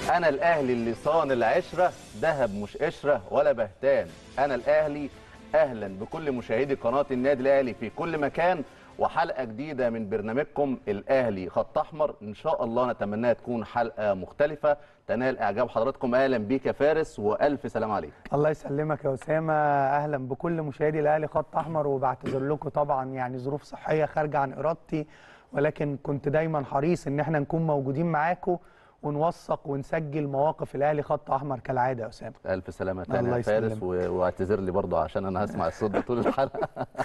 انا الاهلي اللي صان العشره ذهب مش قشره ولا بهتان انا الاهلي اهلا بكل مشاهدي قناه النادي الاهلي في كل مكان وحلقه جديده من برنامجكم الاهلي خط احمر ان شاء الله نتمناها تكون حلقه مختلفه تنال اعجاب حضراتكم اهلا بيك يا فارس والف سلام عليك الله يسلمك يا اسامه اهلا بكل مشاهدي الاهلي خط احمر وبعتذر لكم طبعا يعني ظروف صحيه خارجه عن ارادتي ولكن كنت دايما حريص ان احنا نكون موجودين معاكم ونوثق ونسجل مواقف الاهلي خط احمر كالعاده يا اسامه الف سلامه تاني الله يا فارس يسلمك. و- واعتذر لي برضه عشان انا هسمع الصوت ده طول الحلقه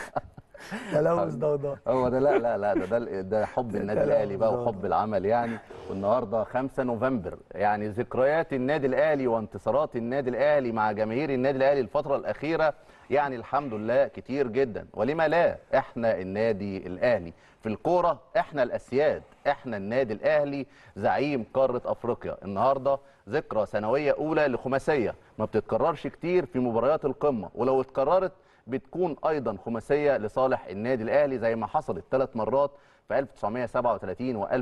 تلوث ضوضاء هو ده لا لا لا ده ده, ده حب النادي لا، لا، الاهلي بقى بالظبط. وحب العمل يعني والنهارده 5 نوفمبر يعني ذكريات النادي الاهلي وانتصارات النادي الاهلي مع جماهير النادي الاهلي الفتره الاخيره يعني الحمد لله كتير جدا ولما لا احنا النادي الاهلي في الكوره احنا الاسياد احنا النادي الاهلي زعيم قاره افريقيا النهارده ذكرى سنويه اولى لخماسيه ما بتتكررش كتير في مباريات القمه ولو اتكررت بتكون ايضا خماسيه لصالح النادي الاهلي زي ما حصلت ثلاث مرات في 1937 و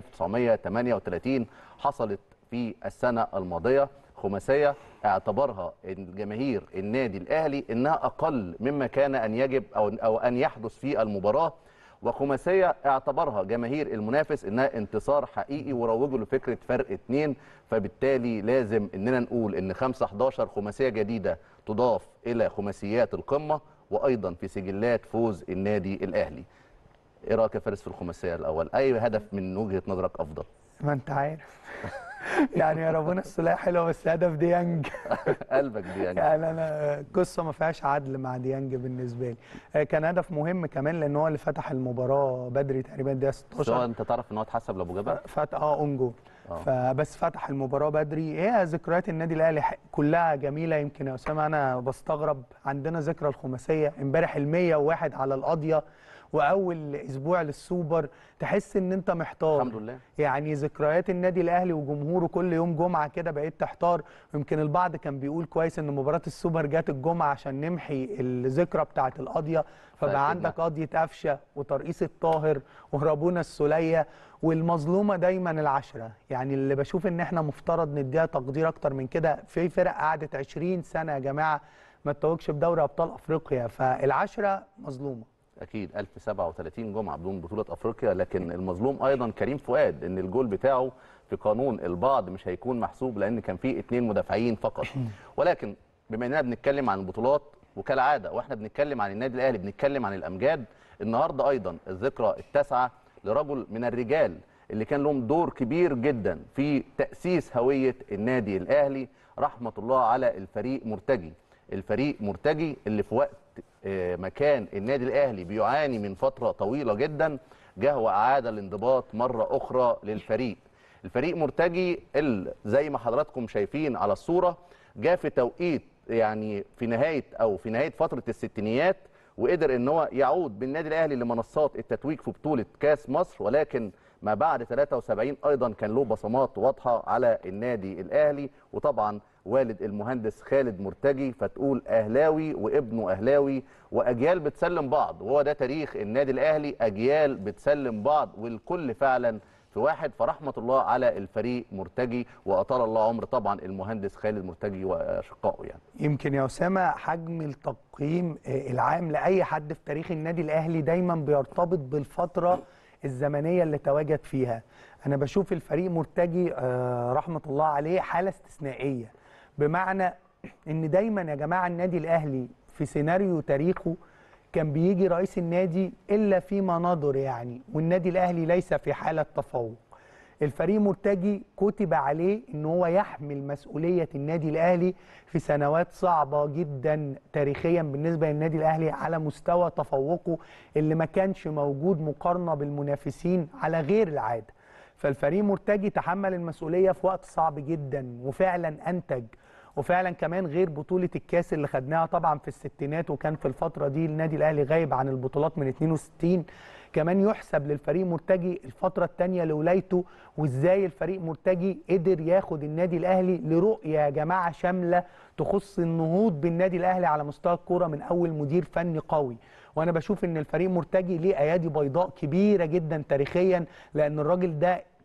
1938 حصلت في السنه الماضيه خماسيه اعتبرها الجماهير النادي الاهلي انها اقل مما كان ان يجب او او ان يحدث في المباراه وخماسيه اعتبرها جماهير المنافس انها انتصار حقيقي وروجوا لفكره فرق اتنين فبالتالي لازم اننا نقول ان 5 11 خماسيه جديده تضاف الى خماسيات القمه وايضا في سجلات فوز النادي الاهلي. ايه رايك يا فارس في الخماسيه الاول؟ اي هدف من وجهه نظرك افضل؟ ما انت عارف يعني يا ربنا السلاح حلوه بس هدف ديانج قلبك دي يعني يعني انا قصه ما فيهاش عدل مع ديانج بالنسبه لي آه، كان هدف مهم كمان لان هو اللي فتح المباراه بدري تقريبا دقيقه بس هو 16 انت تعرف ان هو اتحسب لابو جبل؟ فتح اه اون جول آه. فبس فتح المباراه بدري هي ذكريات النادي الاهلي ح- كلها جميله يمكن يا اسامه انا بستغرب عندنا ذكرى الخماسيه امبارح ال 101 على القاضيه واول اسبوع للسوبر تحس ان انت محتار الحمد لله. يعني ذكريات النادي الاهلي وجمهوره كل يوم جمعه كده بقيت تحتار ويمكن البعض كان بيقول كويس ان مباراه السوبر جت الجمعه عشان نمحي الذكرى بتاعه القاضيه فأكيد فبقى عندك قضيه قفشه وترقيص الطاهر وهربونا السوليه والمظلومه دايما العشره يعني اللي بشوف ان احنا مفترض نديها تقدير اكتر من كده في فرق قعدت 20 سنه يا جماعه ما تتوجش بدوري ابطال افريقيا فالعشره مظلومه اكيد 1037 جمعه بدون بطوله افريقيا لكن المظلوم ايضا كريم فؤاد ان الجول بتاعه في قانون البعض مش هيكون محسوب لان كان فيه اثنين مدافعين فقط ولكن بما اننا بنتكلم عن البطولات وكالعاده واحنا بنتكلم عن النادي الاهلي بنتكلم عن الامجاد النهارده ايضا الذكرى التاسعه لرجل من الرجال اللي كان لهم دور كبير جدا في تاسيس هويه النادي الاهلي رحمه الله على الفريق مرتجي الفريق مرتجي اللي في وقت آه، مكان النادي الاهلي بيعاني من فتره طويله جدا جه واعاد الانضباط مره اخرى للفريق الفريق مرتجي ال- زي ما حضراتكم شايفين على الصوره جاء في توقيت يعني في نهايه او في نهايه فتره الستينيات وقدر ان هو يعود بالنادي الاهلي لمنصات التتويج في بطوله كاس مصر ولكن ما بعد 73 ايضا كان له بصمات واضحه على النادي الاهلي وطبعا والد المهندس خالد مرتجي فتقول اهلاوي وابنه اهلاوي واجيال بتسلم بعض وهو ده تاريخ النادي الاهلي اجيال بتسلم بعض والكل فعلا في واحد فرحمه الله على الفريق مرتجي واطال الله عمر طبعا المهندس خالد مرتجي واشقائه يعني يمكن يا اسامه حجم التقييم آه، العام لاي حد في تاريخ النادي الاهلي دايما بيرتبط بالفتره الزمنيه اللي تواجد فيها انا بشوف الفريق مرتجي آه، رحمه الله عليه حاله استثنائيه بمعنى ان دايما يا جماعه النادي الاهلي في سيناريو تاريخه كان بيجي رئيس النادي الا فيما نظر يعني والنادي الاهلي ليس في حاله تفوق الفريق مرتجي كتب عليه ان هو يحمل مسؤوليه النادي الاهلي في سنوات صعبه جدا تاريخيا بالنسبه للنادي الاهلي على مستوى تفوقه اللي ما كانش موجود مقارنه بالمنافسين على غير العاده فالفريق مرتجي تحمل المسؤوليه في وقت صعب جدا وفعلا انتج وفعلا كمان غير بطوله الكاس اللي خدناها طبعا في الستينات وكان في الفتره دي النادي الاهلي غايب عن البطولات من 62 كمان يحسب للفريق مرتجي الفتره الثانيه لولايته وازاي الفريق مرتجي قدر ياخد النادي الاهلي لرؤيه يا جماعه شامله تخص النهوض بالنادي الاهلي على مستوى الكوره من اول مدير فني قوي وانا بشوف ان الفريق مرتجي ليه ايادي بيضاء كبيره جدا تاريخيا لان الراجل ده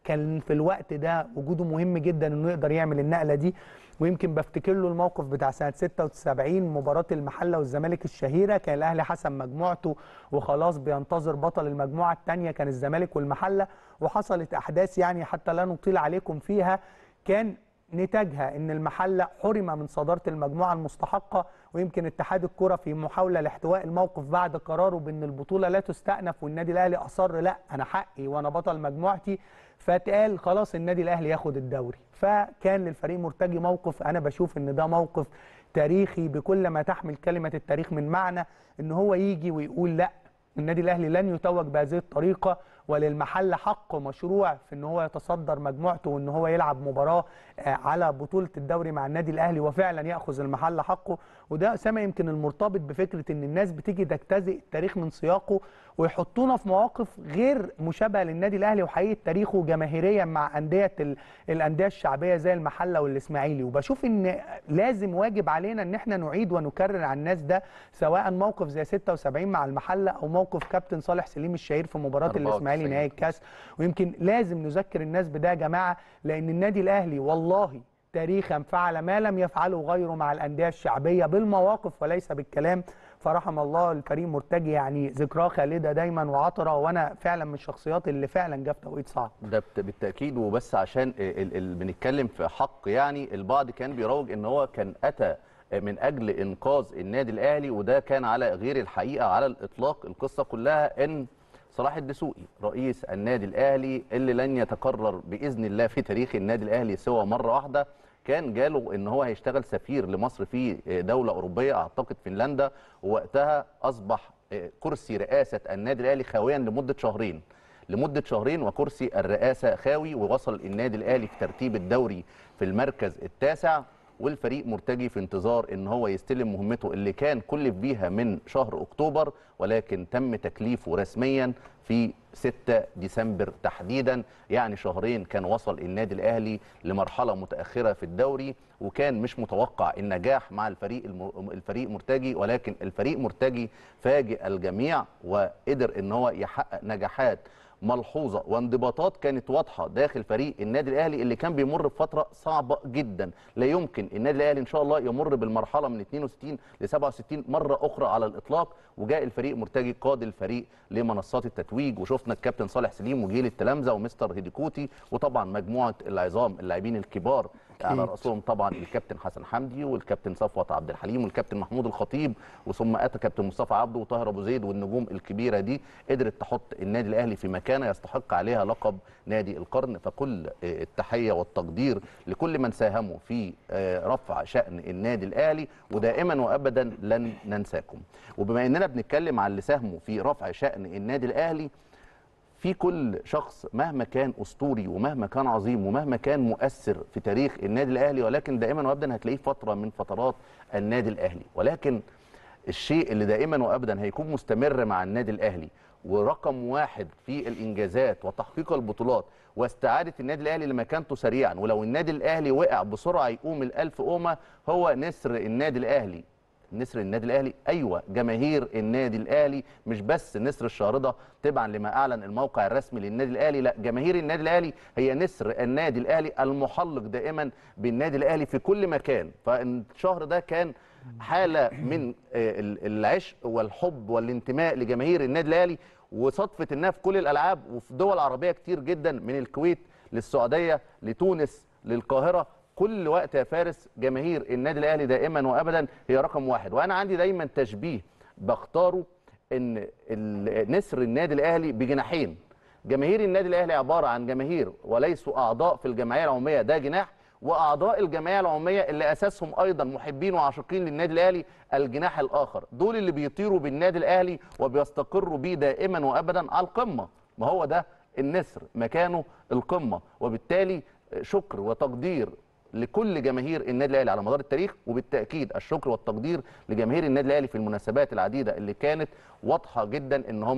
كان في الوقت ده وجوده مهم جدا انه يقدر يعمل النقله دي ويمكن بفتكر له الموقف بتاع سنه 76 مباراه المحله والزمالك الشهيره كان الاهلي حسم مجموعته وخلاص بينتظر بطل المجموعه الثانيه كان الزمالك والمحله وحصلت احداث يعني حتى لا نطيل عليكم فيها كان نتاجها ان المحله حرم من صداره المجموعه المستحقه ويمكن اتحاد الكره في محاوله لاحتواء الموقف بعد قراره بان البطوله لا تستأنف والنادي الاهلي اصر لا انا حقي وانا بطل مجموعتي فاتقال خلاص النادي الاهلي ياخد الدوري فكان للفريق مرتجي موقف انا بشوف ان ده موقف تاريخي بكل ما تحمل كلمه التاريخ من معنى ان هو يجي ويقول لا النادي الاهلي لن يتوج بهذه الطريقه وللمحل حق مشروع في ان هو يتصدر مجموعته وان هو يلعب مباراه على بطوله الدوري مع النادي الاهلي وفعلا ياخذ المحل حقه وده اسامه يمكن المرتبط بفكره ان الناس بتيجي تجتزئ التاريخ من سياقه ويحطونا في مواقف غير مشابهه للنادي الاهلي وحقيقه تاريخه جماهيريا مع انديه الانديه الشعبيه زي المحله والاسماعيلي وبشوف ان لازم واجب علينا ان احنا نعيد ونكرر على الناس ده سواء موقف زي 76 مع المحله او موقف كابتن صالح سليم الشهير في مباراه الاسماعيلي نهائي الكاس ويمكن لازم نذكر الناس بده يا جماعه لان النادي الاهلي والله تاريخا فعل ما لم يفعله غيره مع الانديه الشعبيه بالمواقف وليس بالكلام فرحم الله الفريق مرتجي يعني ذكراه خالده دايما وعطره وانا فعلا من الشخصيات اللي فعلا جه في توقيت صعب ده بالتاكيد وبس عشان ال ال بنتكلم في حق يعني البعض كان بيروج ان هو كان اتى من اجل انقاذ النادي الاهلي وده كان على غير الحقيقه على الاطلاق القصه كلها ان صلاح الدسوقي رئيس النادي الاهلي اللي لن يتكرر باذن الله في تاريخ النادي الاهلي سوى مره واحده كان جاله ان هو هيشتغل سفير لمصر في دوله اوروبيه اعتقد فنلندا ووقتها اصبح كرسي رئاسه النادي الاهلي خاويا لمده شهرين لمده شهرين وكرسي الرئاسه خاوي ووصل النادي الاهلي في ترتيب الدوري في المركز التاسع والفريق مرتجي في انتظار ان هو يستلم مهمته اللي كان كلف بيها من شهر اكتوبر ولكن تم تكليفه رسميا في 6 ديسمبر تحديدا يعني شهرين كان وصل النادي الاهلي لمرحله متاخره في الدوري وكان مش متوقع النجاح مع الفريق الفريق مرتجي ولكن الفريق مرتجي فاجئ الجميع وقدر ان هو يحقق نجاحات ملحوظه وانضباطات كانت واضحه داخل فريق النادي الاهلي اللي كان بيمر بفتره صعبه جدا لا يمكن النادي الاهلي ان شاء الله يمر بالمرحله من 62 ل 67 مره اخرى على الاطلاق وجاء الفريق مرتجي قاد الفريق لمنصات التتويج وشفنا الكابتن صالح سليم وجيل التلامذه ومستر هيديكوتي وطبعا مجموعه العظام اللاعبين الكبار على راسهم طبعا الكابتن حسن حمدي والكابتن صفوت عبد الحليم والكابتن محمود الخطيب وثم اتى كابتن مصطفى عبده وطاهر ابو زيد والنجوم الكبيره دي قدرت تحط النادي الاهلي في مكانه يستحق عليها لقب نادي القرن فكل التحيه والتقدير لكل من ساهموا في رفع شان النادي الاهلي ودائما وابدا لن ننساكم وبما اننا بنتكلم على اللي ساهموا في رفع شان النادي الاهلي في كل شخص مهما كان اسطوري ومهما كان عظيم ومهما كان مؤثر في تاريخ النادي الاهلي ولكن دائما وابدا هتلاقيه فتره من فترات النادي الاهلي ولكن الشيء اللي دائما وابدا هيكون مستمر مع النادي الاهلي ورقم واحد في الانجازات وتحقيق البطولات واستعاده النادي الاهلي لمكانته سريعا ولو النادي الاهلي وقع بسرعه يقوم الالف قومه هو نسر النادي الاهلي نسر النادي الاهلي ايوه جماهير النادي الاهلي مش بس نسر الشارده تبعا لما اعلن الموقع الرسمي للنادي الاهلي لا جماهير النادي الاهلي هي نسر النادي الاهلي المحلق دائما بالنادي الاهلي في كل مكان فالشهر ده كان حاله من العشق والحب والانتماء لجماهير النادي الاهلي وصدفه انها في كل الالعاب وفي دول عربيه كتير جدا من الكويت للسعوديه لتونس للقاهره كل وقت يا فارس جماهير النادي الاهلي دائما وابدا هي رقم واحد وانا عندي دايما تشبيه بختاره ان نسر النادي الاهلي بجناحين جماهير النادي الاهلي عباره عن جماهير وليسوا اعضاء في الجمعيه العموميه ده جناح واعضاء الجمعيه العموميه اللي اساسهم ايضا محبين وعاشقين للنادي الاهلي الجناح الاخر دول اللي بيطيروا بالنادي الاهلي وبيستقروا بيه دائما وابدا على القمه ما هو ده النسر مكانه القمه وبالتالي شكر وتقدير لكل جماهير النادي الاهلي على مدار التاريخ وبالتاكيد الشكر والتقدير لجماهير النادي الاهلي في المناسبات العديده اللي كانت واضحه جدا ان هم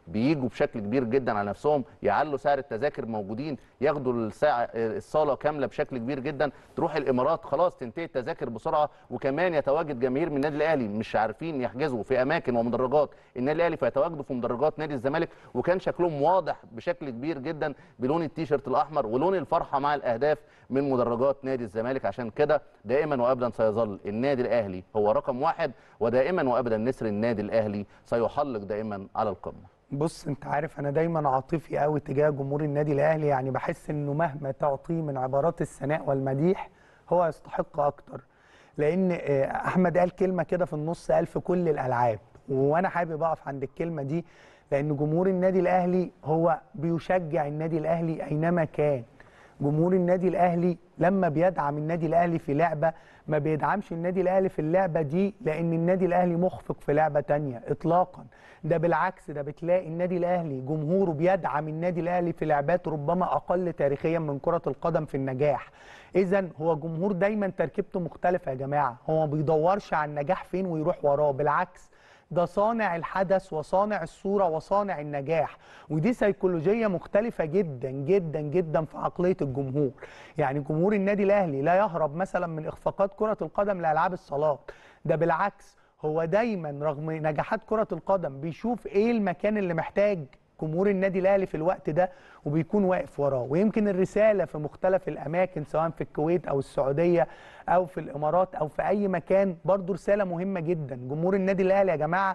بيجوا بشكل كبير جدا على نفسهم يعلوا سعر التذاكر موجودين ياخدوا الساعه الصاله كامله بشكل كبير جدا تروح الامارات خلاص تنتهي التذاكر بسرعه وكمان يتواجد جماهير من النادي الاهلي مش عارفين يحجزوا في اماكن ومدرجات النادي الاهلي فيتواجدوا في مدرجات نادي الزمالك وكان شكلهم واضح بشكل كبير جدا بلون التيشيرت الاحمر ولون الفرحه مع الاهداف من مدرجات نادي الزمالك عشان كده دائما وابدا سيظل النادي الاهلي هو رقم واحد ودائما وابدا نسر النادي الاهلي سيحلق دائما على القمه بص انت عارف انا دايما عاطفي قوي تجاه جمهور النادي الاهلي يعني بحس انه مهما تعطيه من عبارات الثناء والمديح هو يستحق اكتر لان آه، احمد قال كلمه كده في النص قال في كل الالعاب وانا حابب اقف عند الكلمه دي لان جمهور النادي الاهلي هو بيشجع النادي الاهلي اينما كان جمهور النادي الاهلي لما بيدعم النادي الاهلي في لعبه ما بيدعمش النادي الاهلي في اللعبه دي لان النادي الاهلي مخفق في لعبه تانية اطلاقا ده بالعكس ده بتلاقي النادي الاهلي جمهوره بيدعم النادي الاهلي في لعبات ربما اقل تاريخيا من كره القدم في النجاح اذا هو جمهور دايما تركيبته مختلفه يا جماعه هو ما بيدورش على النجاح فين ويروح وراه بالعكس ده صانع الحدث وصانع الصورة وصانع النجاح ودي سيكولوجية مختلفة جدا جدا جدا في عقلية الجمهور يعني جمهور النادي الأهلي لا يهرب مثلا من إخفاقات كرة القدم لألعاب الصالات ده بالعكس هو دايما رغم نجاحات كرة القدم بيشوف ايه المكان اللي محتاج جمهور النادي الاهلي في الوقت ده وبيكون واقف وراه ويمكن الرساله في مختلف الاماكن سواء في الكويت او السعوديه او في الامارات او في اي مكان برضو رساله مهمه جدا جمهور النادي الاهلي يا جماعه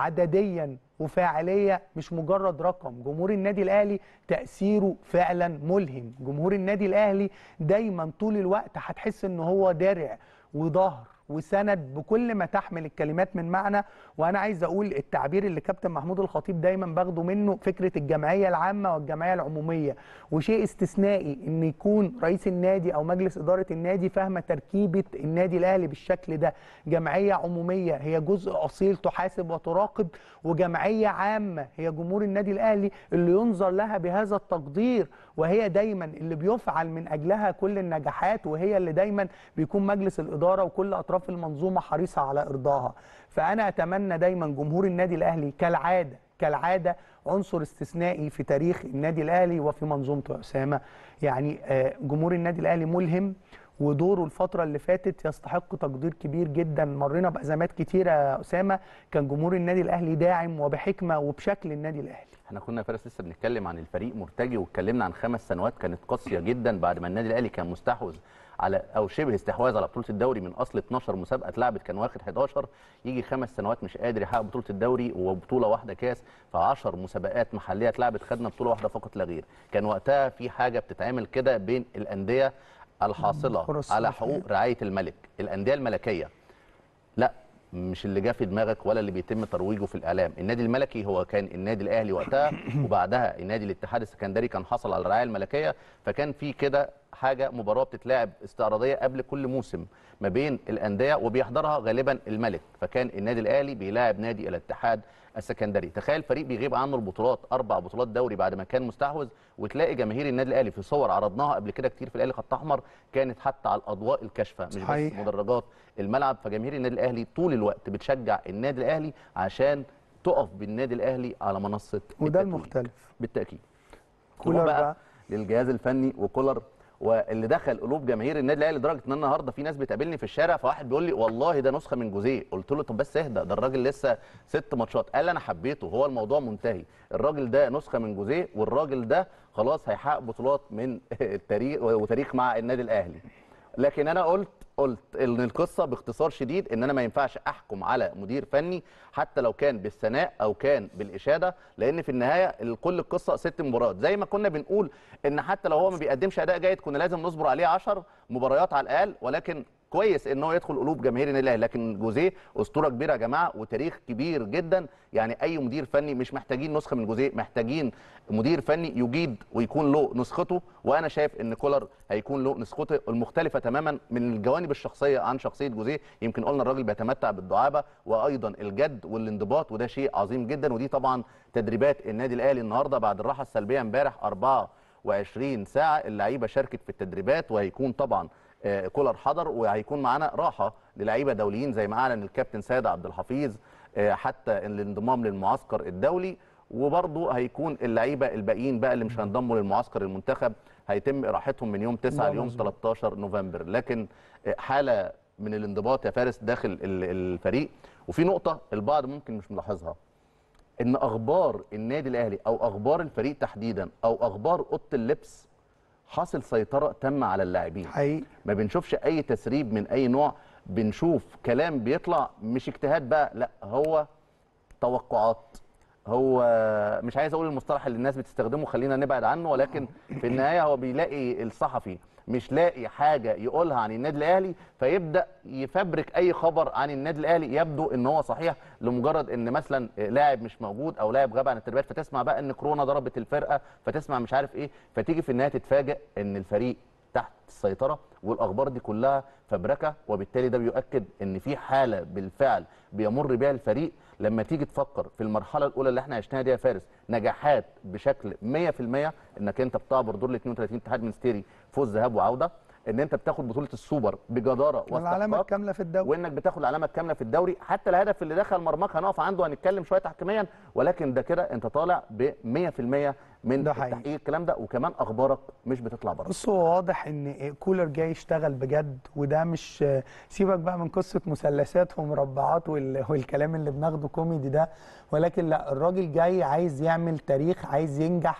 عدديا وفاعليه مش مجرد رقم جمهور النادي الاهلي تاثيره فعلا ملهم جمهور النادي الاهلي دايما طول الوقت هتحس ان هو درع وظهر وسند بكل ما تحمل الكلمات من معنى وانا عايز اقول التعبير اللي كابتن محمود الخطيب دايما باخده منه فكره الجمعيه العامه والجمعيه العموميه وشيء استثنائي ان يكون رئيس النادي او مجلس اداره النادي فاهمه تركيبه النادي الاهلي بالشكل ده جمعيه عموميه هي جزء اصيل تحاسب وتراقب وجمعيه عامه هي جمهور النادي الاهلي اللي ينظر لها بهذا التقدير وهي دايما اللي بيفعل من اجلها كل النجاحات وهي اللي دايما بيكون مجلس الاداره وكل اطراف المنظومه حريصه على ارضاها فانا اتمنى دايما جمهور النادي الاهلي كالعاده كالعاده عنصر استثنائي في تاريخ النادي الاهلي وفي منظومته يا اسامه يعني آه، جمهور النادي الاهلي ملهم ودوره الفترة اللي فاتت يستحق تقدير كبير جدا مرينا بأزمات كتيرة يا أسامة كان جمهور النادي الأهلي داعم وبحكمة وبشكل النادي الأهلي احنا كنا يا فارس لسه بنتكلم عن الفريق مرتجي واتكلمنا عن خمس سنوات كانت قاسيه جدا بعد ما النادي الاهلي كان مستحوذ على او شبه استحواذ على بطوله الدوري من اصل 12 مسابقه اتلعبت كان واخد 11 يجي خمس سنوات مش قادر يحقق بطوله الدوري وبطوله واحده كاس في 10 مسابقات محليه اتلعبت خدنا بطوله واحده فقط لا غير كان وقتها في حاجه بتتعمل كده بين الانديه الحاصله فرص على رفاهية. حقوق رعايه الملك الانديه الملكيه لا مش اللي جه في دماغك ولا اللي بيتم ترويجه في الاعلام النادي الملكي هو كان النادي الاهلي وقتها وبعدها النادي الاتحاد السكندري كان حصل على الرعايه الملكيه فكان في كده حاجه مباراه بتتلعب استعراضيه قبل كل موسم ما بين الانديه وبيحضرها غالبا الملك فكان النادي الاهلي بيلاعب نادي الاتحاد السكندري تخيل فريق بيغيب عنه البطولات اربع بطولات دوري بعد ما كان مستحوذ وتلاقي جماهير النادي الاهلي في صور عرضناها قبل كده كتير في الاهلي خط احمر كانت حتى على الاضواء الكاشفه مش صحيح. بس مدرجات الملعب فجماهير النادي الاهلي طول الوقت بتشجع النادي الاهلي عشان تقف بالنادي الاهلي على منصه وده التتويج. المختلف بالتاكيد كولر نروح بقى. للجهاز الفني وكولر واللي دخل قلوب جماهير النادي الاهلي لدرجه ان أنا النهارده في ناس بتقابلني في الشارع فواحد بيقول لي والله ده نسخه من جوزيه قلت له طب بس اهدى ده الراجل لسه ست ماتشات قال لي انا حبيته هو الموضوع منتهي الراجل ده نسخه من جوزيه والراجل ده خلاص هيحقق بطولات من التاريخ وتاريخ مع النادي الاهلي لكن انا قلت قلت ان القصه باختصار شديد ان انا ما ينفعش احكم على مدير فني حتى لو كان بالثناء او كان بالاشاده لان في النهايه كل القصه ست مباريات زي ما كنا بنقول ان حتى لو هو ما بيقدمش اداء جيد كنا لازم نصبر عليه 10 مباريات على الاقل ولكن كويس ان هو يدخل قلوب جماهير النادي الاهلي لكن جوزيه اسطوره كبيره يا جماعه وتاريخ كبير جدا يعني اي مدير فني مش محتاجين نسخه من جوزيه محتاجين مدير فني يجيد ويكون له نسخته وانا شايف ان كولر هيكون له نسخته المختلفه تماما من الجوانب الشخصيه عن شخصيه جوزيه يمكن قلنا الراجل بيتمتع بالدعابه وايضا الجد والانضباط وده شيء عظيم جدا ودي طبعا تدريبات النادي الاهلي النهارده بعد الراحه السلبيه امبارح 24 ساعه اللعيبه شاركت في التدريبات وهيكون طبعا آه، كولر حضر وهيكون معانا راحه للعيبه دوليين زي ما اعلن الكابتن سيد عبد الحفيظ آه، حتى الانضمام للمعسكر الدولي وبرضه هيكون اللعيبه الباقيين بقى اللي مش هينضموا للمعسكر المنتخب هيتم اراحتهم من يوم 9 ده ليوم مظبوط. 13 نوفمبر لكن حاله من الانضباط يا فارس داخل ال- الفريق وفي نقطه البعض ممكن مش ملاحظها ان اخبار النادي الاهلي او اخبار الفريق تحديدا او اخبار اوضه اللبس حاصل سيطره تامه على اللاعبين حقيقي ما بنشوفش اي تسريب من اي نوع بنشوف كلام بيطلع مش اجتهاد بقى لا هو توقعات هو مش عايز اقول المصطلح اللي الناس بتستخدمه خلينا نبعد عنه ولكن في النهايه هو بيلاقي الصحفي مش لاقي حاجه يقولها عن النادي الاهلي فيبدا يفبرك اي خبر عن النادي الاهلي يبدو ان هو صحيح لمجرد ان مثلا لاعب مش موجود او لاعب غاب عن التدريبات فتسمع بقى ان كورونا ضربت الفرقه فتسمع مش عارف ايه فتيجي في النهايه تتفاجئ ان الفريق تحت السيطره والاخبار دي كلها فبركه وبالتالي ده بيؤكد ان في حاله بالفعل بيمر بها الفريق لما تيجي تفكر في المرحله الاولى اللي احنا عشناها دي يا فارس نجاحات بشكل 100% انك انت بتعبر دور ال 32 اتحاد منستيري فوز ذهاب وعوده ان انت بتاخد بطوله السوبر بجداره والعلامه واستحقاق الكامله في الدوري وانك بتاخد العلامه الكامله في الدوري حتى الهدف اللي دخل مرماك هنقف عنده هنتكلم شويه تحكيميا ولكن ده كده انت طالع ب 100% من ده حقيقي. تحقيق الكلام ده وكمان اخبارك مش بتطلع بره بص هو واضح ان كولر جاي يشتغل بجد وده مش سيبك بقى من قصه مثلثات ومربعات وال- والكلام اللي بناخده كوميدي ده ولكن لا الراجل جاي عايز يعمل تاريخ عايز ينجح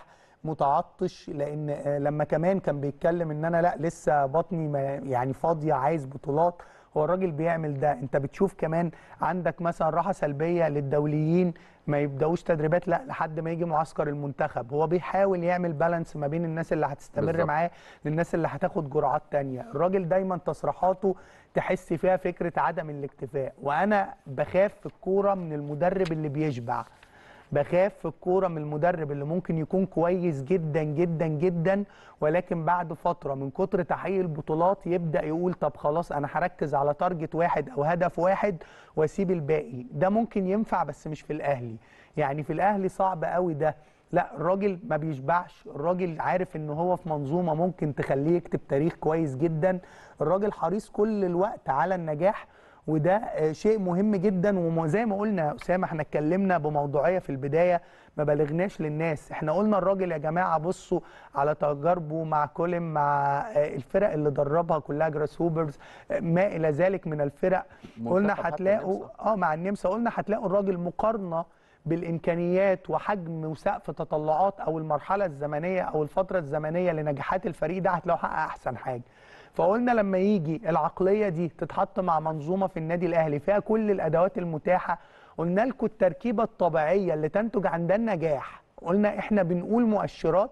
متعطش لان آه، لما كمان كان بيتكلم ان انا لا لسه بطني ما- يعني فاضيه عايز بطولات هو الراجل بيعمل ده انت بتشوف كمان عندك مثلا راحه سلبيه للدوليين ما يبداوش تدريبات لا لحد ما يجي معسكر المنتخب هو بيحاول يعمل بالانس ما بين الناس اللي هتستمر بالظبط. معاه للناس اللي هتاخد جرعات تانية الراجل دايما تصريحاته تحس فيها فكره عدم الاكتفاء وانا بخاف في الكوره من المدرب اللي بيشبع بخاف في الكوره من المدرب اللي ممكن يكون كويس جدا جدا جدا ولكن بعد فتره من كتر تحقيق البطولات يبدا يقول طب خلاص انا هركز على تارجت واحد او هدف واحد واسيب الباقي ده ممكن ينفع بس مش في الاهلي يعني في الاهلي صعب قوي ده لا الراجل ما بيشبعش الراجل عارف ان هو في منظومه ممكن تخليه يكتب تاريخ كويس جدا الراجل حريص كل الوقت على النجاح وده آه، شيء مهم جدا وزي ما قلنا يا اسامه احنا اتكلمنا بموضوعيه في البدايه ما بلغناش للناس احنا قلنا الراجل يا جماعه بصوا على تجاربه مع كولم مع آه، الفرق اللي دربها كلها جراس هوبرز آه، ما الى ذلك من الفرق قلنا منتخب حتى هتلاقوا النمسا. اه مع النمسا قلنا هتلاقوا الراجل مقارنه بالامكانيات وحجم وسقف تطلعات او المرحله الزمنيه او الفتره الزمنيه لنجاحات الفريق ده هتلاقوا حقق احسن حاجه فقلنا لما يجي العقليه دي تتحط مع منظومه في النادي الاهلي فيها كل الادوات المتاحه قلنا لكم التركيبه الطبيعيه اللي تنتج عن ده النجاح قلنا احنا بنقول مؤشرات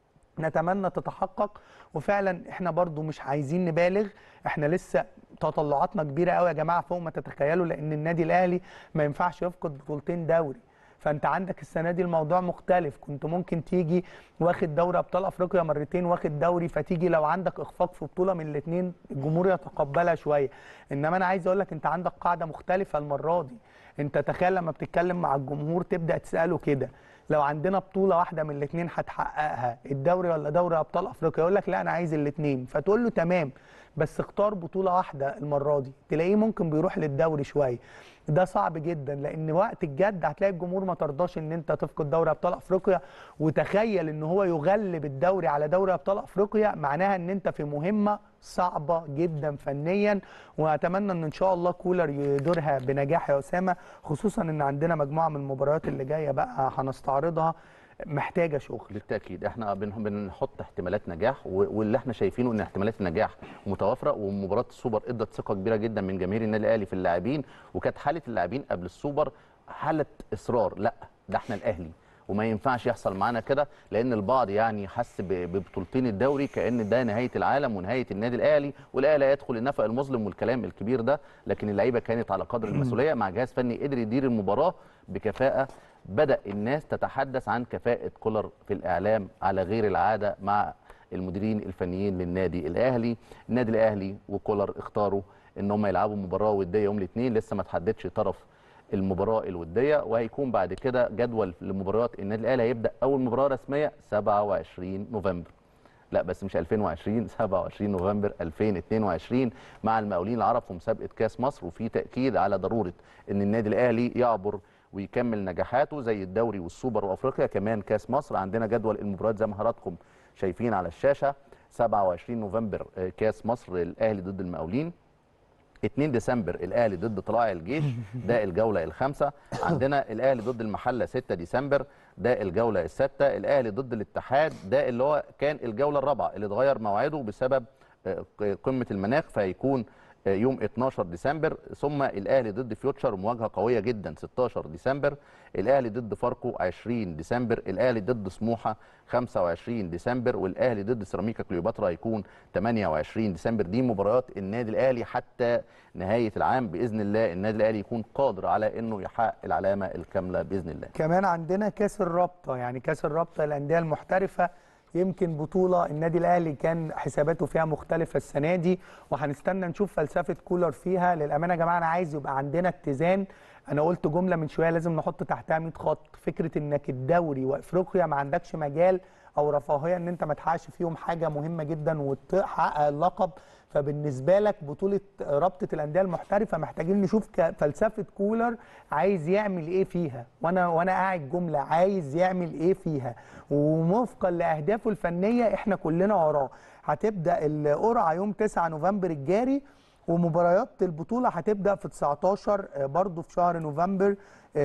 نتمنى تتحقق وفعلا احنا برضو مش عايزين نبالغ احنا لسه تطلعاتنا كبيره قوي يا جماعه فوق ما تتخيلوا لان النادي الاهلي ما ينفعش يفقد بطولتين دوري فانت عندك السنه دي الموضوع مختلف كنت ممكن تيجي واخد دوري ابطال افريقيا مرتين واخد دوري فتيجي لو عندك اخفاق في بطوله من الاثنين الجمهور يتقبلها شويه انما انا عايز اقول لك انت عندك قاعده مختلفه المره دي انت تخيل لما بتتكلم مع الجمهور تبدا تساله كده لو عندنا بطوله واحده من الاثنين هتحققها الدوري ولا دوري ابطال افريقيا يقول لك لا انا عايز الاثنين فتقول له تمام بس اختار بطوله واحده المره دي تلاقيه ممكن بيروح للدوري شويه ده صعب جدا لان وقت الجد هتلاقي الجمهور ما ترضاش ان انت تفقد دوري ابطال افريقيا وتخيل ان هو يغلب الدوري على دوري ابطال افريقيا معناها ان انت في مهمه صعبه جدا فنيا واتمنى ان ان شاء الله كولر يديرها بنجاح يا اسامه خصوصا ان عندنا مجموعه من المباريات اللي جايه بقى هنستعرضها محتاجه شغل بالتاكيد احنا بن- بنحط احتمالات نجاح و- واللي احنا شايفينه ان احتمالات النجاح متوافره ومباراه السوبر ادت ثقه كبيره جدا من جماهير النادي الاهلي في اللاعبين وكانت حاله اللاعبين قبل السوبر حاله اصرار لا ده احنا الاهلي وما ينفعش يحصل معانا كده لان البعض يعني حس ب- ببطولتين الدوري كان ده نهايه العالم ونهايه النادي الاهلي والاهلي يدخل النفق المظلم والكلام الكبير ده لكن اللعيبه كانت على قدر المسؤوليه مع جهاز فني قدر يدير المباراه بكفاءه بدا الناس تتحدث عن كفاءه كولر في الاعلام على غير العاده مع المديرين الفنيين للنادي الاهلي النادي الاهلي وكولر اختاروا ان هم يلعبوا مباراه وديه يوم الاثنين لسه ما تحددش طرف المباراه الوديه وهيكون بعد كده جدول لمباريات النادي الاهلي هيبدا اول مباراه رسميه 27 نوفمبر لا بس مش 2020 27 نوفمبر 2022 مع المقاولين العرب في مسابقه كاس مصر وفي تاكيد على ضروره ان النادي الاهلي يعبر ويكمل نجاحاته زي الدوري والسوبر وافريقيا كمان كاس مصر عندنا جدول المباريات زي ما حضراتكم شايفين على الشاشه 27 نوفمبر آه، كاس مصر الاهلي ضد المقاولين 2 ديسمبر الاهلي ضد طلائع الجيش ده الجوله الخامسه عندنا الاهلي ضد المحله 6 ديسمبر ده الجوله السادسه الاهلي ضد الاتحاد ده اللي هو كان الجوله الرابعه اللي اتغير موعده بسبب آه، قمه المناخ فهيكون آه، يوم 12 ديسمبر ثم الاهلي ضد فيوتشر مواجهه قويه جدا 16 ديسمبر الاهلي ضد فاركو 20 ديسمبر الاهلي ضد سموحه 25 ديسمبر والاهلي ضد سيراميكا كليوباترا هيكون 28 ديسمبر دي مباريات النادي الاهلي حتى نهايه العام باذن الله النادي الاهلي يكون قادر على انه يحقق العلامه الكامله باذن الله كمان عندنا كاس الرابطه يعني كاس الرابطه الانديه المحترفه يمكن بطوله النادي الاهلي كان حساباته فيها مختلفه السنه دي وهنستنى نشوف فلسفه كولر فيها للامانه يا جماعه انا عايز يبقى عندنا اتزان انا قلت جمله من شويه لازم نحط تحتها 100 خط فكره انك الدوري وافريقيا ما عندكش مجال او رفاهيه ان انت ما تحققش فيهم حاجه مهمه جدا وتحقق اللقب فبالنسبه لك بطوله رابطه الانديه المحترفه محتاجين نشوف ك- فلسفه كولر عايز يعمل ايه فيها وانا وانا قاعد جمله عايز يعمل ايه فيها ووفقا لاهدافه الفنيه احنا كلنا وراه هتبدا القرعه يوم 9 نوفمبر الجاري ومباريات البطوله هتبدا في 19 آه، برضو في شهر نوفمبر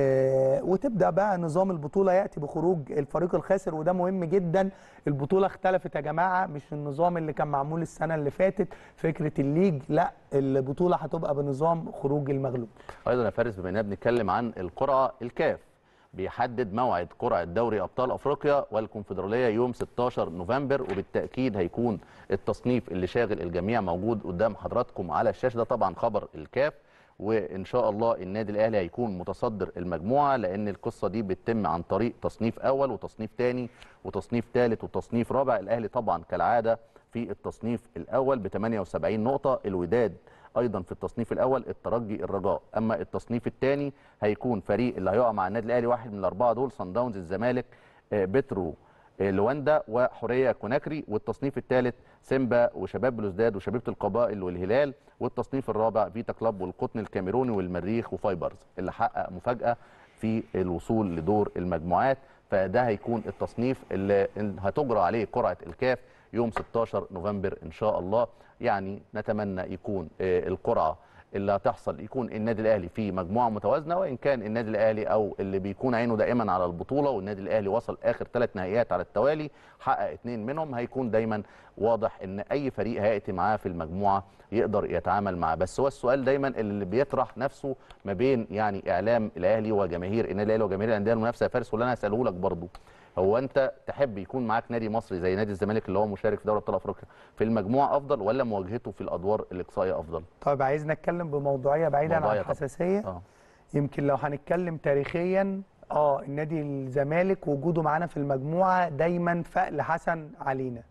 آه، وتبدا بقى نظام البطوله ياتي بخروج الفريق الخاسر وده مهم جدا البطوله اختلفت يا جماعه مش النظام اللي كان معمول السنه اللي فاتت فكره الليج لا البطوله هتبقى بنظام خروج المغلوب ايضا يا فارس بما اننا بنتكلم عن القرعه الكاف بيحدد موعد قرعه دوري ابطال افريقيا والكونفدراليه يوم 16 نوفمبر وبالتاكيد هيكون التصنيف اللي شاغل الجميع موجود قدام حضراتكم على الشاشه ده طبعا خبر الكاف وان شاء الله النادي الاهلي هيكون متصدر المجموعه لان القصه دي بتتم عن طريق تصنيف اول وتصنيف ثاني وتصنيف ثالث وتصنيف رابع الاهلي طبعا كالعاده في التصنيف الاول ب 78 نقطه الوداد ايضا في التصنيف الاول الترجي الرجاء اما التصنيف الثاني هيكون فريق اللي هيقع مع النادي الاهلي واحد من الاربعه دول صن داونز الزمالك آه، بترو آه، لواندا وحوريه كوناكري والتصنيف الثالث سيمبا وشباب بلوزداد وشبيبه القبائل والهلال والتصنيف الرابع فيتا كلاب والقطن الكاميروني والمريخ وفايبرز اللي حقق مفاجاه في الوصول لدور المجموعات فده هيكون التصنيف اللي هتجرى عليه قرعه الكاف يوم 16 نوفمبر ان شاء الله يعني نتمنى يكون آه، القرعه اللي هتحصل يكون النادي الاهلي في مجموعه متوازنه وان كان النادي الاهلي او اللي بيكون عينه دائما على البطوله والنادي الاهلي وصل اخر ثلاث نهائيات على التوالي حقق اثنين منهم هيكون دايما واضح ان اي فريق هياتي معاه في المجموعه يقدر يتعامل معاه بس هو السؤال دايما اللي بيطرح نفسه ما بين يعني اعلام الاهلي وجماهير النادي الاهلي وجماهير الانديه المنافسه يا فارس واللي انا هساله لك برضه هو انت تحب يكون معاك نادي مصري زي نادي الزمالك اللي هو مشارك في دوري ابطال افريقيا في المجموعه افضل ولا مواجهته في الادوار الاقصائيه افضل؟ طيب عايز نتكلم بموضوعيه بعيدا عن موضوعية طبعا. الحساسيه اه يمكن لو هنتكلم تاريخيا اه النادي الزمالك وجوده معانا في المجموعه دايما فأل حسن علينا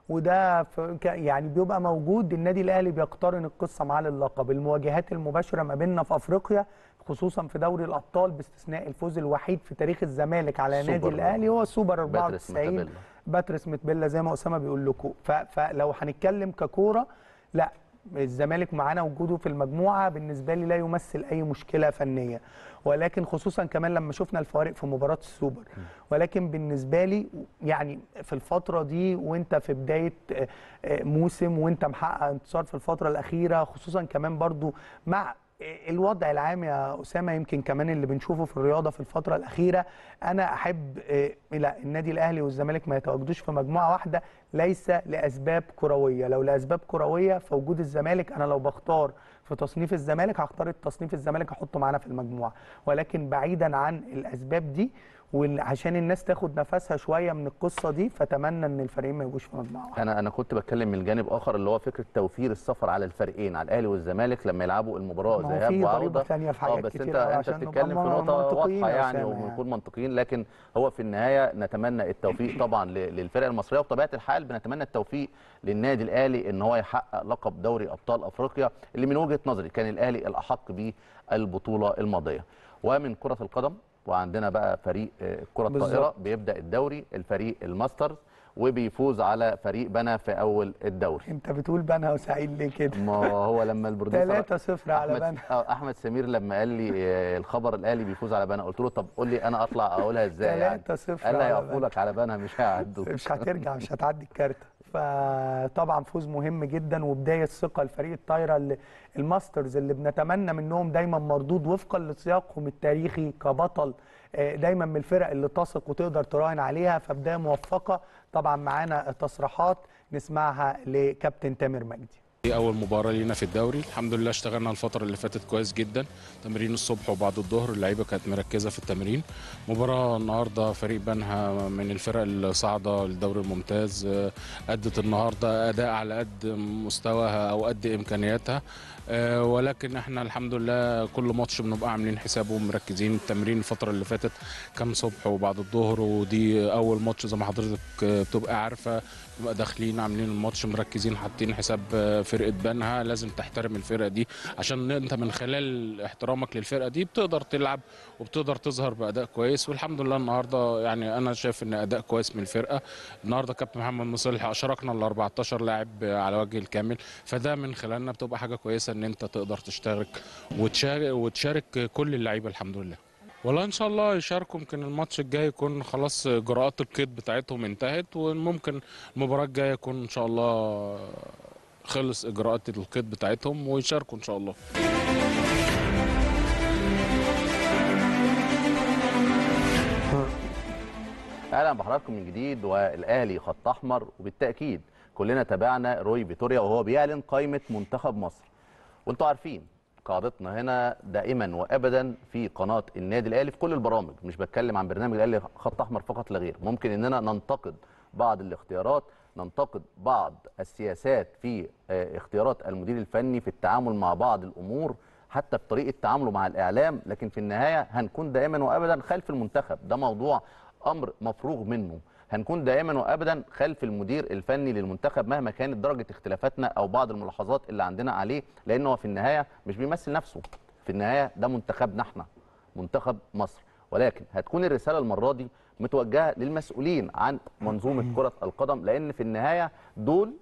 وده في ك- يعني بيبقى موجود النادي الاهلي بيقترن القصه معاه للقب المواجهات المباشره ما بيننا في افريقيا خصوصا في دوري الابطال باستثناء الفوز الوحيد في تاريخ الزمالك على سوبر. نادي الاهلي هو سوبر باتريس 94 متابيلا. باتريس متبيلا زي ما اسامه بيقول لكم ف- فلو هنتكلم ككوره لا الزمالك معانا وجوده في المجموعه بالنسبه لي لا يمثل اي مشكله فنيه ولكن خصوصا كمان لما شفنا الفوارق في مباراه السوبر ولكن بالنسبه لي يعني في الفتره دي وانت في بدايه آه، آه، موسم وانت محقق انتصار في الفتره الاخيره خصوصا كمان برضو مع الوضع العام يا اسامه يمكن كمان اللي بنشوفه في الرياضه في الفتره الاخيره انا احب آه، لا النادي الاهلي والزمالك ما يتواجدوش في مجموعه واحده ليس لاسباب كرويه لو لاسباب كرويه فوجود الزمالك انا لو بختار في تصنيف الزمالك هختار التصنيف الزمالك احطه معانا في المجموعه ولكن بعيدا عن الاسباب دي وعشان الناس تاخد نفسها شويه من القصه دي فاتمنى ان الفريقين ما يبقوش في مجموعه واحده انا انا كنت بتكلم من جانب اخر اللي هو فكره توفير السفر على الفريقين على الاهلي والزمالك لما يلعبوا المباراه ما هو ذهاب في ضريبة وعوده تانية في اه حاجات بس كتير انت أوي انت عشان نبقى بتتكلم في نقطه منطقيين واضحه يا يعني أسامة ونكون منطقيين لكن هو في النهايه نتمنى التوفيق طبعا ل- للفرق المصريه وبطبيعه الحال بنتمنى التوفيق للنادي الاهلي ان هو يحقق لقب دوري ابطال افريقيا اللي من وجهه نظري كان الاهلي الاحق بالبطوله الماضيه ومن كره القدم وعندنا بقى فريق آه، كره بالظبط. الطائره بيبدا الدوري الفريق الماسترز وبيفوز على فريق بنا في اول الدوري انت بتقول بنها وسعيد ليه كده ما هو لما البروديوسر 3-0 على أحمد- بنها آه، احمد سمير لما قال لي آه، الخبر الاهلي بيفوز على بنا قلت له طب قول لي انا اطلع اقولها ازاي يعني 3-0 قال لي على هيقفوا بنا. لك على بنا مش هيعدوا مش هترجع مش هتعدي الكارته فطبعا فوز مهم جدا وبدايه ثقه لفريق الطايره اللي الماسترز اللي بنتمنى منهم دايما مردود وفقا لسياقهم التاريخي كبطل آه، دايما من الفرق اللي تثق وتقدر تراهن عليها فبدايه موفقه طبعا معانا تصريحات نسمعها لكابتن تامر مجدي دي أول مباراة لينا في الدوري الحمد لله اشتغلنا الفترة اللي فاتت كويس جدا تمرين الصبح وبعد الظهر اللعيبة كانت مركزة في التمرين مباراة النهاردة فريق بنها من الفرق الصاعدة للدوري الممتاز آه، أدت النهاردة أداء على قد مستواها أو قد إمكانياتها آه، ولكن احنا الحمد لله كل ماتش بنبقى عاملين حسابه ومركزين التمرين الفترة اللي فاتت كان صبح وبعد الظهر ودي أول ماتش زي ما حضرتك آه، بتبقى عارفة نبقى داخلين عاملين الماتش مركزين حاطين حساب آه، فرقه بنها لازم تحترم الفرقه دي عشان انت من خلال احترامك للفرقه دي بتقدر تلعب وبتقدر تظهر باداء كويس والحمد لله النهارده يعني انا شايف ان اداء كويس من الفرقه النهارده كابتن محمد مصلح اشركنا ال 14 لاعب على وجه الكامل فده من خلالنا بتبقى حاجه كويسه ان انت تقدر تشترك وتشارك وتشارك كل اللعيبه الحمد لله والله ان شاء الله يشاركوا يمكن الماتش الجاي يكون خلاص اجراءات القيد بتاعتهم انتهت وممكن المباراه الجايه يكون ان شاء الله خلص اجراءات القيد بتاعتهم ويشاركوا ان شاء الله اهلا بحضراتكم من جديد والاهلي خط احمر وبالتاكيد كلنا تابعنا روي فيتوريا وهو بيعلن قائمه منتخب مصر وانتوا عارفين قاعدتنا هنا دائما وابدا في قناه النادي الاهلي في كل البرامج مش بتكلم عن برنامج الاهلي خط احمر فقط لا غير ممكن اننا ننتقد بعض الاختيارات ننتقد بعض السياسات في آه، اختيارات المدير الفني في التعامل مع بعض الامور حتى في طريقه تعامله مع الاعلام لكن في النهايه هنكون دائما وابدا خلف المنتخب ده موضوع امر مفروغ منه هنكون دائما وابدا خلف المدير الفني للمنتخب مهما كانت درجه اختلافاتنا او بعض الملاحظات اللي عندنا عليه لانه هو في النهايه مش بيمثل نفسه في النهايه ده منتخبنا احنا منتخب مصر ولكن هتكون الرساله المره دي متوجهه للمسؤولين عن منظومه كره القدم لان في النهايه دول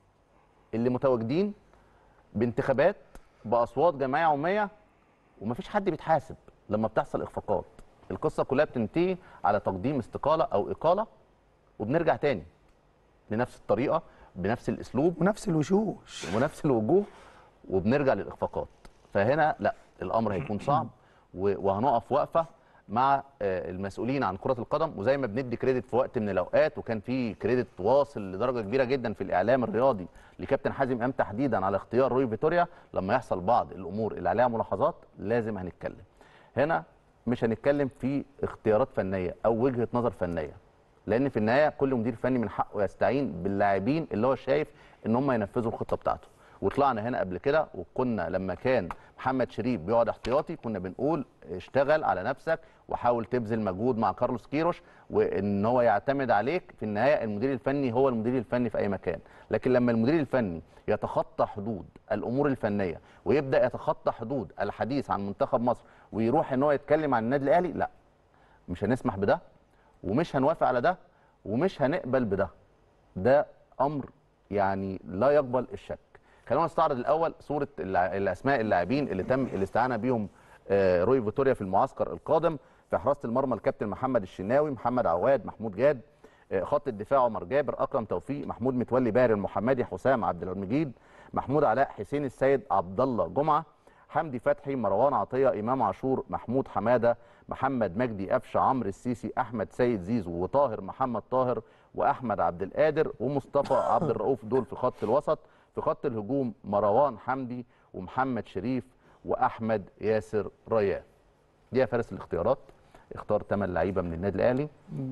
اللي متواجدين بانتخابات باصوات جمعيه عموميه ومفيش حد بيتحاسب لما بتحصل اخفاقات القصه كلها بتنتهي على تقديم استقاله او اقاله وبنرجع تاني بنفس الطريقه بنفس الاسلوب ونفس الوشوش ونفس الوجوه وبنرجع للاخفاقات فهنا لا الامر هيكون صعب و- وهنقف وقفه مع آه، المسؤولين عن كره القدم وزي ما بندي كريدت في وقت من الاوقات وكان في كريدت واصل لدرجه كبيره جدا في الاعلام الرياضي لكابتن حازم امام تحديدا على اختيار روي فيتوريا لما يحصل بعض الامور اللي عليها ملاحظات لازم هنتكلم هنا مش هنتكلم في اختيارات فنيه او وجهه نظر فنيه لان في النهايه كل مدير فني من حقه يستعين باللاعبين اللي هو شايف ان هم ينفذوا الخطه بتاعته وطلعنا هنا قبل كده وكنا لما كان محمد شريف بيقعد احتياطي كنا بنقول اشتغل على نفسك وحاول تبذل مجهود مع كارلوس كيروش وان هو يعتمد عليك في النهايه المدير الفني هو المدير الفني في اي مكان لكن لما المدير الفني يتخطى حدود الامور الفنيه ويبدا يتخطى حدود الحديث عن منتخب مصر ويروح ان هو يتكلم عن النادي الاهلي لا مش هنسمح بده ومش هنوافق على ده ومش هنقبل بده ده امر يعني لا يقبل الشك خلينا نستعرض الاول صوره الع- الاسماء اللاعبين اللي تم الاستعانه بيهم آه، روي فيتوريا في المعسكر القادم في حراسه المرمى الكابتن محمد الشناوي محمد عواد محمود جاد آه، خط الدفاع عمر جابر اكرم توفيق محمود متولي باهر المحمدي حسام عبد المجيد محمود علاء حسين السيد عبد الله جمعه حمدي فتحي مروان عطيه امام عاشور محمود حماده محمد مجدي قفشه عمرو السيسي احمد سيد زيزو وطاهر محمد طاهر واحمد عبد القادر ومصطفى عبد الرؤوف دول في خط الوسط في خط الهجوم مروان حمدي ومحمد شريف واحمد ياسر ريان دي يا فارس الاختيارات اختار 8 لعيبه من النادي الاهلي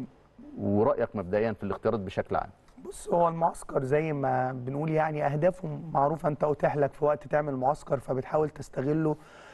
ورايك مبدئيا في الاختيارات بشكل عام بص هو المعسكر زي ما بنقول يعني اهدافه معروفه انت اتاح لك في وقت تعمل معسكر فبتحاول تستغله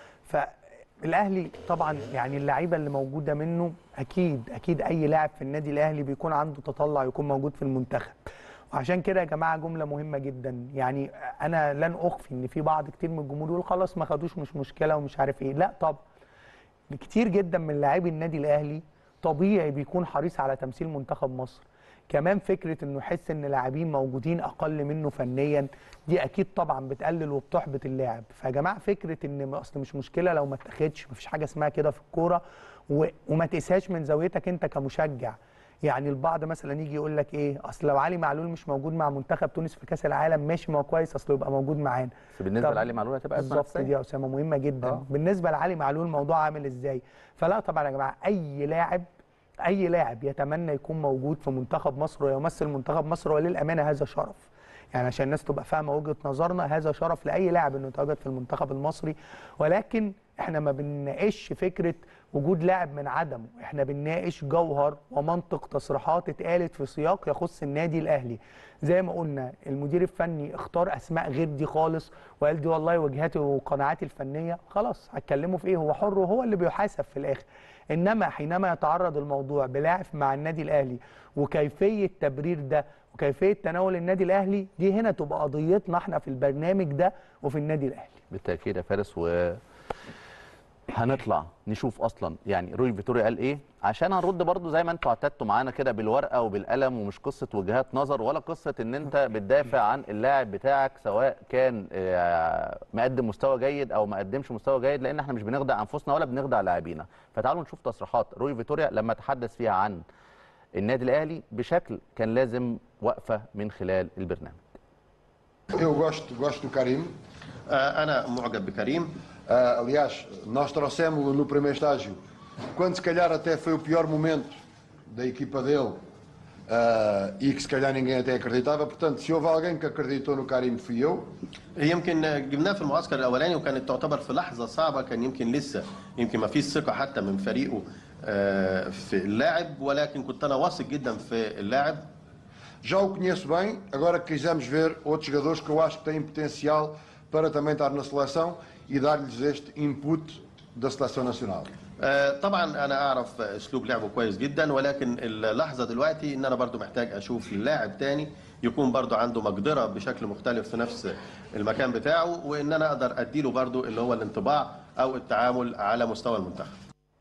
فالاهلي طبعا يعني اللعيبه اللي موجوده منه اكيد اكيد اي لاعب في النادي الاهلي بيكون عنده تطلع يكون موجود في المنتخب وعشان كده يا جماعه جمله مهمه جدا يعني انا لن اخفي ان في بعض كتير من الجمهور يقول خلاص ما خدوش مش مشكله ومش عارف ايه لا طب كتير جدا من لاعبي النادي الاهلي طبيعي بيكون حريص على تمثيل منتخب مصر كمان فكره انه يحس ان لاعبين موجودين اقل منه فنيا دي اكيد طبعا بتقلل وبتحبط اللاعب فيا جماعه فكره ان اصل مش مشكله لو ما اتاخدش مفيش حاجه اسمها كده في الكوره و... وما تقيسهاش من زاويتك انت كمشجع يعني البعض مثلا يجي يقول لك ايه اصل لو علي معلول مش موجود مع منتخب تونس في كاس العالم ماشي ما هو كويس اصله يبقى موجود معانا بس بالنسبه طب لعلي معلول هتبقى ازمه بالظبط نفسيه دي يا اسامه مهمه جدا آه. آه. بالنسبه لعلي معلول الموضوع عامل ازاي فلا طبعا يا جماعه اي لاعب اي لاعب يتمنى يكون موجود في منتخب مصر ويمثل منتخب مصر وللامانه هذا شرف يعني عشان الناس تبقى فاهمه وجهه نظرنا هذا شرف لاي لاعب انه يتواجد في المنتخب المصري ولكن احنا ما بنناقش فكره وجود لاعب من عدمه احنا بنناقش جوهر ومنطق تصريحات اتقالت في سياق يخص النادي الاهلي زي ما قلنا المدير الفني اختار اسماء غير دي خالص وقال دي والله وجهاتي وقناعاتي الفنيه خلاص هتكلموا في ايه هو حر وهو اللي بيحاسب في الاخر انما حينما يتعرض الموضوع بلاعب مع النادي الاهلي وكيفيه تبرير ده وكيفيه تناول النادي الاهلي دي هنا تبقى قضيتنا احنا في البرنامج ده وفي النادي الاهلي بالتاكيد يا فارس و هنطلع نشوف اصلا يعني روي فيتوريا قال ايه عشان هنرد برضو زي ما انتوا اعتدتوا معانا كده بالورقه وبالقلم ومش قصه وجهات نظر ولا قصه ان انت بتدافع عن اللاعب بتاعك سواء كان آه، مقدم مستوى جيد او ما قدمش مستوى جيد لان احنا مش بنخدع انفسنا ولا بنخدع لاعبينا فتعالوا نشوف تصريحات روي فيتوريا لما تحدث فيها عن النادي الاهلي بشكل كان لازم وقفه من خلال البرنامج Eu gosto, gosto do Karim. آه، أنا معجب بكريم Ah, aliás, nós trouxemos-lo no primeiro estágio, quando se calhar até foi o pior momento da equipa dele ah, e que se calhar ninguém até acreditava. Portanto, se houve alguém que acreditou no Karim fui eu. يمكن جبناه في المعسكر الأولاني وكانت تعتبر في لحظة صعبة كان يمكن لسه يمكن ما فيش ثقة حتى من فريقه آه، في اللاعب ولكن كنت أنا واثق جدا في اللاعب Já o conheço bem, agora quisemos ver outros jogadores que eu acho que têm potencial para também estar na seleção e dar-lhes este input da seleção nacional. آه، طبعا انا اعرف اسلوب لعبه كويس جدا ولكن اللحظه دلوقتي ان انا برضو محتاج اشوف لاعب تاني يكون برضو عنده مقدره بشكل مختلف في نفس المكان بتاعه وان انا اقدر اديله برضو اللي هو الانطباع او التعامل على مستوى المنتخب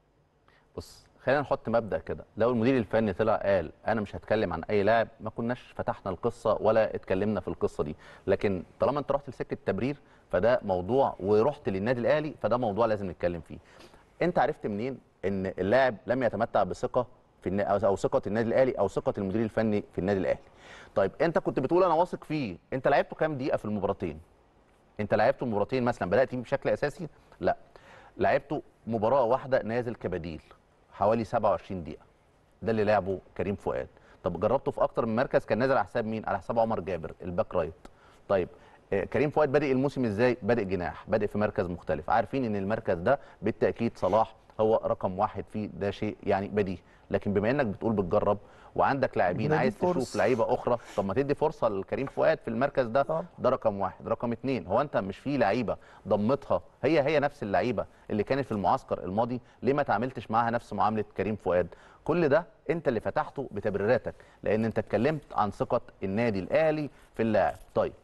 بص خلينا نحط مبدا كده لو المدير الفني طلع قال انا مش هتكلم عن اي لاعب ما كناش فتحنا القصه ولا اتكلمنا في القصه دي لكن طالما انت رحت لسكه تبرير فده موضوع ورحت للنادي الاهلي فده موضوع لازم نتكلم فيه انت عرفت منين ان اللاعب لم يتمتع بثقه في النا... او أو ثقه النادي الاهلي او ثقه المدير الفني في النادي الاهلي طيب انت كنت بتقول انا واثق فيه انت لعبته كام دقيقه في المباراتين انت لعبته مباراتين مثلا بدات فيه بشكل اساسي لا لعبته مباراه واحده نازل كبديل حوالي 27 دقيقه ده اللي لعبه كريم فؤاد طب جربته في اكتر من مركز كان نازل على حساب مين على حساب عمر جابر الباك رايت طيب آه، كريم فؤاد بادئ الموسم ازاي بادئ جناح بادئ في مركز مختلف عارفين ان المركز ده بالتاكيد صلاح هو رقم واحد فيه ده شيء يعني بديهي لكن بما انك بتقول بتجرب وعندك لاعبين بدي عايز تشوف فرصة. لعيبه اخرى طب ما تدي فرصه لكريم فؤاد في المركز ده طبعا. ده رقم واحد رقم اتنين هو انت مش في لعيبه ضمتها هي هي نفس اللعيبه اللي كانت في المعسكر الماضي ليه ما تعاملتش معاها نفس معامله كريم فؤاد كل ده انت اللي فتحته بتبريراتك لان انت اتكلمت عن ثقه النادي الاهلي في اللاعب طيب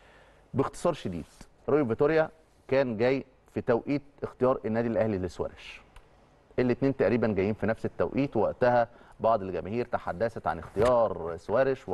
باختصار شديد روي فيتوريا كان جاي في توقيت اختيار النادي الاهلي لسوارش الاثنين تقريبا جايين في نفس التوقيت وقتها بعض الجماهير تحدثت عن اختيار سوارش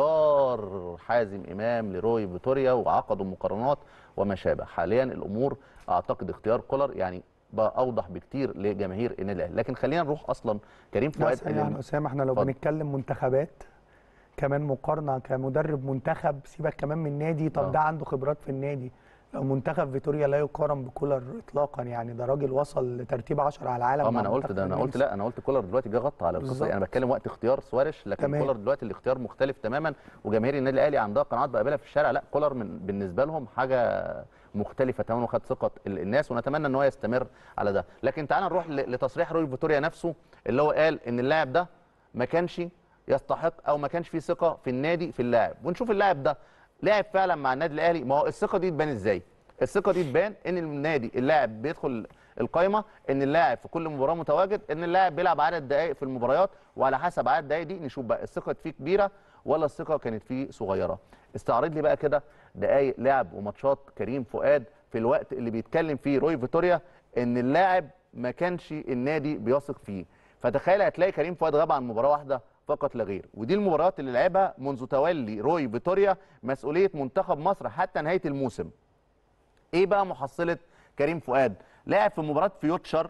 واختيار حازم امام لروي فيتوريا وعقدوا مقارنات وما شابه حاليا الامور اعتقد اختيار كولر يعني بقى اوضح بكتير لجماهير النادي الاهلي لكن خلينا نروح اصلا كريم لا فؤاد ثانية واحدة يا اسامه احنا لو اتفضل. بنتكلم منتخبات كمان مقارنه كمدرب منتخب سيبك كمان من نادي طب آه. ده عنده خبرات في النادي لو منتخب فيتوريا لا يقارن بكولر اطلاقا يعني ده راجل وصل لترتيب 10 على العالم اه ما مع انا قلت منتخب ده انا قلت النمسا. لا انا قلت كولر دلوقتي جه غطى على القصه بالظبط. دي. انا بتكلم وقت اختيار سوارش لكن تمام. كولر دلوقتي الاختيار مختلف تماما وجماهير النادي الاهلي عندها قناعات بقابلها في الشارع لا كولر من بالنسبه لهم حاجه مختلفه تماما وخد ثقه ال- الناس ونتمنى ان هو يستمر على ده لكن تعال نروح ل- لتصريح روي فيتوريا نفسه اللي هو قال ان اللاعب ده ما كانش يستحق او ما كانش فيه ثقه في النادي في اللاعب ونشوف اللاعب ده لاعب فعلا مع النادي الاهلي ما هو الثقه دي تبان ازاي الثقه دي تبان ان النادي اللاعب بيدخل القايمه ان اللاعب في كل مباراه متواجد ان اللاعب بيلعب عدد دقائق في المباريات وعلى حسب عدد الدقائق دي نشوف بقى الثقه فيه كبيره ولا الثقه كانت فيه صغيره استعرض لي بقى كده دقائق لعب وماتشات كريم فؤاد في الوقت اللي بيتكلم فيه روي فيتوريا ان اللاعب ما كانش النادي بيثق فيه فتخيل هتلاقي كريم فؤاد غاب عن مباراه واحده فقط لا غير ودي المباريات اللي لعبها منذ تولي روي فيتوريا مسؤوليه منتخب مصر حتى نهايه الموسم ايه بقى محصله كريم فؤاد لعب في مباراه فيوتشر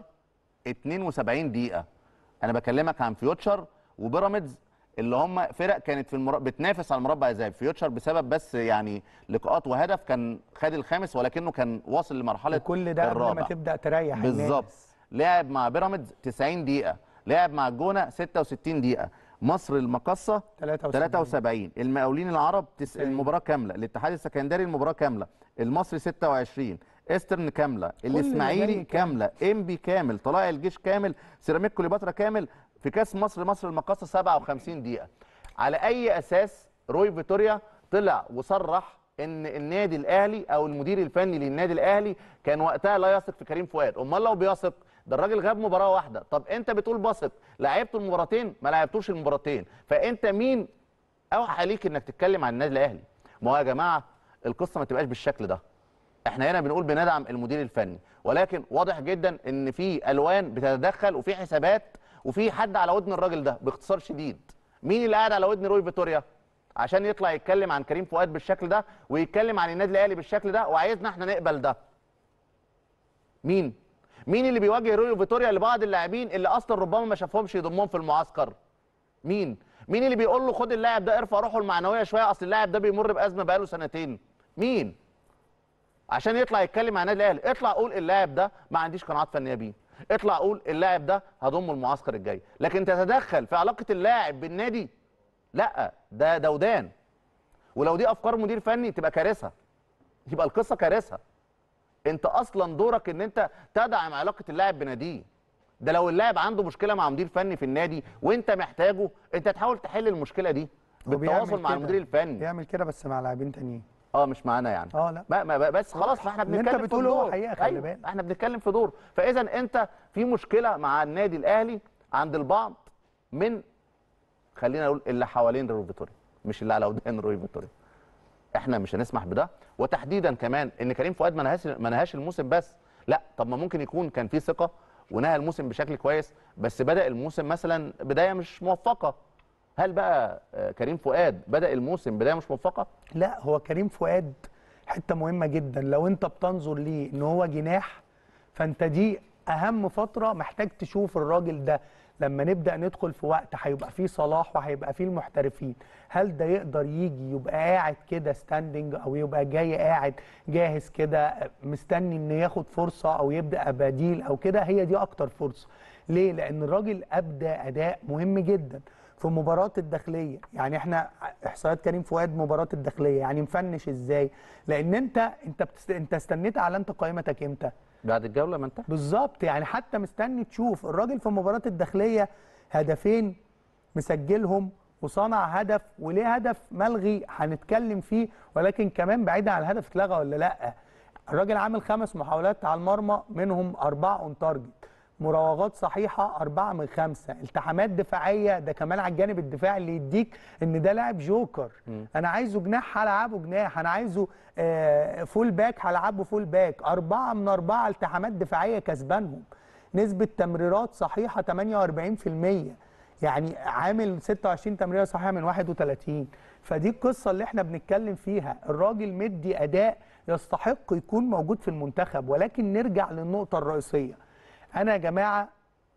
72 دقيقه انا بكلمك عن فيوتشر وبيراميدز اللي هم فرق كانت في المر... بتنافس على المربع الذهبي فيوتشر بسبب بس يعني لقاءات وهدف كان خد الخامس ولكنه كان واصل لمرحله كل ده قبل ما الرابع تبدا تريح بالظبط الناس. لعب مع بيراميدز 90 دقيقه لعب مع الجونه 66 دقيقه مصر المقصه 73. 73 المقاولين العرب تس... المباراه كامله الاتحاد السكندري المباراه كامله المصري 26 استرن كامله الاسماعيلي الجماهير كامله انبي كامل طلائع الجيش كامل سيراميك كليوباترا كامل في كاس مصر مصر المقاصه 57 دقيقه على اي اساس روي فيتوريا طلع وصرح ان النادي الاهلي او المدير الفني للنادي الاهلي كان وقتها لا يثق في كريم فؤاد امال لو بيثق ده الراجل غاب مباراه واحده طب انت بتقول بثق لعبته المباراتين ما لعبتوش المباراتين فانت مين اوحى ليك انك تتكلم عن النادي الاهلي ما هو يا جماعه القصه ما تبقاش بالشكل ده احنا هنا بنقول بندعم المدير الفني ولكن واضح جدا ان في الوان بتتدخل وفي حسابات وفي حد على ودن الراجل ده باختصار شديد مين اللي قاعد على ودن روي فيتوريا عشان يطلع يتكلم عن كريم فؤاد بالشكل ده ويتكلم عن النادي الاهلي بالشكل ده وعايزنا احنا نقبل ده مين مين اللي بيواجه روي فيتوريا لبعض اللاعبين اللي اصلا ربما ما شافهمش يضمهم في المعسكر مين مين اللي بيقول له خد اللاعب ده ارفع روحه المعنويه شويه اصل اللاعب ده بيمر بازمه بقاله سنتين مين عشان يطلع يتكلم عن النادي الاهلي اطلع قول اللاعب ده ما عنديش قناعات فنيه بيه اطلع قول اللاعب ده هضمه المعسكر الجاي لكن تتدخل في علاقه اللاعب بالنادي لا ده دودان ولو دي افكار مدير فني تبقى كارثه يبقى القصه كارثه انت اصلا دورك ان انت تدعم علاقه اللاعب بناديه ده لو اللاعب عنده مشكله مع مدير فني في النادي وانت محتاجه انت تحاول تحل المشكله دي هو بيعمل بالتواصل مع كده. المدير الفني بيعمل كده بس مع لاعبين تانيين اه مش معانا يعني اه لا ما ما بس خلاص فاحنا اللي انت بنتكلم في بتقوله هو الدور حقيقة، خلي أيوة، بالك. احنا بنتكلم في دور فاذا انت في مشكله مع النادي الاهلي عند البعض من خلينا نقول اللي حوالين روي فيتوريا مش اللي على ودان روي فيتوريا احنا مش هنسمح بده وتحديدا كمان ان كريم فؤاد ما نهاش ما نهاش الموسم بس لا طب ما ممكن يكون كان في ثقه ونهى الموسم بشكل كويس بس بدا الموسم مثلا بدايه مش موفقه هل بقى آه، كريم فؤاد بدا الموسم بدايه مش موفقه لا هو كريم فؤاد حته مهمه جدا لو انت بتنظر ليه ان هو جناح فانت دي اهم فتره محتاج تشوف الراجل ده لما نبدا ندخل في وقت هيبقى فيه صلاح وهيبقى فيه المحترفين هل ده يقدر يجي يبقى قاعد كده ستاندنج او يبقى جاي قاعد جاهز كده مستني ان ياخد فرصه او يبدا بديل او كده هي دي اكتر فرصه ليه لان الراجل ابدى اداء مهم جدا في مباراة الداخلية يعني احنا احصائيات كريم فؤاد مباراة الداخلية يعني مفنش ازاي لان انت انت بتست... انت استنيت اعلنت قائمتك امتى بعد الجوله ما انتهى بالظبط يعني حتى مستني تشوف الراجل في مباراة الداخلية هدفين مسجلهم وصنع هدف وليه هدف ملغي هنتكلم فيه ولكن كمان بعيدا عن الهدف اتلغى ولا لا الراجل عامل خمس محاولات على المرمى منهم أربعة اون تارجت مراوغات صحيحة أربعة من خمسة التحامات دفاعية ده كمان على الجانب الدفاعي اللي يديك إن ده لاعب جوكر أنا عايزه جناح هلعبه جناح أنا عايزه آه، فول باك هلعبه فول باك أربعة من أربعة التحامات دفاعية كسبانهم نسبة تمريرات صحيحة 48% يعني عامل 26 تمريره صحيحه من 31 فدي القصه اللي احنا بنتكلم فيها الراجل مدي اداء يستحق يكون موجود في المنتخب ولكن نرجع للنقطه الرئيسيه انا يا جماعه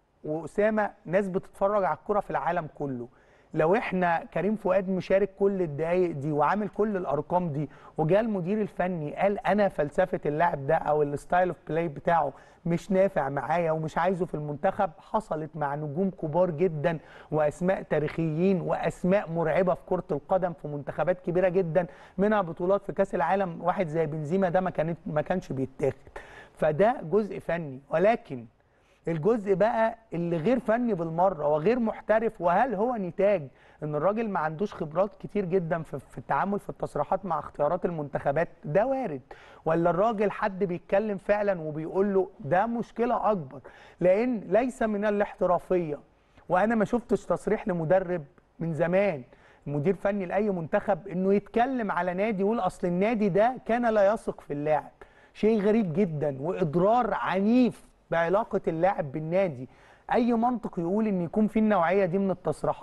واسامه ناس بتتفرج على الكره في العالم كله لو احنا كريم فؤاد مشارك كل الدقايق دي وعامل كل الارقام دي وجاء المدير الفني قال انا فلسفه اللاعب ده او الستايل اوف بلاي بتاعه مش نافع معايا ومش عايزه في المنتخب حصلت مع نجوم كبار جدا واسماء تاريخيين واسماء مرعبه في كره القدم في منتخبات كبيره جدا منها بطولات في كاس العالم واحد زي بنزيما ده ما كانت ما كانش بيتاخد فده جزء فني ولكن الجزء بقى اللي غير فني بالمره وغير محترف وهل هو نتاج ان الراجل ما عندوش خبرات كتير جدا في, في التعامل في التصريحات مع اختيارات المنتخبات ده وارد ولا الراجل حد بيتكلم فعلا وبيقول له ده مشكله اكبر لان ليس من الاحترافيه وانا ما شفتش تصريح لمدرب من زمان مدير فني لاي منتخب انه يتكلم على نادي يقول اصل النادي ده كان لا يثق في اللاعب شيء غريب جدا واضرار عنيف بعلاقه اللاعب بالنادي اي منطق يقول ان يكون في النوعيه دي من التصريحات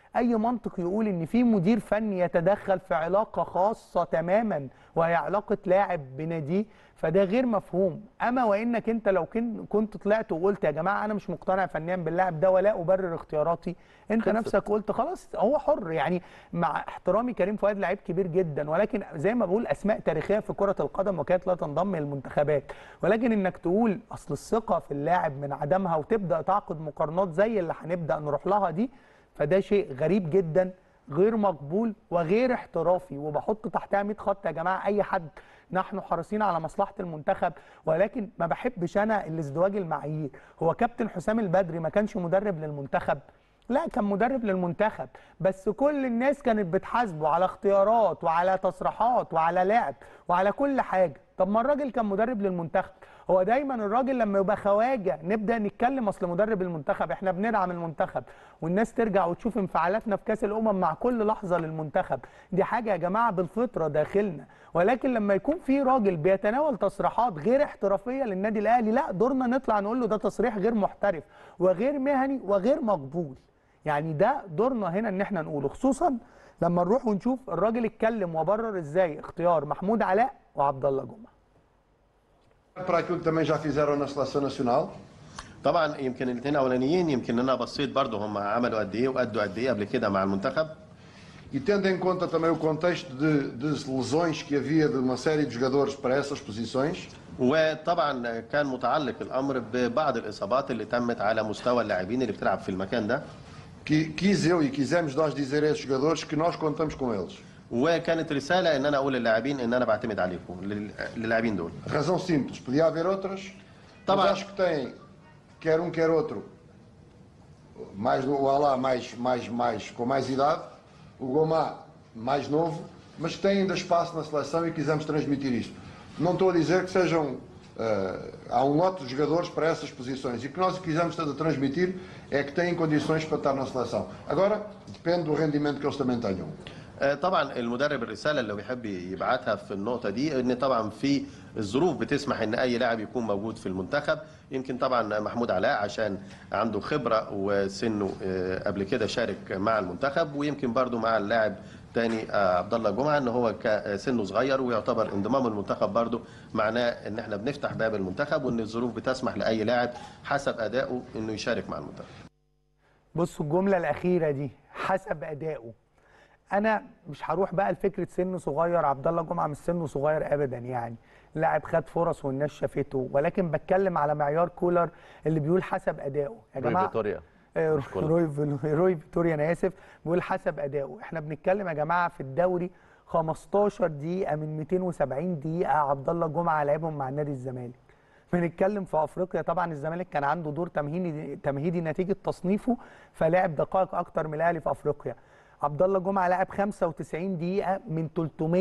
اي منطق يقول ان في مدير فني يتدخل في علاقه خاصه تماما وهي علاقه لاعب بناديه فده غير مفهوم اما وانك انت لو كن- كنت طلعت وقلت يا جماعه انا مش مقتنع فنيا باللاعب ده ولا ابرر اختياراتي انت خلصت. نفسك قلت خلاص هو حر يعني مع احترامي كريم فؤاد لعيب كبير جدا ولكن زي ما بقول اسماء تاريخيه في كره القدم وكانت لا تنضم للمنتخبات ولكن انك تقول اصل الثقه في اللاعب من عدمها وتبدا تعقد مقارنات زي اللي هنبدا نروح لها دي فده شيء غريب جدا غير مقبول وغير احترافي وبحط تحتها 100 خط يا جماعه اي حد نحن حريصين على مصلحه المنتخب ولكن ما بحبش انا الازدواج المعايير هو كابتن حسام البدري ما كانش مدرب للمنتخب لا كان مدرب للمنتخب بس كل الناس كانت بتحاسبه على اختيارات وعلى تصريحات وعلى لعب وعلى كل حاجه طب ما الراجل كان مدرب للمنتخب هو دايما الراجل لما يبقى خواجه نبدا نتكلم اصل مدرب المنتخب احنا بندعم المنتخب والناس ترجع وتشوف انفعالاتنا في كاس الامم مع كل لحظه للمنتخب دي حاجه يا جماعه بالفطره داخلنا ولكن لما يكون في راجل بيتناول تصريحات غير احترافيه للنادي الاهلي لا دورنا نطلع نقول له ده تصريح غير محترف وغير مهني وغير مقبول يعني ده دورنا هنا ان احنا نقوله خصوصا لما نروح ونشوف الراجل اتكلم وبرر ازاي اختيار محمود علاء وعبد الله جمعه Para aquilo que também já fizeram na seleção nacional, طبعا يمكن الاثنين الاولانيين يمكن انا بصيت برضه هم عملوا قد ايه وادوا قد ايه قبل كده مع المنتخب e tendo em conta também o contexto de, de lesões que havia de uma série de jogadores para essas posições, وطبعا كان متعلق الامر ببعض الاصابات اللي تمت على مستوى اللاعبين اللي بتلعب في المكان ده que quis eu e quisemos nós dizer a esses jogadores que nós contamos com eles. وكانت رساله ان انا اقول للاعبين ان انا بعتمد عليكم لل- للاعبين دول Razão simples, podia haver outras, Tá mas bem. acho que tem, quer um quer outro, mais o Alá mais, mais, mais, com mais idade, o Gomá mais novo, mas que tem ainda espaço na seleção e quisemos transmitir isto. Não estou a dizer que sejam. eh, há um lote de jogadores para essas posições e o que nós quisemos tanto transmitir é que têm condições para estar na seleção. Agora, depende do rendimento que eles também tenham. آه، طبعا المدرب الرساله اللي بيحب يبعتها في النقطه دي ان طبعا في الظروف بتسمح ان اي لاعب يكون موجود في المنتخب يمكن طبعا محمود علاء عشان عنده خبره وسنه آه، قبل كده شارك مع المنتخب ويمكن برضو مع اللاعب تاني آه، عبد الله جمعه ان هو ك- سنه صغير ويعتبر انضمام المنتخب برضو معناه ان احنا بنفتح باب المنتخب وان الظروف بتسمح لاي لاعب حسب ادائه انه يشارك مع المنتخب بصوا الجملة الأخيرة دي حسب أدائه أنا مش هروح بقى لفكرة سن صغير عبد الله جمعة مش سنه صغير أبدا يعني لاعب خد فرص والناس شافته ولكن بتكلم على معيار كولر اللي بيقول حسب أدائه يا روي جماعة فيتوريا آه، مش كولر. روي روي فيتوريا انا اسف بيقول حسب ادائه احنا بنتكلم يا جماعه في الدوري 15 دقيقه من 270 دقيقه عبد الله جمعه لعبهم مع نادي الزمالك بنتكلم في افريقيا طبعا الزمالك كان عنده دور تمهيدي تمهيدي نتيجه تصنيفه فلعب دقائق اكتر من الاهلي في افريقيا عبد الله جمعه لعب 95 دقيقه من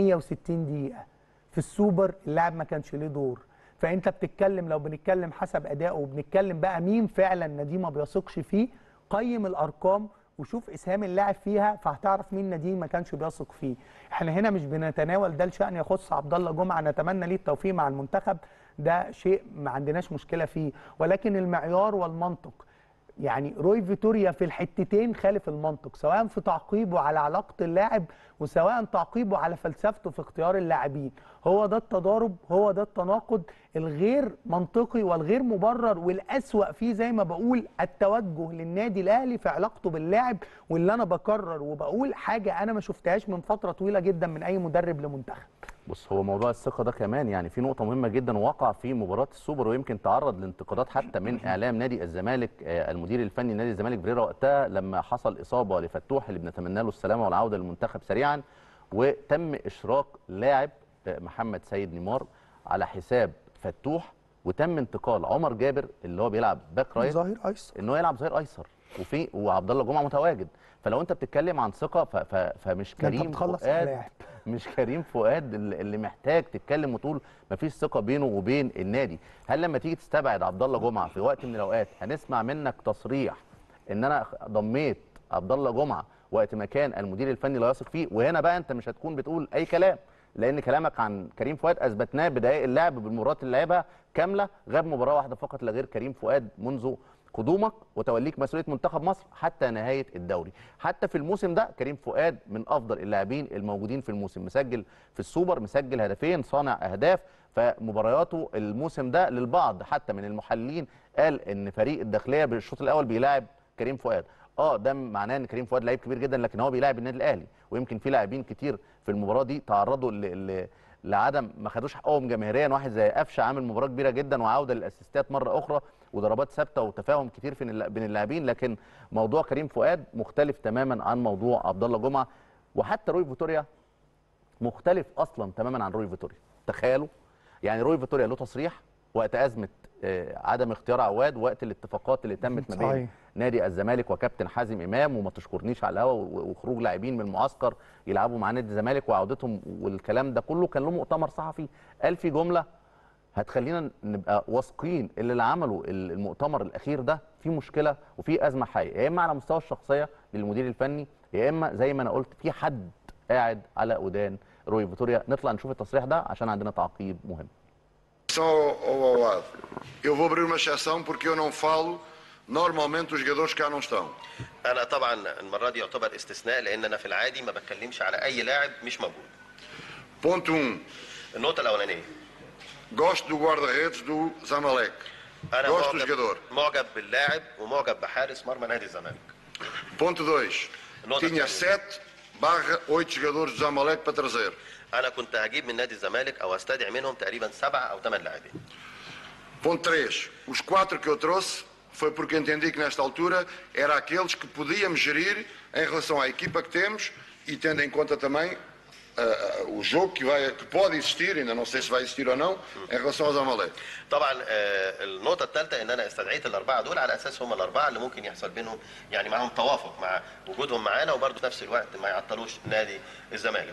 360 دقيقه في السوبر اللاعب ما كانش ليه دور فانت بتتكلم لو بنتكلم حسب ادائه وبنتكلم بقى مين فعلا نادي ما بيثقش فيه قيم الارقام وشوف اسهام اللاعب فيها فهتعرف مين نادي ما كانش بيثق فيه احنا هنا مش بنتناول ده لشان يخص عبد الله جمعه نتمنى ليه التوفيق مع المنتخب ده شيء ما عندناش مشكله فيه ولكن المعيار والمنطق يعني روي فيتوريا في الحتتين خالف المنطق سواء في تعقيبه على علاقه اللاعب وسواء تعقيبه على فلسفته في اختيار اللاعبين هو ده التضارب هو ده التناقض الغير منطقي والغير مبرر والأسوأ فيه زي ما بقول التوجه للنادي الاهلي في علاقته باللاعب واللي انا بكرر وبقول حاجه انا ما شفتهاش من فتره طويله جدا من اي مدرب لمنتخب بص هو موضوع الثقه ده كمان يعني في نقطه مهمه جدا وقع في مباراه السوبر ويمكن تعرض لانتقادات حتى من اعلام نادي الزمالك آه، المدير الفني نادي الزمالك بريرا وقتها لما حصل اصابه لفتوح اللي بنتمنى له السلامه والعوده للمنتخب سريعا وتم اشراك لاعب آه، محمد سيد نيمار على حساب فتوح وتم انتقال عمر جابر اللي هو بيلعب باك رايت ظاهر ايسر ان هو يلعب ظهير ايسر وفي وعبد الله جمعه متواجد فلو انت بتتكلم عن ثقه ف... ف... فمش ده انت كريم بتخلص على فؤاد لاعب. مش كريم فؤاد اللي اللي محتاج تتكلم وتقول مفيش ثقه بينه وبين النادي هل لما تيجي تستبعد عبد الله جمعه في وقت من الاوقات هنسمع منك تصريح ان انا ضميت عبد الله جمعه وقت ما كان المدير الفني لا يثق فيه وهنا بقى انت مش هتكون بتقول اي كلام لان كلامك عن كريم فؤاد اثبتناه بدقائق اللعب بالمباريات اللي لعبها كامله غاب مباراه واحده فقط لا غير كريم فؤاد منذ قدومك وتوليك مسؤوليه منتخب مصر حتى نهايه الدوري حتى في الموسم ده كريم فؤاد من افضل اللاعبين الموجودين في الموسم مسجل في السوبر مسجل هدفين صانع اهداف فمبارياته الموسم ده للبعض حتى من المحللين قال ان فريق الداخليه بالشوط الاول بيلاعب كريم فؤاد اه ده معناه ان كريم فؤاد لعيب كبير جدا لكن هو بيلاعب النادي الاهلي ويمكن في لاعبين كتير في المباراه دي تعرضوا ل... ل... لعدم ما خدوش حقهم جماهيريا واحد زي قفشه عامل مباراه كبيره جدا وعوده للاسيستات مره اخرى وضربات ثابته وتفاهم كتير في الل- بين اللاعبين لكن موضوع كريم فؤاد مختلف تماما عن موضوع عبد الله جمعه وحتى روي فيتوريا مختلف اصلا تماما عن روي فيتوريا تخيلوا يعني روي فيتوريا له تصريح وقت ازمه آه، عدم اختيار عواد وقت الاتفاقات اللي تمت ما بين صحيح. نادي الزمالك وكابتن حازم امام وما تشكرنيش على الهوا و- وخروج لاعبين من المعسكر يلعبوا مع نادي الزمالك وعودتهم والكلام ده كله كان له مؤتمر صحفي قال في جمله هتخلينا نبقى واثقين اللي اللي عملوا ال- المؤتمر الاخير ده في مشكله وفي ازمه حقيقيه يا اما على مستوى الشخصيه للمدير الفني يا اما زي ما انا قلت في حد قاعد على ودان روي فيتوريا نطلع نشوف التصريح ده عشان عندنا تعقيب مهم Só ao, ao lado. Eu vou abrir uma exceção porque eu não falo normalmente os jogadores que cá não estão. انا طبعا المره دي يعتبر استثناء لان انا في العادي ما بتكلمش على اي لاعب مش موجود Ponto 1. النقطه الاولانيه Gosto do guarda-redes do Zamalek. انا Gosto do معجب, jogador. معجب باللاعب ومعجب بحارس مرمى نادي الزمالك Ponto 2. Nota Tinha técnica. 7 barra 8 jogadores do Zamalek para trazer. انا كنت هجيب من نادي الزمالك او استدعي منهم تقريبا سبعه او ثمان لاعبين Ponto 3. Os 4 que eu trouxe foi porque entendi que nesta altura era aqueles que podíamos gerir em relação à equipa que temos e tendo em conta também ah, ah, o jogo que, vai, que pode existir, ainda não sei se vai existir ou não, em relação ao Zamalek. طبعا آه، النقطه الثالثه ان انا استدعيت الاربعه دول على اساس هم الاربعه اللي ممكن يحصل بينهم يعني معاهم توافق مع وجودهم معانا وبرضه في نفس الوقت ما يعطلوش نادي الزمالك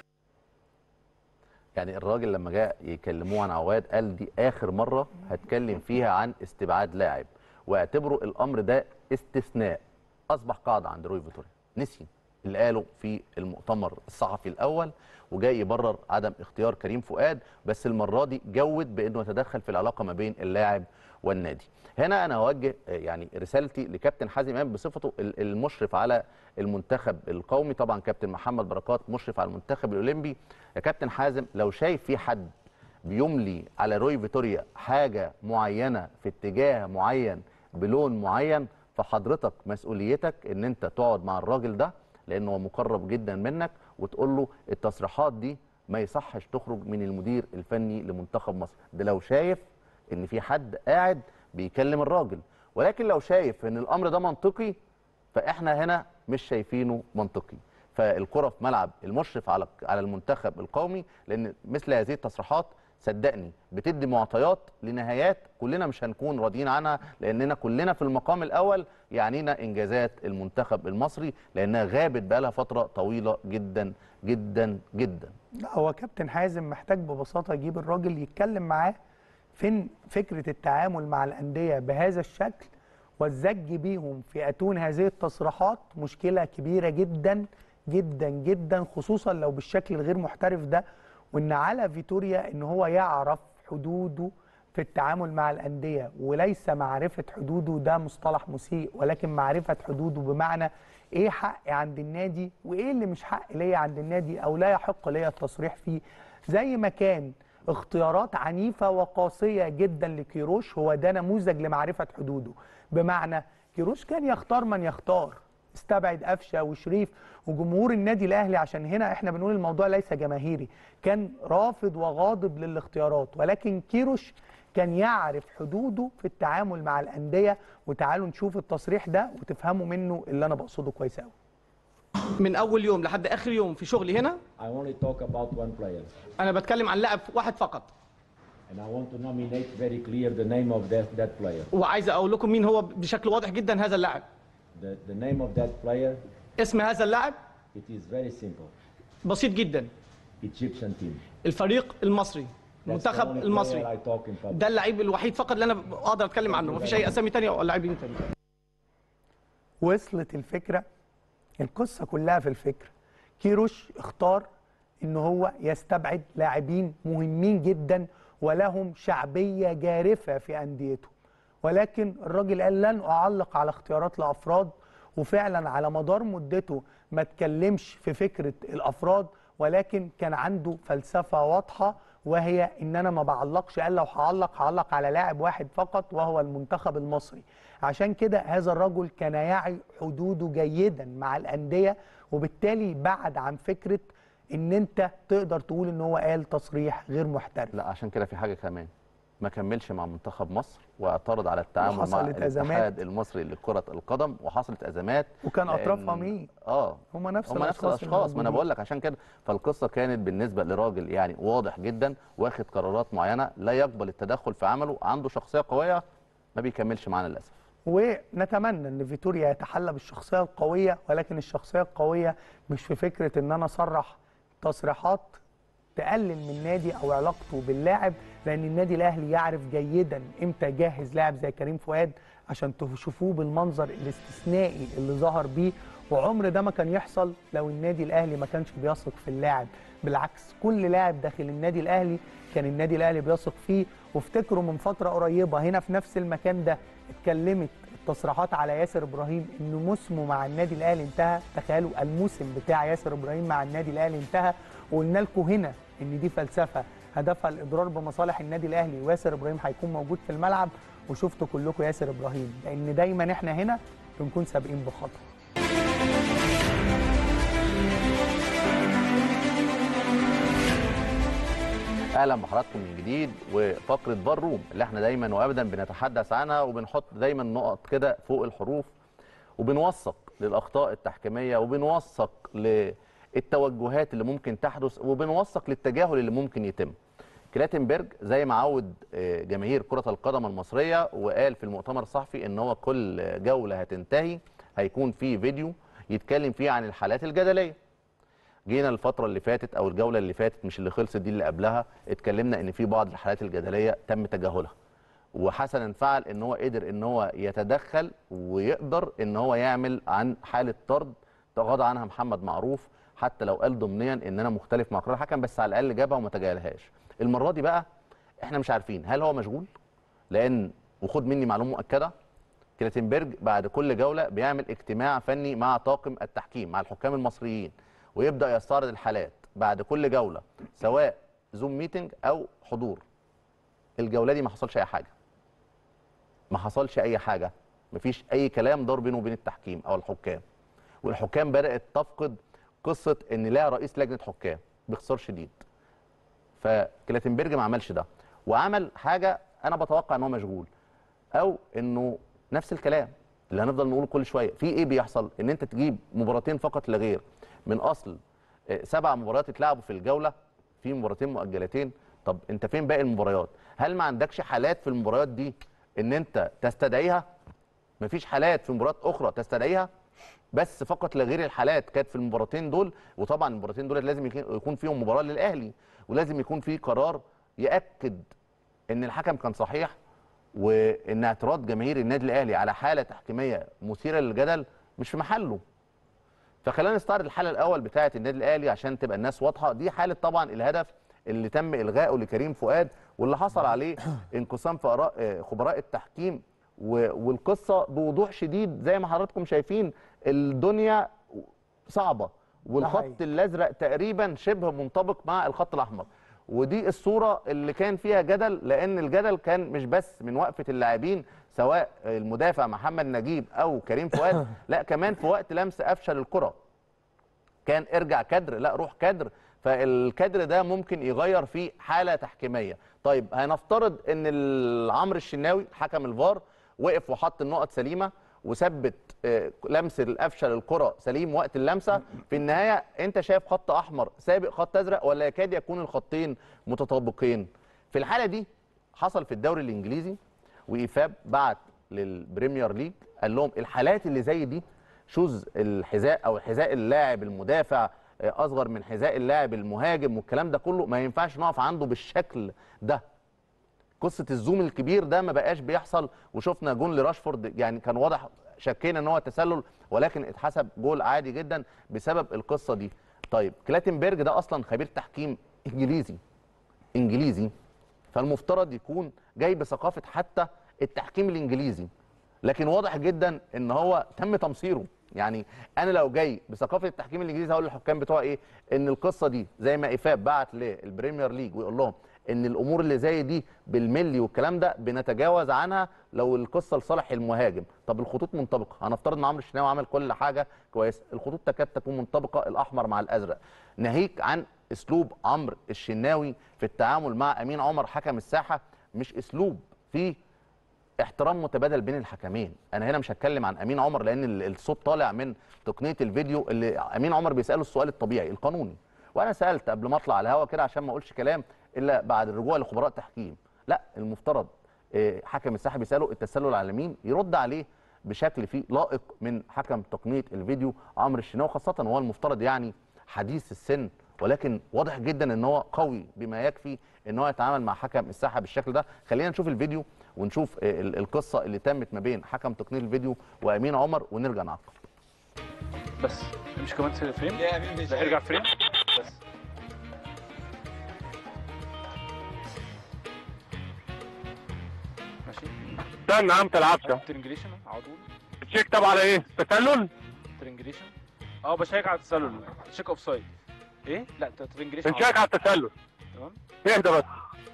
يعني الراجل لما جاء يكلموه عن عواد قال دي اخر مره هتكلم فيها عن استبعاد لاعب واعتبروا الامر ده استثناء اصبح قاعده عند روي فيتوريا نسي اللي قاله في المؤتمر الصحفي الاول وجاي يبرر عدم اختيار كريم فؤاد بس المره دي جود بانه يتدخل في العلاقه ما بين اللاعب والنادي هنا انا هوجه آه، يعني رسالتي لكابتن حازم امام بصفته ال- المشرف على المنتخب القومي طبعا كابتن محمد بركات مشرف على المنتخب الاولمبي يا كابتن حازم لو شايف في حد بيملي على روي فيتوريا حاجه معينه في اتجاه معين بلون معين فحضرتك مسؤوليتك ان انت تقعد مع الراجل ده لانه هو مقرب جدا منك وتقول له التصريحات دي ما يصحش تخرج من المدير الفني لمنتخب مصر ده لو شايف ان في حد قاعد بيكلم الراجل ولكن لو شايف ان الامر ده منطقي فاحنا هنا مش شايفينه منطقي فالكره في ملعب المشرف على على المنتخب القومي لان مثل هذه التصريحات صدقني بتدي معطيات لنهايات كلنا مش هنكون راضيين عنها لاننا كلنا في المقام الاول يعنينا انجازات المنتخب المصري لانها غابت بقالها فتره طويله جدا جدا جدا لا هو كابتن حازم محتاج ببساطه يجيب الراجل يتكلم معاه فين فكره التعامل مع الانديه بهذا الشكل والزج بيهم في اتون هذه التصريحات مشكله كبيره جدا جدا جدا خصوصا لو بالشكل الغير محترف ده وان على فيتوريا ان هو يعرف حدوده في التعامل مع الانديه وليس معرفه حدوده ده مصطلح مسيء ولكن معرفه حدوده بمعنى ايه حقي عند النادي وايه اللي مش حق ليا عند النادي او لا يحق ليا التصريح فيه زي ما كان اختيارات عنيفه وقاسيه جدا لكيروش هو ده نموذج لمعرفه حدوده بمعنى كيروش كان يختار من يختار استبعد قفشه وشريف وجمهور النادي الاهلي عشان هنا احنا بنقول الموضوع ليس جماهيري كان رافض وغاضب للاختيارات ولكن كيروش كان يعرف حدوده في التعامل مع الانديه وتعالوا نشوف التصريح ده وتفهموا منه اللي انا بقصده كويس قوي من اول يوم لحد اخر يوم في شغلي هنا I only talk about one player, انا بتكلم عن لاعب واحد فقط and I want to nominate very clear the name of that, that player. وعايز اقول لكم مين هو بشكل واضح جدا هذا اللاعب The, the name of that player, اسم هذا اللاعب it is very simple. بسيط جدا Egyptian team. الفريق المصري That's the المنتخب only player المصري I talk in public. ده اللعيب الوحيد فقط اللي انا اقدر اتكلم عنه مفيش اي اسامي تانية ولا لاعبين تانية وصلت الفكره القصه كلها في الفكره كيروش اختار ان هو يستبعد لاعبين مهمين جدا ولهم شعبيه جارفه في انديتهم ولكن الراجل قال لن اعلق على اختيارات الافراد وفعلا على مدار مدته ما اتكلمش في فكره الافراد ولكن كان عنده فلسفه واضحه وهي ان انا ما بعلقش قال لو هعلق هعلق على لاعب واحد فقط وهو المنتخب المصري عشان كده هذا الرجل كان يعي حدوده جيدا مع الانديه وبالتالي بعد عن فكره ان انت تقدر تقول ان هو قال تصريح غير محترف لا عشان كده في حاجه كمان ما كملش مع منتخب مصر واعترض على التعامل مع وحصلت أزمات. الاتحاد المصري لكره القدم وحصلت ازمات وكان لأن- اطرافها مين اه هم نفس هم نفس الاشخاص الاشخاص ما انا الموجودين. بقول لك عشان كده فالقصه كانت بالنسبه لراجل يعني واضح جدا واخد قرارات معينه لا يقبل التدخل في عمله عنده شخصيه قويه ما بيكملش معانا للاسف ونتمنى ان فيتوريا يتحلى بالشخصيه القويه ولكن الشخصيه القويه مش في فكره ان انا اصرح تصريحات تقلل من نادي او علاقته باللاعب لان النادي الاهلي يعرف جيدا امتى جاهز لاعب زي كريم فؤاد عشان تشوفوه بالمنظر الاستثنائي اللي ظهر بيه وعمر ده ما كان يحصل لو النادي الاهلي ما كانش بيثق في اللاعب بالعكس كل لاعب داخل النادي الاهلي كان النادي الاهلي بيثق فيه وافتكروا من فتره قريبه هنا في نفس المكان ده اتكلمت التصريحات على ياسر ابراهيم انه موسمه مع النادي الاهلي انتهى تخيلوا الموسم بتاع ياسر ابراهيم مع النادي الاهلي انتهى وقلنا لكم هنا ان دي فلسفه هدفها الاضرار بمصالح النادي الاهلي وياسر ابراهيم هيكون موجود في الملعب وشفتوا كلكم ياسر ابراهيم لان دايما احنا هنا بنكون سابقين بخطوه اهلا بحضراتكم من جديد وفقره بار روم اللي احنا دايما وابدا بنتحدث عنها وبنحط دايما نقط كده فوق الحروف وبنوثق للاخطاء التحكيميه وبنوثق للتوجهات اللي ممكن تحدث وبنوثق للتجاهل اللي ممكن يتم كلاتنبرج زي ما عود آه، جماهير كره القدم المصريه وقال في المؤتمر الصحفي ان هو كل جوله هتنتهي هيكون في فيديو يتكلم فيه عن الحالات الجدليه جينا الفترة اللي فاتت أو الجولة اللي فاتت مش اللي خلصت دي اللي قبلها اتكلمنا إن في بعض الحالات الجدلية تم تجاهلها وحسنا فعل إن هو قدر إن هو يتدخل ويقدر إن هو يعمل عن حالة طرد تغاضى عنها محمد معروف حتى لو قال ضمنيا إن أنا مختلف مع قرار الحكم بس على الأقل جابها وما تجاهلهاش المرة دي بقى إحنا مش عارفين هل هو مشغول لأن وخد مني معلومة مؤكدة كلاتنبرج بعد كل جولة بيعمل اجتماع فني مع طاقم التحكيم مع الحكام المصريين ويبدا يستعرض الحالات بعد كل جوله سواء زوم ميتنج او حضور الجوله دي ما حصلش اي حاجه ما حصلش اي حاجه مفيش اي كلام دار بينه وبين التحكيم او الحكام والحكام بدات تفقد قصه ان لا رئيس لجنه حكام باختصار شديد فكلاتنبرج ما عملش ده وعمل حاجه انا بتوقع ان هو مشغول او انه نفس الكلام اللي هنفضل نقوله كل شويه في ايه بيحصل ان انت تجيب مباراتين فقط لا غير من اصل آه، سبع مباريات اتلعبوا في الجوله في مباراتين مؤجلتين طب انت فين باقي المباريات هل ما عندكش حالات في المباريات دي ان انت تستدعيها مفيش حالات في مباريات اخرى تستدعيها بس فقط لا غير الحالات كانت في المباراتين دول وطبعا المباراتين دول لازم يكون- يكون فيهم مباراه للاهلي ولازم يكون في قرار ياكد ان الحكم كان صحيح وان اعتراض جماهير النادي الاهلي على حاله تحكيميه مثيره للجدل مش في محله فخلينا نستعرض الحاله الاول بتاعه النادي الاهلي عشان تبقى الناس واضحه دي حاله طبعا الهدف اللي تم الغائه لكريم فؤاد واللي حصل عليه انقسام في اراء آه، خبراء التحكيم و- والقصه بوضوح شديد زي ما حضراتكم شايفين الدنيا صعبه والخط حقيقي. الازرق تقريبا شبه منطبق مع الخط الاحمر ودي الصوره اللي كان فيها جدل لان الجدل كان مش بس من وقفه اللاعبين سواء المدافع محمد نجيب او كريم فؤاد لا كمان في وقت لمس افشل الكره كان ارجع كادر لا روح كادر فالكادر ده ممكن يغير في حاله تحكيميه طيب هنفترض ان ال- عمرو الشناوي حكم الفار وقف وحط النقط سليمه وثبت آه، لمس الافشل الكره سليم وقت اللمسه في النهايه انت شايف خط احمر سابق خط ازرق ولا يكاد يكون الخطين متطابقين في الحاله دي حصل في الدوري الانجليزي وايفاب بعت للبريمير ليج قال لهم الحالات اللي زي دي شوز الحذاء او حذاء اللاعب المدافع آه، اصغر من حذاء اللاعب المهاجم والكلام ده كله ما ينفعش نقف عنده بالشكل ده قصه الزوم الكبير ده ما بقاش بيحصل وشفنا جون لراشفورد يعني كان واضح شكينا ان هو تسلل ولكن اتحسب جول عادي جدا بسبب القصه دي طيب كلاتنبرج ده اصلا خبير تحكيم انجليزي انجليزي فالمفترض يكون جاي بثقافه حتى التحكيم الانجليزي لكن واضح جدا ان هو تم تمصيره يعني انا لو جاي بثقافه التحكيم الانجليزي هقول للحكام بتوع ايه ان القصه دي زي ما ايفاب بعت للبريمير ليج ويقول لهم ان الامور اللي زي دي بالملي والكلام ده بنتجاوز عنها لو القصه لصالح المهاجم طب الخطوط منطبقه هنفترض ان عمرو الشناوي عمل كل حاجه كويس الخطوط تكاد تكون منطبقه الاحمر مع الازرق ناهيك عن اسلوب عمرو الشناوي في التعامل مع امين عمر حكم الساحه مش اسلوب فيه احترام متبادل بين الحكمين انا هنا مش هتكلم عن امين عمر لان ال- الصوت طالع من تقنيه الفيديو اللي امين عمر بيساله السؤال الطبيعي القانوني وانا سالت قبل ما اطلع على الهوا كده عشان ما اقولش كلام الا بعد الرجوع لخبراء تحكيم لا المفترض آه، حكم الساحه بيساله التسلل على مين يرد عليه بشكل فيه لائق من حكم تقنيه الفيديو عمرو الشناوي خاصه وهو المفترض يعني حديث السن ولكن واضح جدا ان هو قوي بما يكفي ان هو يتعامل مع حكم الساحه بالشكل ده خلينا نشوف الفيديو ونشوف آه، ال- القصه اللي تمت ما بين حكم تقنيه الفيديو وامين عمر ونرجع نعقب بس امشي كمان فريم لا، ارجع فريم بس ماشي استنى يا عم تلعبش ترنجليشن على طول تشيك طب على ايه؟ تسلل؟ ترنجليشن اه بشيك على التسلل تشيك اوف سايد ايه لا ترنجليشن بنشيك على التسلل تمام اهدى بس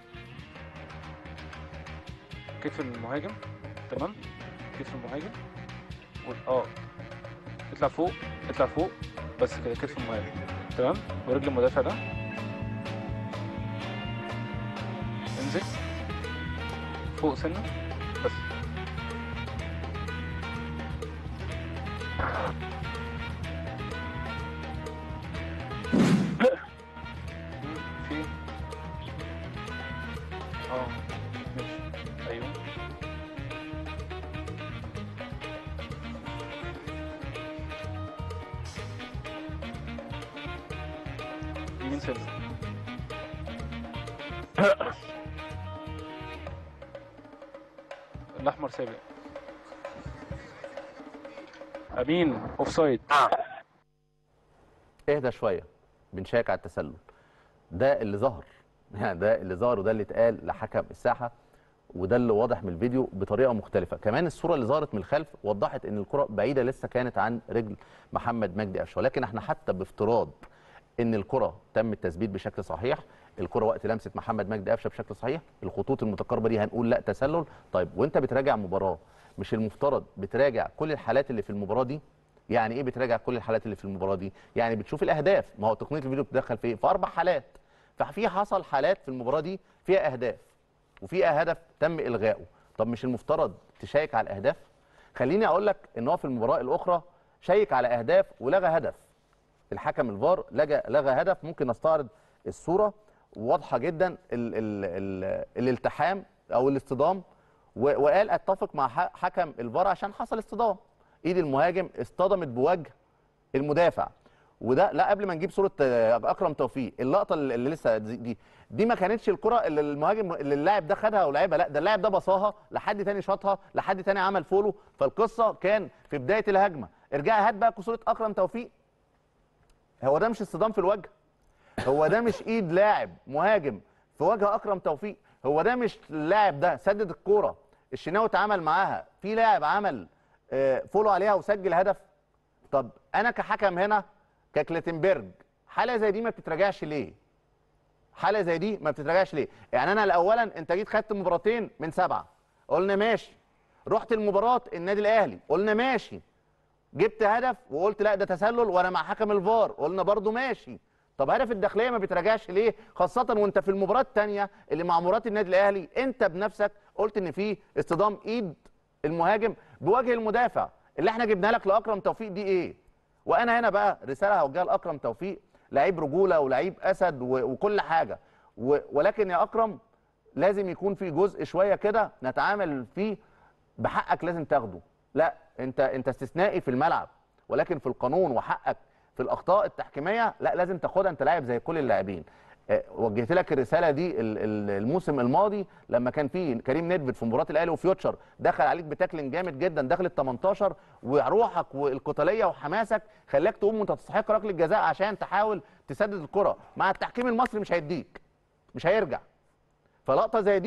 كتف المهاجم تمام كتف المهاجم وال- اه اطلع فوق اطلع فوق بس كده كتف المهاجم تمام ورجل المدافع ده انزل فوق سنة بس مم، في إيه؟ اه ماشي ايوه يمين سنة بس الاحمر سابق امين اوف سايد اهدى شويه بنشيك على التسلل ده اللي ظهر يعني ده اللي ظهر وده اللي اتقال لحكم الساحه وده اللي واضح من الفيديو بطريقه مختلفه كمان الصوره اللي ظهرت من الخلف وضحت ان الكره بعيده لسه كانت عن رجل محمد مجدي قفشه ولكن احنا حتى بافتراض ان الكره تم التثبيت بشكل صحيح الكره وقت لمسه محمد مجدي قفشه بشكل صحيح الخطوط المتقاربه دي هنقول لا تسلل طيب وانت بتراجع مباراه مش المفترض بتراجع كل الحالات اللي في المباراه دي يعني ايه بتراجع كل الحالات اللي في المباراه دي يعني بتشوف الاهداف ما هو تقنيه الفيديو بتدخل في ايه في اربع حالات ففي حصل حالات في المباراه دي فيها اهداف وفيها هدف تم الغائه طب مش المفترض تشيك على الاهداف خليني اقول لك ان هو في المباراه الاخرى شيك على اهداف ولغى هدف الحكم الفار لغى لغى هدف ممكن نستعرض الصوره واضحه جدا ال ال ال الالتحام او الاصطدام و- وقال اتفق مع ح- حكم الفار عشان حصل اصطدام ايد المهاجم اصطدمت بوجه المدافع وده لا قبل ما نجيب صوره آه، اكرم توفيق اللقطه اللي اللي لسه دي دي, دي ما كانتش الكره اللي المهاجم اللي اللاعب ده خدها ولعبها لا ده اللاعب ده بصاها لحد تاني شاطها لحد تاني عمل فولو فالقصه كان في بدايه الهجمه ارجع هات بقى صوره اكرم توفيق هو ده مش اصطدام في الوجه هو ده مش ايد لاعب مهاجم في وجه اكرم توفيق هو ده مش اللاعب ده سدد الكوره الشناوي اتعامل معاها في لاعب عمل آه، فولو عليها وسجل هدف طب انا كحكم هنا ككلاتنبرج حاله زي دي ما بتتراجعش ليه حاله زي دي ما بتتراجعش ليه يعني انا اولا انت جيت خدت مباراتين من سبعه قلنا ماشي رحت المباراه النادي الاهلي قلنا ماشي جبت هدف وقلت لا ده تسلل وانا مع حكم الفار قلنا برضو ماشي طب هدف الداخليه ما بيتراجعش ليه خاصه وانت في المباراه الثانيه اللي مع مباراه النادي الاهلي انت بنفسك قلت ان في اصطدام ايد المهاجم بوجه المدافع اللي احنا جبناها لك لاكرم توفيق دي ايه وانا هنا بقى رساله هوجهها لاكرم توفيق لعيب رجوله ولعيب اسد و- وكل حاجه و- ولكن يا اكرم لازم يكون في جزء شويه كده نتعامل فيه بحقك لازم تاخده لا انت انت استثنائي في الملعب ولكن في القانون وحقك في الاخطاء التحكيميه لا لازم تاخدها انت لاعب زي كل اللاعبين آه، وجهت لك الرساله دي ال- ال- الموسم الماضي لما كان في كريم نيدفيد في مباراه الاهلي وفيوتشر دخل عليك بتاكلين جامد جدا دخل ال 18 وروحك والقتاليه وحماسك خلاك تقوم وانت تستحق ركله الجزاء عشان تحاول تسدد الكره مع التحكيم المصري مش هيديك مش هيرجع فلقطه زي دي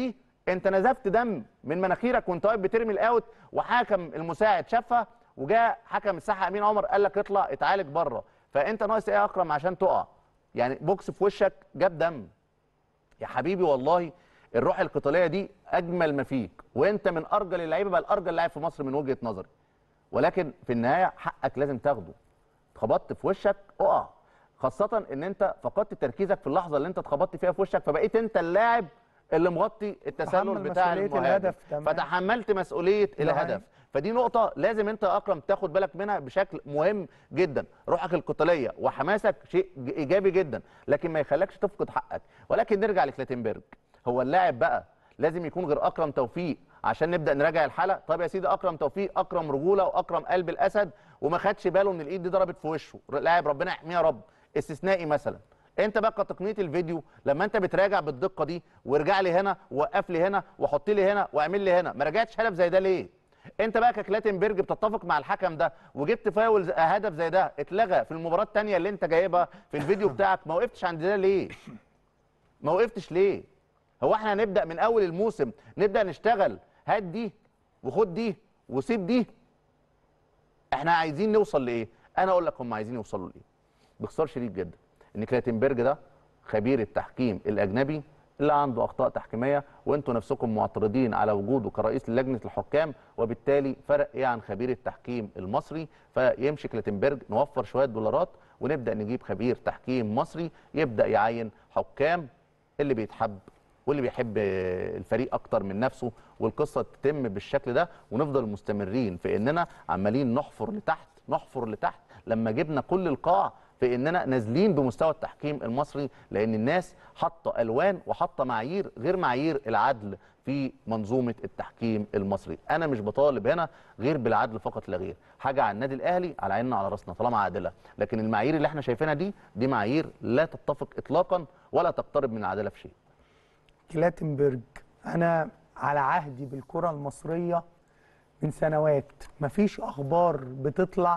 انت نزفت دم من مناخيرك وانت واقف بترمي الاوت وحكم المساعد شافها وجاء حكم الساحه امين عمر قال لك اطلع اتعالج بره فانت ناقص ايه يا اكرم عشان تقع يعني بوكس في وشك جاب دم يا حبيبي والله الروح القتاليه دي اجمل ما فيك وانت من ارجل اللعيبه بل ارجل لاعب في مصر من وجهه نظري ولكن في النهايه حقك لازم تاخده اتخبطت في وشك اقع خاصه ان انت فقدت تركيزك في اللحظه اللي انت اتخبطت فيها في وشك فبقيت انت اللاعب اللي مغطي التسلل تحمل بتاع مسؤولية المهاجم الهدف، تمام. فتحملت مسؤوليه ده الهدف حقيقي. فدي نقطة لازم أنت يا أكرم تاخد بالك منها بشكل مهم جدا، روحك القتالية وحماسك شيء ج- إيجابي جدا، لكن ما يخلكش تفقد حقك، ولكن نرجع لكلاتنبرج، هو اللاعب بقى لازم يكون غير أكرم توفيق عشان نبدأ نراجع الحلقة، طب يا سيدي أكرم توفيق أكرم رجولة وأكرم قلب الأسد وما خدش باله إن الإيد دي ضربت في وشه، لاعب ربنا يحميه يا رب، استثنائي مثلا. انت بقى كتقنيه الفيديو لما انت بتراجع بالدقه دي وارجع لي هنا ووقف لي هنا وحط لي هنا واعمل لي هنا ما راجعتش هدف زي ده ليه انت بقى ككلاتنبرج بتتفق مع الحكم ده وجبت فاول ز- هدف زي ده اتلغى في المباراه الثانيه اللي انت جايبها في الفيديو بتاعك ما وقفتش عند ده ليه ما وقفتش ليه هو احنا هنبدا من اول الموسم نبدا نشتغل هات دي وخد دي وسيب دي احنا عايزين نوصل لايه انا اقول لك هم عايزين يوصلوا لايه باختصار شديد جدا ان كلاتنبرج ده خبير التحكيم الاجنبي اللي عنده اخطاء تحكيميه وانتوا نفسكم معترضين على وجوده كرئيس لجنه الحكام وبالتالي فرق ايه عن خبير التحكيم المصري فيمشي كلاتنبرج نوفر شويه دولارات ونبدا نجيب خبير تحكيم مصري يبدا يعين حكام اللي بيتحب واللي بيحب الفريق اكتر من نفسه والقصه تتم بالشكل ده ونفضل مستمرين في اننا عمالين نحفر لتحت نحفر لتحت لما جبنا كل القاع في اننا نازلين بمستوى التحكيم المصري لان الناس حاطه الوان وحاطه معايير غير معايير العدل في منظومه التحكيم المصري انا مش بطالب هنا غير بالعدل فقط لا غير حاجه على النادي الاهلي على عيننا على راسنا طالما عادله لكن المعايير اللي احنا شايفينها دي دي معايير لا تتفق اطلاقا ولا تقترب من العداله في شيء كلاتنبرج انا على عهدي بالكره المصريه من سنوات مفيش اخبار بتطلع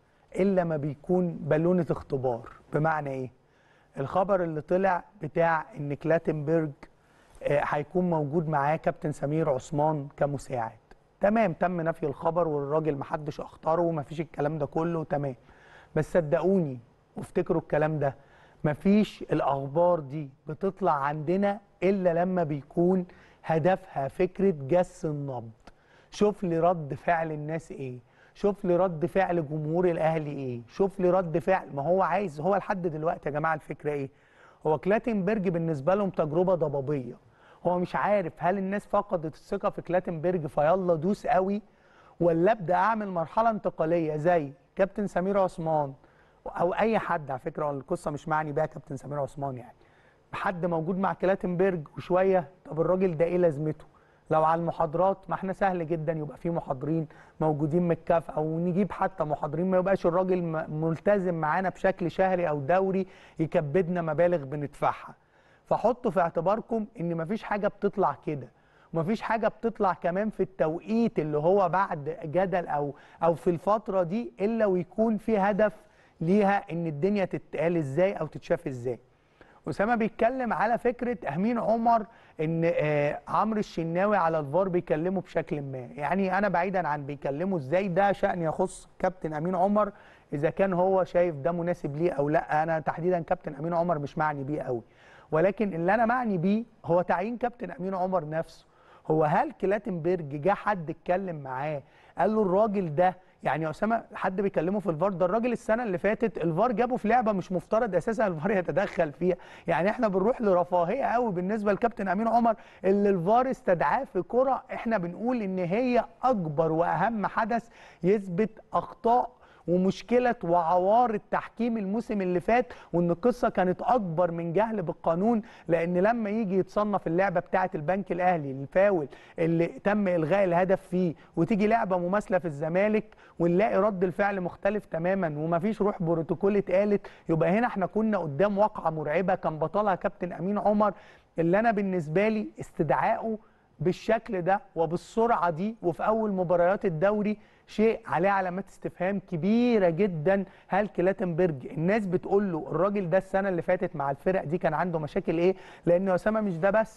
الا ما بيكون بالونه اختبار بمعنى ايه الخبر اللي طلع بتاع ان كلاتنبرج آه، هيكون موجود معاه كابتن سمير عثمان كمساعد تمام تم نفي الخبر والراجل محدش اختاره ومفيش الكلام ده كله تمام بس صدقوني وافتكروا الكلام ده مفيش الاخبار دي بتطلع عندنا الا لما بيكون هدفها فكره جس النبض شوف لي رد فعل الناس ايه شوف لي رد فعل جمهور الاهلي ايه شوف لي رد فعل ما هو عايز هو لحد دلوقتي يا جماعه الفكره ايه هو كلاتنبرج بالنسبه لهم تجربه ضبابيه هو مش عارف هل الناس فقدت الثقه في كلاتنبرج فيلا دوس قوي ولا ابدا اعمل مرحله انتقاليه زي كابتن سمير عثمان او اي حد على فكره القصه مش معني بيها كابتن سمير عثمان يعني حد موجود مع كلاتنبرج وشويه طب الراجل ده ايه لازمته لو على المحاضرات ما احنا سهل جدا يبقى في محاضرين موجودين من الكاف او نجيب حتى محاضرين ما يبقاش الراجل م- ملتزم معانا بشكل شهري او دوري يكبدنا مبالغ بندفعها فحطوا في اعتباركم ان مفيش حاجه بتطلع كده ومفيش حاجه بتطلع كمان في التوقيت اللي هو بعد جدل او او في الفتره دي الا ويكون في هدف ليها ان الدنيا تتقال ازاي او تتشاف ازاي اسامه بيتكلم على فكره امين عمر ان آه عمرو الشناوي على الفار بيكلمه بشكل ما يعني انا بعيدا عن بيكلمه ازاي ده شان يخص كابتن امين عمر اذا كان هو شايف ده مناسب ليه او لا انا تحديدا كابتن امين عمر مش معني بيه قوي ولكن اللي انا معني بيه هو تعيين كابتن امين عمر نفسه هو هل كلاتنبرج جه حد اتكلم معاه قال له الراجل ده يعني يا اسامه حد بيكلمه في الفار ده الراجل السنه اللي فاتت الفار جابه في لعبه مش مفترض اساسا الفار يتدخل فيها يعني احنا بنروح لرفاهيه قوي بالنسبه لكابتن امين عمر اللي الفار استدعاه في كره احنا بنقول ان هي اكبر واهم حدث يثبت اخطاء ومشكله وعوار التحكيم الموسم اللي فات وان القصه كانت اكبر من جهل بالقانون لان لما يجي يتصنف اللعبه بتاعه البنك الاهلي الفاول اللي تم الغاء الهدف فيه وتيجي لعبه مماثله في الزمالك ونلاقي رد الفعل مختلف تماما ومفيش روح بروتوكول اتقالت يبقى هنا احنا كنا قدام واقعه مرعبه كان بطلها كابتن امين عمر اللي انا بالنسبه لي استدعائه بالشكل ده وبالسرعه دي وفي اول مباريات الدوري شيء عليه علامات استفهام كبيره جدا هل كلاتنبرج الناس بتقول له الراجل ده السنه اللي فاتت مع الفرق دي كان عنده مشاكل ايه لان اسامه مش ده بس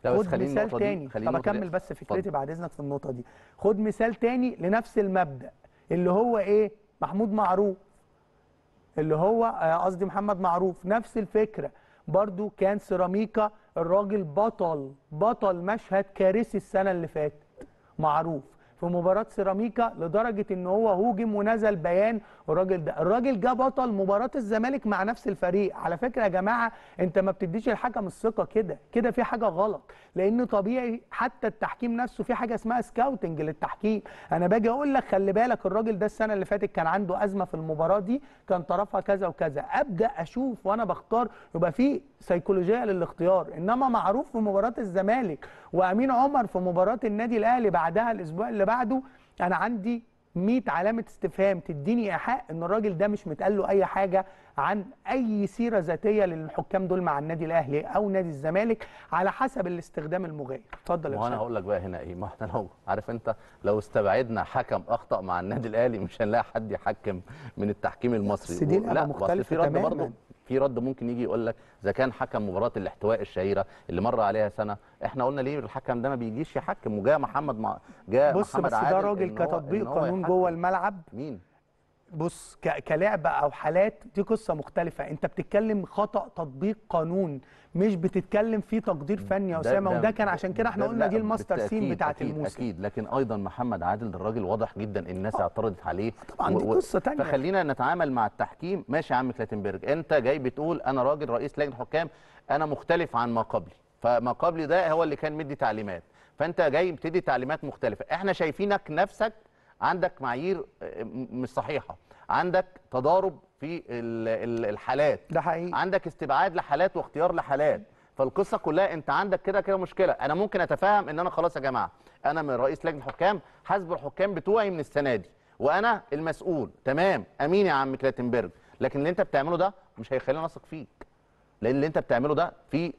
لا بس خد خليني مثال النقطة دي- تاني خليني طب النقطة دي- اكمل بس فكرتي اتفضل. بعد اذنك في النقطه دي خد مثال تاني لنفس المبدا اللي هو ايه محمود معروف اللي هو آه، قصدي محمد معروف نفس الفكره برضو كان سيراميكا الراجل بطل بطل مشهد كارثي السنه اللي فاتت معروف في مباراة سيراميكا لدرجة ان هو هوجم ونزل بيان الراجل ده الراجل جه بطل مباراة الزمالك مع نفس الفريق على فكرة يا جماعة انت ما بتديش الحكم الثقة كده كده في حاجة غلط لان طبيعي حتى التحكيم نفسه في حاجة اسمها سكاوتنج للتحكيم انا باجي اقول لك خلي بالك الراجل ده السنة اللي فاتت كان عنده ازمة في المباراة دي كان طرفها كذا وكذا ابدا اشوف وانا بختار يبقى في سيكولوجية للاختيار انما معروف في مباراة الزمالك وامين عمر في مباراة النادي الاهلي بعدها الاسبوع اللي بعده انا عندي 100 علامه استفهام تديني ايحاء ان الراجل ده مش متقال له اي حاجه عن اي سيره ذاتيه للحكام دول مع النادي الاهلي او نادي الزمالك على حسب الاستخدام المغاير اتفضل يا وانا أستاذ. هقول لك بقى هنا ايه ما احنا لو عارف انت لو استبعدنا حكم اخطا مع النادي الاهلي مش هنلاقي حد يحكم من التحكيم المصري بس دي و- لعبة لا، بس مختلفة في رد تماماً. برضه في رد ممكن يجي يقول لك اذا كان حكم مباراه الاحتواء الشهيره اللي مر عليها سنه احنا قلنا ليه الحكم ده ما بيجيش يحكم وجاء محمد مع جاء بص محمد بس ده عادل راجل إن هو- كتطبيق إن هو قانون يحكم. جوه الملعب مين بص ك- كلعبه او حالات دي قصه مختلفه انت بتتكلم خطا تطبيق قانون مش بتتكلم في تقدير فني يا ده- اسامه ده- وده كان عشان كده احنا ده- قلنا لا، دي الماستر سين بالتأكيد- بتاعت أكيد الموسم اكيد لكن ايضا محمد عادل ده الراجل واضح جدا الناس اعترضت عليه طبعاً دي قصة تانية. فخلينا نتعامل مع التحكيم ماشي يا عم كلاتنبرج انت جاي بتقول انا راجل رئيس لجنه حكام انا مختلف عن ما قبلي فما قبلي ده هو اللي كان مدي تعليمات فانت جاي بتدي تعليمات مختلفه احنا شايفينك نفسك عندك معايير آه، م- مش صحيحه عندك تضارب في ال- ال- الحالات ده حقيقي عندك استبعاد لحالات واختيار لحالات فالقصه كلها انت عندك كده كده مشكله انا ممكن اتفهم ان انا خلاص يا جماعه انا من رئيس لجنه حكام حاسب الحكام بتوعي من السنه دي وانا المسؤول تمام امين يا عم كلاتنبرج لكن اللي انت بتعمله ده مش هيخليني اثق فيك لان اللي انت بتعمله ده في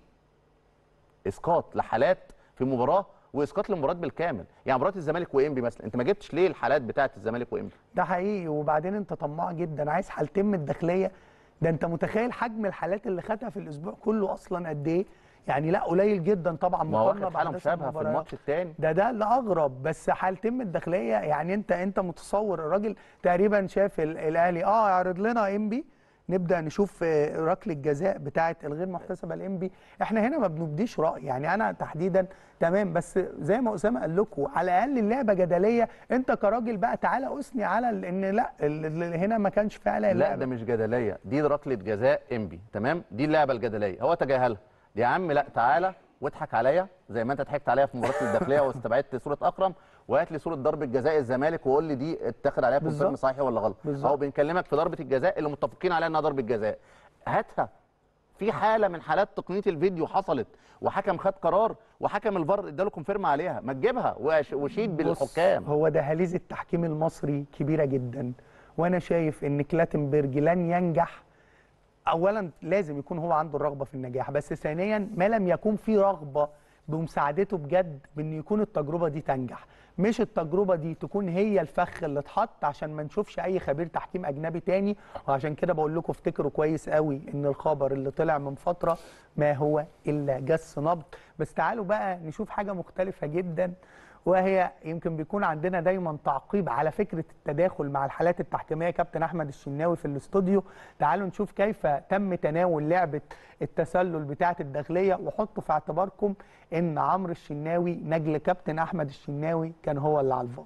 اسقاط لحالات في مباراه واسقاط لمباراه بالكامل يعني مباراه الزمالك وانبي مثلا انت ما جبتش ليه الحالات بتاعه الزمالك وانبي ده حقيقي وبعدين انت طماع جدا عايز حالتين من الداخليه ده انت متخيل حجم الحالات اللي خدها في الاسبوع كله اصلا قد ايه يعني لا قليل جدا طبعا ما هو مقارنه واخد حاله بأحداث مشابهه في المباريات. الماتش الثاني ده ده اللي اغرب بس حالتين من الداخليه يعني انت انت متصور الراجل تقريبا شاف ال- الاهلي اه اعرض لنا انبي نبدا نشوف آه، ركله الجزاء بتاعه الغير محتسبه الانبي احنا هنا ما بنبديش راي يعني انا تحديدا تمام بس زي ما اسامه قال لكم على الاقل اللعبه جدليه انت كراجل بقى تعالى اثني على ال- ان لا ال- ال- هنا ما كانش فعلا لا اللعبه ده مش جدليه دي ركله جزاء انبي تمام دي اللعبه الجدليه هو تجاهلها يا عم لا تعالى واضحك عليا زي ما انت ضحكت عليا في مباراه الداخليه واستبعدت صوره اكرم وهات لي صوره ضربه جزاء الزمالك وقول لي دي اتخذ عليها كونفيرم بالظبط. صحيح ولا غلط بالظبط. اهو بنكلمك في ضربه الجزاء اللي متفقين عليها انها ضربه جزاء هاتها في حاله من حالات تقنيه الفيديو حصلت وحكم خد قرار وحكم الفار اداله كونفيرم عليها ما تجيبها وش- وشيد بص، بالحكام هو دهاليز التحكيم المصري كبيره جدا وانا شايف ان كلاتنبرج لن ينجح اولا لازم يكون هو عنده الرغبه في النجاح بس ثانيا ما لم يكن في رغبه بمساعدته بجد بان يكون التجربه دي تنجح مش التجربه دي تكون هي الفخ اللي اتحط عشان ما نشوفش اي خبير تحكيم اجنبي تاني وعشان كده بقول لكم افتكروا كويس قوي ان الخبر اللي طلع من فتره ما هو الا جس نبض بس تعالوا بقى نشوف حاجه مختلفه جدا وهي يمكن بيكون عندنا دايما تعقيب على فكره التداخل مع الحالات التحكيميه كابتن احمد الشناوي في الاستوديو تعالوا نشوف كيف تم تناول لعبه التسلل بتاعه الداخليه وحطوا في اعتباركم ان عمرو الشناوي نجل كابتن احمد الشناوي كان هو اللي على الفار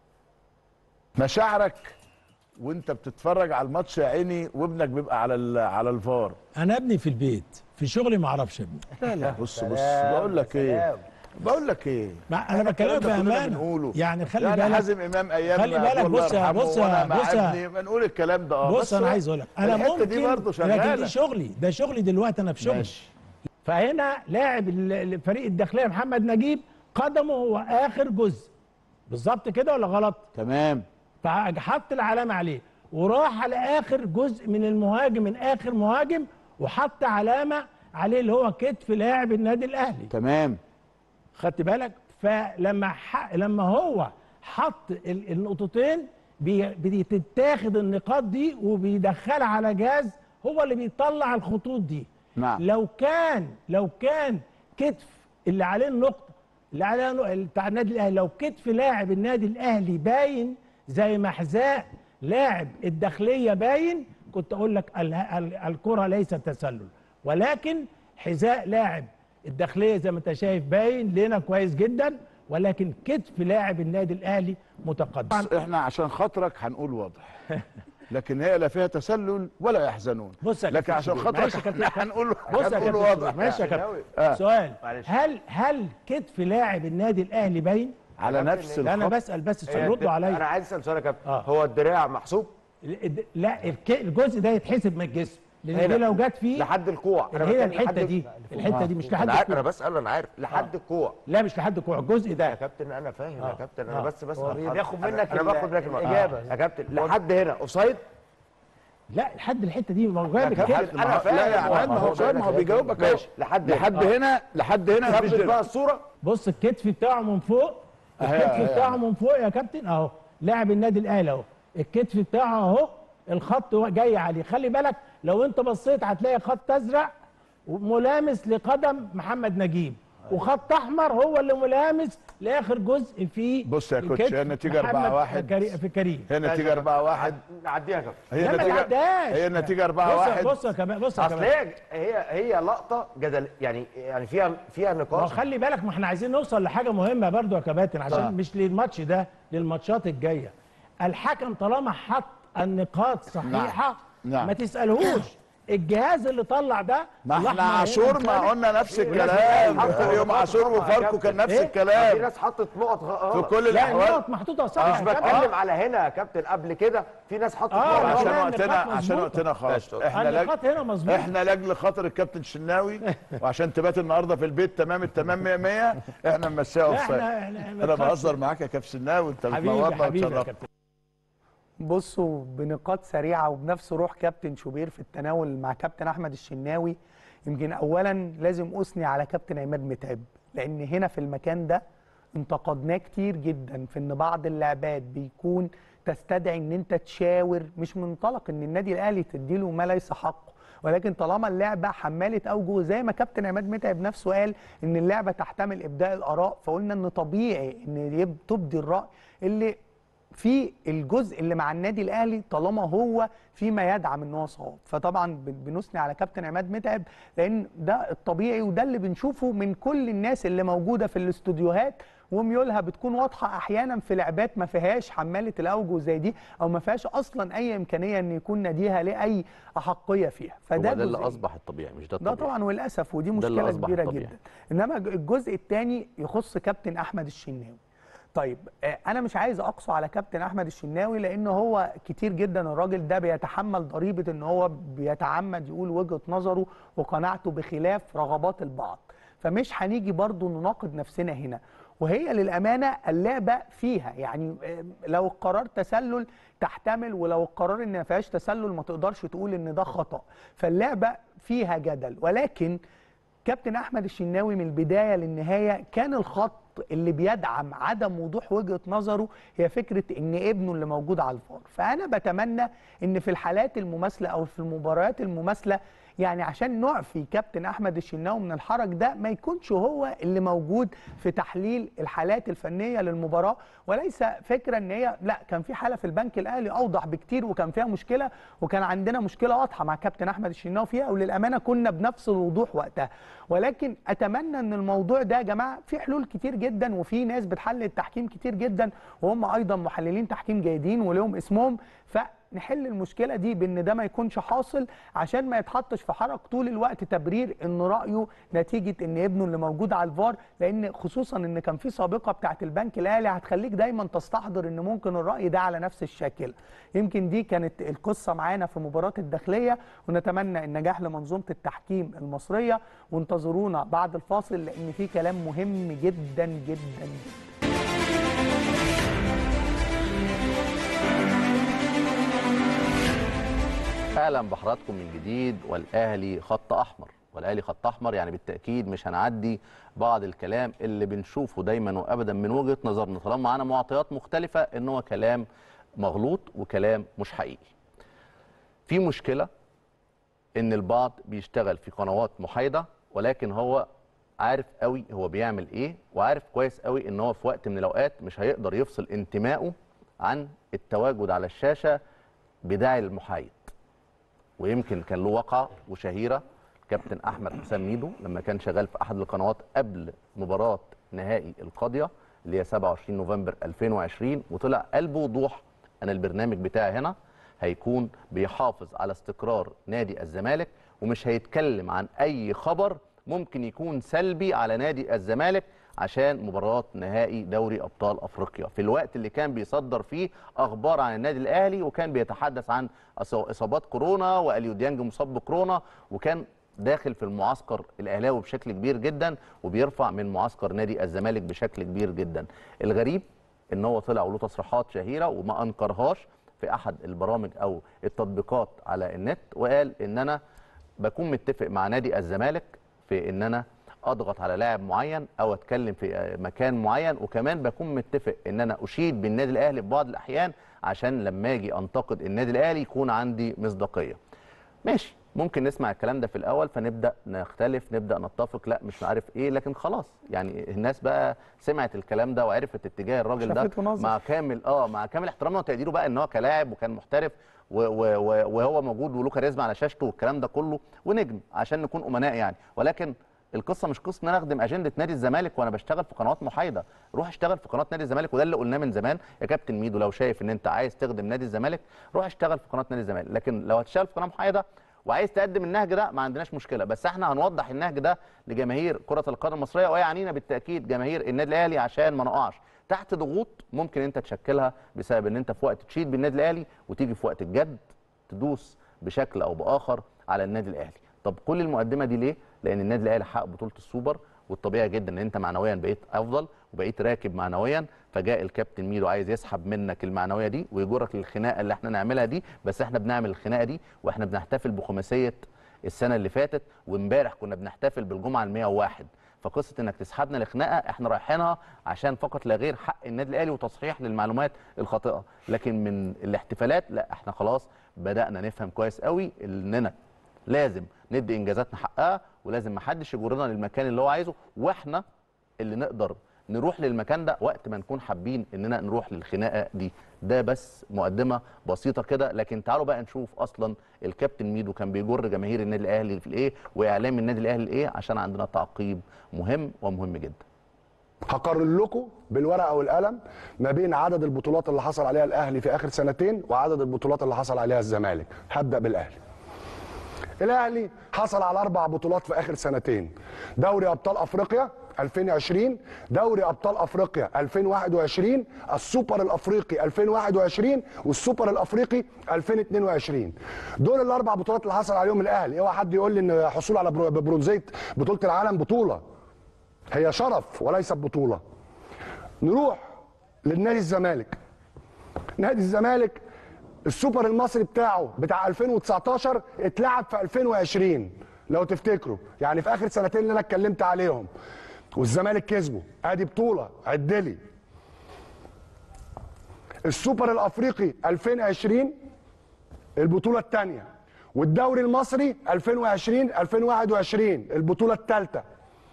مشاعرك وانت بتتفرج على الماتش يا عيني وابنك بيبقى على ال- على الفار انا ابني في البيت في شغلي ما اعرفش ابني لا لا بص بص بقول لك ايه بقول لك ايه ما انا بكلمك الكلام ده كلنا بامانه بنقوله. يعني خلي يعني بالك حازم امام ايام خلي بالك بص يا بص يا بص يا ابني بنقول الكلام ده اه بص بس انا هو عايز اقول لك انا الحته ممكن دي برضه لكن شغاله دي شغلي ده شغلي دلوقتي انا في شغلي ماشي. فهنا لاعب ال- الفريق الداخليه محمد نجيب قدمه هو اخر جزء بالظبط كده ولا غلط تمام فحط العلامه عليه وراح على اخر جزء من المهاجم من اخر مهاجم وحط علامه عليه اللي هو كتف لاعب النادي الاهلي تمام خدت بالك فلما ح... لما هو حط ال- النقطتين بي... بتتاخد النقاط دي وبيدخلها على جهاز هو اللي بيطلع الخطوط دي نعم لو كان لو كان كتف اللي عليه النقطه اللي عليه النقطة بتاع النادي الاهلي لو كتف لاعب النادي الاهلي باين زي ما حذاء لاعب الداخليه باين كنت اقول لك ال- ال- الكره ليست تسلل ولكن حذاء لاعب الداخليه زي ما انت شايف باين لنا كويس جدا ولكن كتف لاعب النادي الاهلي متقدم بس احنا عشان خاطرك هنقول واضح لكن هي لا فيها تسلل ولا يحزنون بص يا لكن كابتن عشان شوبير، خاطرك معلش يا كابتن هنقول بص يا هنقول كابتن واضح شوبير، ماشي يا كابتن آه. سؤال معلش. هل هل كتف لاعب النادي الاهلي باين على نفس لا انا الخط بسال بس هي السؤال ردوا الد- انا عليا عايز اسال سؤال يا كابتن آه. هو الدراع محسوب الد- لا الك- الجزء ده يتحسب من الجسم لان هنا. دي لو جت فيه لحد الكوع اللي هي بتكلم الحته لحد- دي الحته دي مش لحد انا عارف انا الكوع بسال انا عارف لحد الكوع لا مش لحد الكوع الجزء يا ده كابتن انا فاهم يا آه. كابتن انا آه. بس بس هو أنا- بياخد أنا- منك انا ال- باخد منك المعلومة. الإجابة. يا كابتن لحد هنا اوفسايد لا لحد الحته دي ما هو جايب يا الكتف كابتن، أنا فاهم. لا يا عماد ما هو سؤال ما هو بيجاوبك أهو. ماشي لحد هنا لحد هنا لحد هنا مفيش ثبت درع. بقى الصوره بص الكتف بتاعه من فوق أهي- الكتف أهي- بتاعه من فوق يا كابتن اهو لاعب النادي الاهلي اهو الكتف بتاعه اهو الخط هو جاي عليه خلي بالك لو انت بصيت هتلاقي خط ازرق ملامس لقدم محمد نجيب وخط احمر هو اللي ملامس لاخر جزء في بص يا كوتش، الكتف هي النتيجة محمد 4-1. كري- في كريم هي النتيجه 4 1 نعديها يا كابتن هي لا ما النتيجه تعداش. هي النتيجه 4 بص 1 بص يا كمان بص يا اصل كمان هي هي هي لقطه جدل يعني يعني فيها فيها ما هو نقاش خلي بالك ما احنا عايزين نوصل لحاجه مهمه برضو يا كباتن عشان آه. مش للماتش ده للماتشات الجايه الحكم طالما حط النقاط صحيحه نعم. ما تسالهوش الجهاز اللي طلع ده ما احنا الأحمر هنا عاشور ما مختلف. قلنا نفس ناس الكلام حطوا يوم نقاط عاشور غلط يا وفاركو كابتن. كان نفس إيه؟ في الكلام ناس حطت نقط في غلط كل لا الاحوال النقط محطوطه صح مش يا كابتن. بتكلم على هنا يا كابتن قبل كده في ناس حطت آه، نقط عشان لا، غلط وقتنا النقاط عشان مظبوطة. وقتنا خلاص احنا لج... النقاط هنا مظبوطه احنا لاجل خاطر الكابتن الشناوي وعشان تبات النهارده في البيت تمام التمام 100 100 احنا نمشيها لا، اوف سايد احنا- احنا- انا ما تخافش. بهزر معاك يا كابتن الشناوي انت حبيبي بتنورنا حبيبي يا وتشرفنا كابتن بصوا بنقاط سريعه وبنفس روح كابتن شوبير في التناول مع كابتن احمد الشناوي يمكن اولا لازم اثني على كابتن عماد متعب لان هنا في المكان ده انتقدناه كتير جدا في ان بعض اللعبات بيكون تستدعي ان انت تشاور مش منطلق ان النادي الاهلي تديله ما ليس حقه ولكن طالما اللعبه حماله اوجه زي ما كابتن عماد متعب نفسه قال ان اللعبه تحتمل ابداء الاراء فقلنا ان طبيعي ان يب- تبدي الراي اللي في الجزء اللي مع النادي الاهلي طالما هو فيما يدعم ان هو صواب فطبعا بن- بنثني على كابتن عماد متعب لان ده الطبيعي وده اللي بنشوفه من كل الناس اللي موجوده في الاستوديوهات وميولها بتكون واضحه احيانا في لعبات ما فيهاش حماله الاوجه زي دي او ما فيهاش اصلا اي امكانيه ان يكون ناديها لاي احقيه فيها هو فده ده اللي جزئية. اصبح الطبيعي مش ده ده الطبيعي طبعا وللاسف ودي ده اللي مشكله أصبح كبيره الطبيعي. جدا انما الجزء الثاني يخص كابتن احمد الشناوي طيب آه، انا مش عايز اقصى على كابتن احمد الشناوي لان هو كتير جدا الراجل ده بيتحمل ضريبه ان هو بيتعمد يقول وجهه نظره وقناعته بخلاف رغبات البعض فمش هنيجي برضو نناقض نفسنا هنا وهي للامانه اللعبه فيها يعني آه، لو القرار تسلل تحتمل ولو القرار ان ما فيهاش تسلل ما تقدرش تقول ان ده خطا فاللعبه فيها جدل ولكن كابتن احمد الشناوي من البدايه للنهايه كان الخط اللي بيدعم عدم وضوح وجهه نظره هي فكره ان ابنه اللي موجود على الفار فانا بتمنى ان في الحالات المماثله او في المباريات المماثله يعني عشان نعفي كابتن احمد الشناوي من الحرج ده ما يكونش هو اللي موجود في تحليل الحالات الفنيه للمباراه وليس فكره ان هي لا كان في حاله في البنك الاهلي اوضح بكتير وكان فيها مشكله وكان عندنا مشكله واضحه مع كابتن احمد الشناوي فيها وللامانه كنا بنفس الوضوح وقتها ولكن اتمنى ان الموضوع ده يا جماعه في حلول كتير جدا وفي ناس بتحلل التحكيم كتير جدا وهم ايضا محللين تحكيم جيدين ولهم اسمهم فنحل المشكله دي بان ده ما يكونش حاصل عشان ما يتحطش في حرج طول الوقت تبرير ان رايه نتيجه ان ابنه اللي موجود على الفار لان خصوصا ان كان في سابقه بتاعه البنك الاهلي هتخليك دايما تستحضر ان ممكن الراي ده على نفس الشكل يمكن دي كانت القصه معانا في مباراه الداخليه ونتمنى النجاح لمنظومه التحكيم المصريه وانتظرونا بعد الفاصل لان في كلام مهم جدا جدا جدا اهلا بحضراتكم من جديد والاهلي خط احمر والاهلي خط احمر يعني بالتاكيد مش هنعدي بعض الكلام اللي بنشوفه دايما وابدا من وجهه نظرنا طالما معانا معطيات مختلفه ان هو كلام مغلوط وكلام مش حقيقي في مشكله ان البعض بيشتغل في قنوات محايده ولكن هو عارف قوي هو بيعمل ايه وعارف كويس قوي ان هو في وقت من الاوقات مش هيقدر يفصل انتمائه عن التواجد على الشاشه بداعي المحايد ويمكن كان له وقعه وشهيره كابتن احمد حسام ميدو لما كان شغال في احد القنوات قبل مباراه نهائي القاضيه اللي هي 27 نوفمبر 2020 وطلع قال بوضوح انا البرنامج بتاعي هنا هيكون بيحافظ على استقرار نادي الزمالك ومش هيتكلم عن اي خبر ممكن يكون سلبي على نادي الزمالك عشان مباراه نهائي دوري ابطال افريقيا في الوقت اللي كان بيصدر فيه اخبار عن النادي الاهلي وكان بيتحدث عن إص- اصابات كورونا واليو ديانج مصاب بكورونا وكان داخل في المعسكر الاهلاوي بشكل كبير جدا وبيرفع من معسكر نادي الزمالك بشكل كبير جدا الغريب ان هو طلع وله تصريحات شهيره وما انكرهاش في احد البرامج او التطبيقات على النت وقال ان انا بكون متفق مع نادي الزمالك في ان انا اضغط على لاعب معين او اتكلم في مكان معين وكمان بكون متفق ان انا اشيد بالنادي الاهلي في بعض الاحيان عشان لما اجي انتقد النادي الاهلي يكون عندي مصداقيه ماشي ممكن نسمع الكلام ده في الاول فنبدا نختلف نبدا نتفق لا مش عارف ايه لكن خلاص يعني الناس بقى سمعت الكلام ده وعرفت اتجاه الراجل ده شافت ونظرت. مع كامل اه مع كامل احترامنا وتقديره بقى ان هو كلاعب وكان محترف و و و وهو موجود وله كاريزما على شاشته والكلام ده كله ونجم عشان نكون امناء يعني ولكن القصه مش قصه ان انا اخدم اجنده نادي الزمالك وانا بشتغل في قنوات محايده روح اشتغل في قناه نادي الزمالك وده اللي قلناه من زمان يا كابتن ميدو لو شايف ان انت عايز تخدم نادي الزمالك روح اشتغل في قناه نادي الزمالك لكن لو هتشتغل في قناه محايده وعايز تقدم النهج ده ما عندناش مشكله بس احنا هنوضح النهج ده لجماهير كره القدم المصريه ويعنينا بالتاكيد جماهير النادي الاهلي عشان ما نقعش تحت ضغوط ممكن انت تشكلها بسبب ان انت في وقت تشيد بالنادي الاهلي وتيجي في وقت الجد تدوس بشكل او باخر على النادي الاهلي طب كل المقدمه دي ليه لان النادي الاهلي حقق بطوله السوبر والطبيعي جدا ان انت معنويا بقيت افضل وبقيت راكب معنويا فجاء الكابتن ميدو عايز يسحب منك المعنويه دي ويجرك للخناقه اللي احنا نعملها دي بس احنا بنعمل الخناقه دي واحنا بنحتفل بخماسيه السنه اللي فاتت وامبارح كنا بنحتفل بالجمعه ال 101 فقصه انك تسحبنا لخناقه احنا رايحينها عشان فقط لا غير حق النادي الاهلي وتصحيح للمعلومات الخاطئه لكن من الاحتفالات لا احنا خلاص بدانا نفهم كويس قوي اننا لازم ندي انجازاتنا حقها ولازم ما حدش يجرنا للمكان اللي هو عايزه واحنا اللي نقدر نروح للمكان ده وقت ما نكون حابين اننا نروح للخناقه دي ده بس مقدمه بسيطه كده لكن تعالوا بقى نشوف اصلا الكابتن ميدو كان بيجر جماهير النادي الاهلي في الايه واعلام النادي الاهلي لايه عشان عندنا تعقيب مهم ومهم جدا هقارن لكم بالورقه والقلم ما بين عدد البطولات اللي حصل عليها الاهلي في اخر سنتين وعدد البطولات اللي حصل عليها الزمالك هبدا بالاهلي الاهلي حصل على اربع بطولات في اخر سنتين دوري ابطال افريقيا 2020 دوري ابطال افريقيا 2021 السوبر الافريقي 2021 والسوبر الافريقي 2022 دول الاربع بطولات اللي حصل عليهم الاهلي اوعى حد يقول لي ان حصول على برو- برونزيه بطوله العالم بطوله هي شرف وليست بطوله نروح للنادي الزمالك نادي الزمالك السوبر المصري بتاعه بتاع 2019 اتلعب في 2020 لو تفتكروا يعني في اخر سنتين اللي انا اتكلمت عليهم والزمالك كسبه ادي بطوله عدلي السوبر الافريقي 2020 البطوله الثانيه والدوري المصري 2020 2021 البطوله الثالثه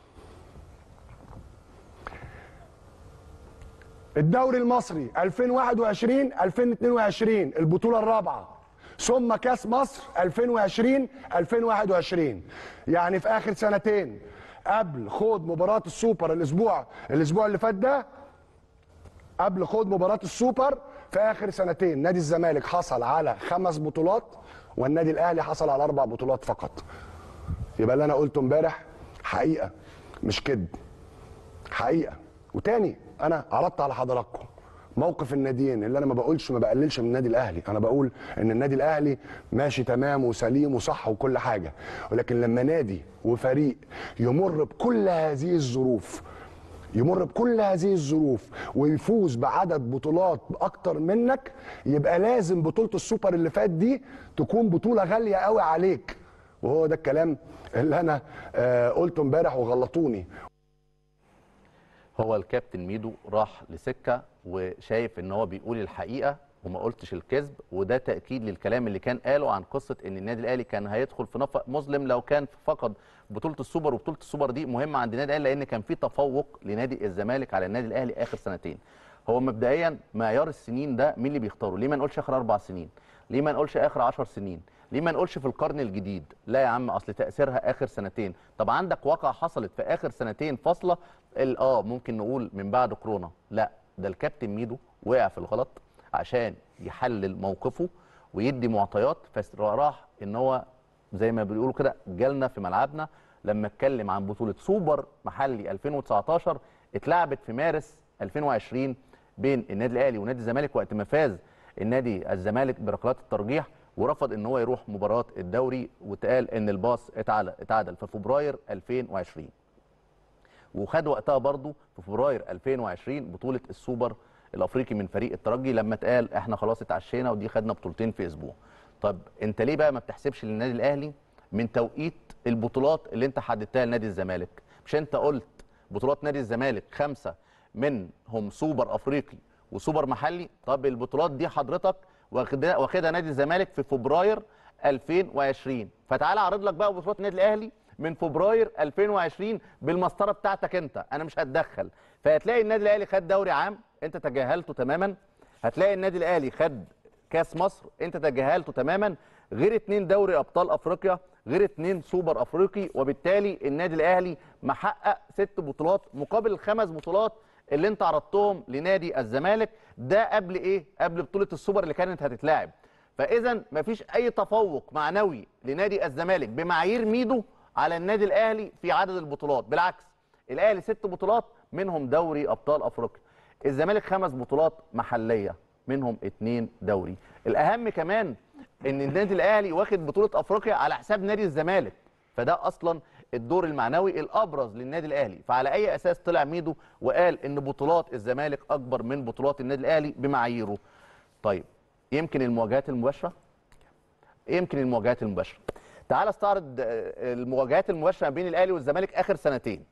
الدوري المصري 2021 2022 البطوله الرابعه ثم كاس مصر 2020 2021 يعني في اخر سنتين قبل خوض مباراه السوبر الاسبوع الاسبوع اللي فات ده قبل خوض مباراه السوبر في اخر سنتين نادي الزمالك حصل على خمس بطولات والنادي الاهلي حصل على اربع بطولات فقط يبقى اللي انا قلته امبارح حقيقه مش كذب حقيقه وتاني انا عرضت على حضراتكم موقف الناديين اللي انا ما بقولش ما بقللش من النادي الاهلي انا بقول ان النادي الاهلي ماشي تمام وسليم وصح وكل حاجه ولكن لما نادي وفريق يمر بكل هذه الظروف يمر بكل هذه الظروف ويفوز بعدد بطولات اكتر منك يبقى لازم بطوله السوبر اللي فات دي تكون بطوله غاليه قوي عليك وهو ده الكلام اللي انا آه قلته امبارح وغلطوني هو الكابتن ميدو راح لسكه وشايف ان هو بيقول الحقيقه وما قلتش الكذب وده تاكيد للكلام اللي كان قاله عن قصه ان النادي الاهلي كان هيدخل في نفق مظلم لو كان فقد بطوله السوبر وبطوله السوبر دي مهمه عند النادي الاهلي لان كان في تفوق لنادي الزمالك على النادي الاهلي اخر سنتين هو مبدئيا معيار السنين ده مين اللي بيختاره ليه ما نقولش اخر اربع سنين ليه ما نقولش اخر 10 سنين ليه ما نقولش في القرن الجديد لا يا عم اصل تاثيرها اخر سنتين طب عندك واقعه حصلت في اخر سنتين فاصله ال- اه ممكن نقول من بعد كورونا لا ده الكابتن ميدو وقع في الغلط عشان يحلل موقفه ويدي معطيات فراح ان هو زي ما بيقولوا كده جالنا في ملعبنا لما اتكلم عن بطوله سوبر محلي 2019 اتلعبت في مارس 2020 بين النادي الاهلي ونادي الزمالك وقت ما فاز النادي الزمالك بركلات الترجيح ورفض ان هو يروح مباراه الدوري واتقال ان الباص اتعدل اتعدل في فبراير 2020 وخد وقتها برضو في فبراير 2020 بطوله السوبر الافريقي من فريق الترجي لما اتقال احنا خلاص اتعشينا ودي خدنا بطولتين في اسبوع طب انت ليه بقى ما بتحسبش للنادي الاهلي من توقيت البطولات اللي انت حددتها لنادي الزمالك مش انت قلت بطولات نادي الزمالك خمسه منهم سوبر افريقي وسوبر محلي طب البطولات دي حضرتك واخدها واخدها نادي الزمالك في فبراير 2020 فتعالى اعرض لك بقى بطولات النادي الاهلي من فبراير 2020 بالمسطره بتاعتك انت انا مش هتدخل فهتلاقي النادي الاهلي خد دوري عام انت تجاهلته تماما هتلاقي النادي الاهلي خد كاس مصر انت تجاهلته تماما غير اتنين دوري ابطال افريقيا غير اتنين سوبر افريقي وبالتالي النادي الاهلي محقق ست بطولات مقابل الخمس بطولات اللي انت عرضتهم لنادي الزمالك ده قبل ايه قبل بطوله السوبر اللي كانت هتتلعب فاذا مفيش اي تفوق معنوي لنادي الزمالك بمعايير ميدو على النادي الاهلي في عدد البطولات بالعكس الاهلي ست بطولات منهم دوري ابطال افريقيا الزمالك خمس بطولات محليه منهم اتنين دوري الاهم كمان ان النادي الاهلي واخد بطوله افريقيا على حساب نادي الزمالك فده اصلا الدور المعنوي الابرز للنادي الاهلي فعلى اي اساس طلع ميدو وقال ان بطولات الزمالك اكبر من بطولات النادي الاهلي بمعاييره طيب يمكن المواجهات المباشره يمكن المواجهات المباشره تعال استعرض آه، المواجهات المباشره ما بين الاهلي والزمالك اخر سنتين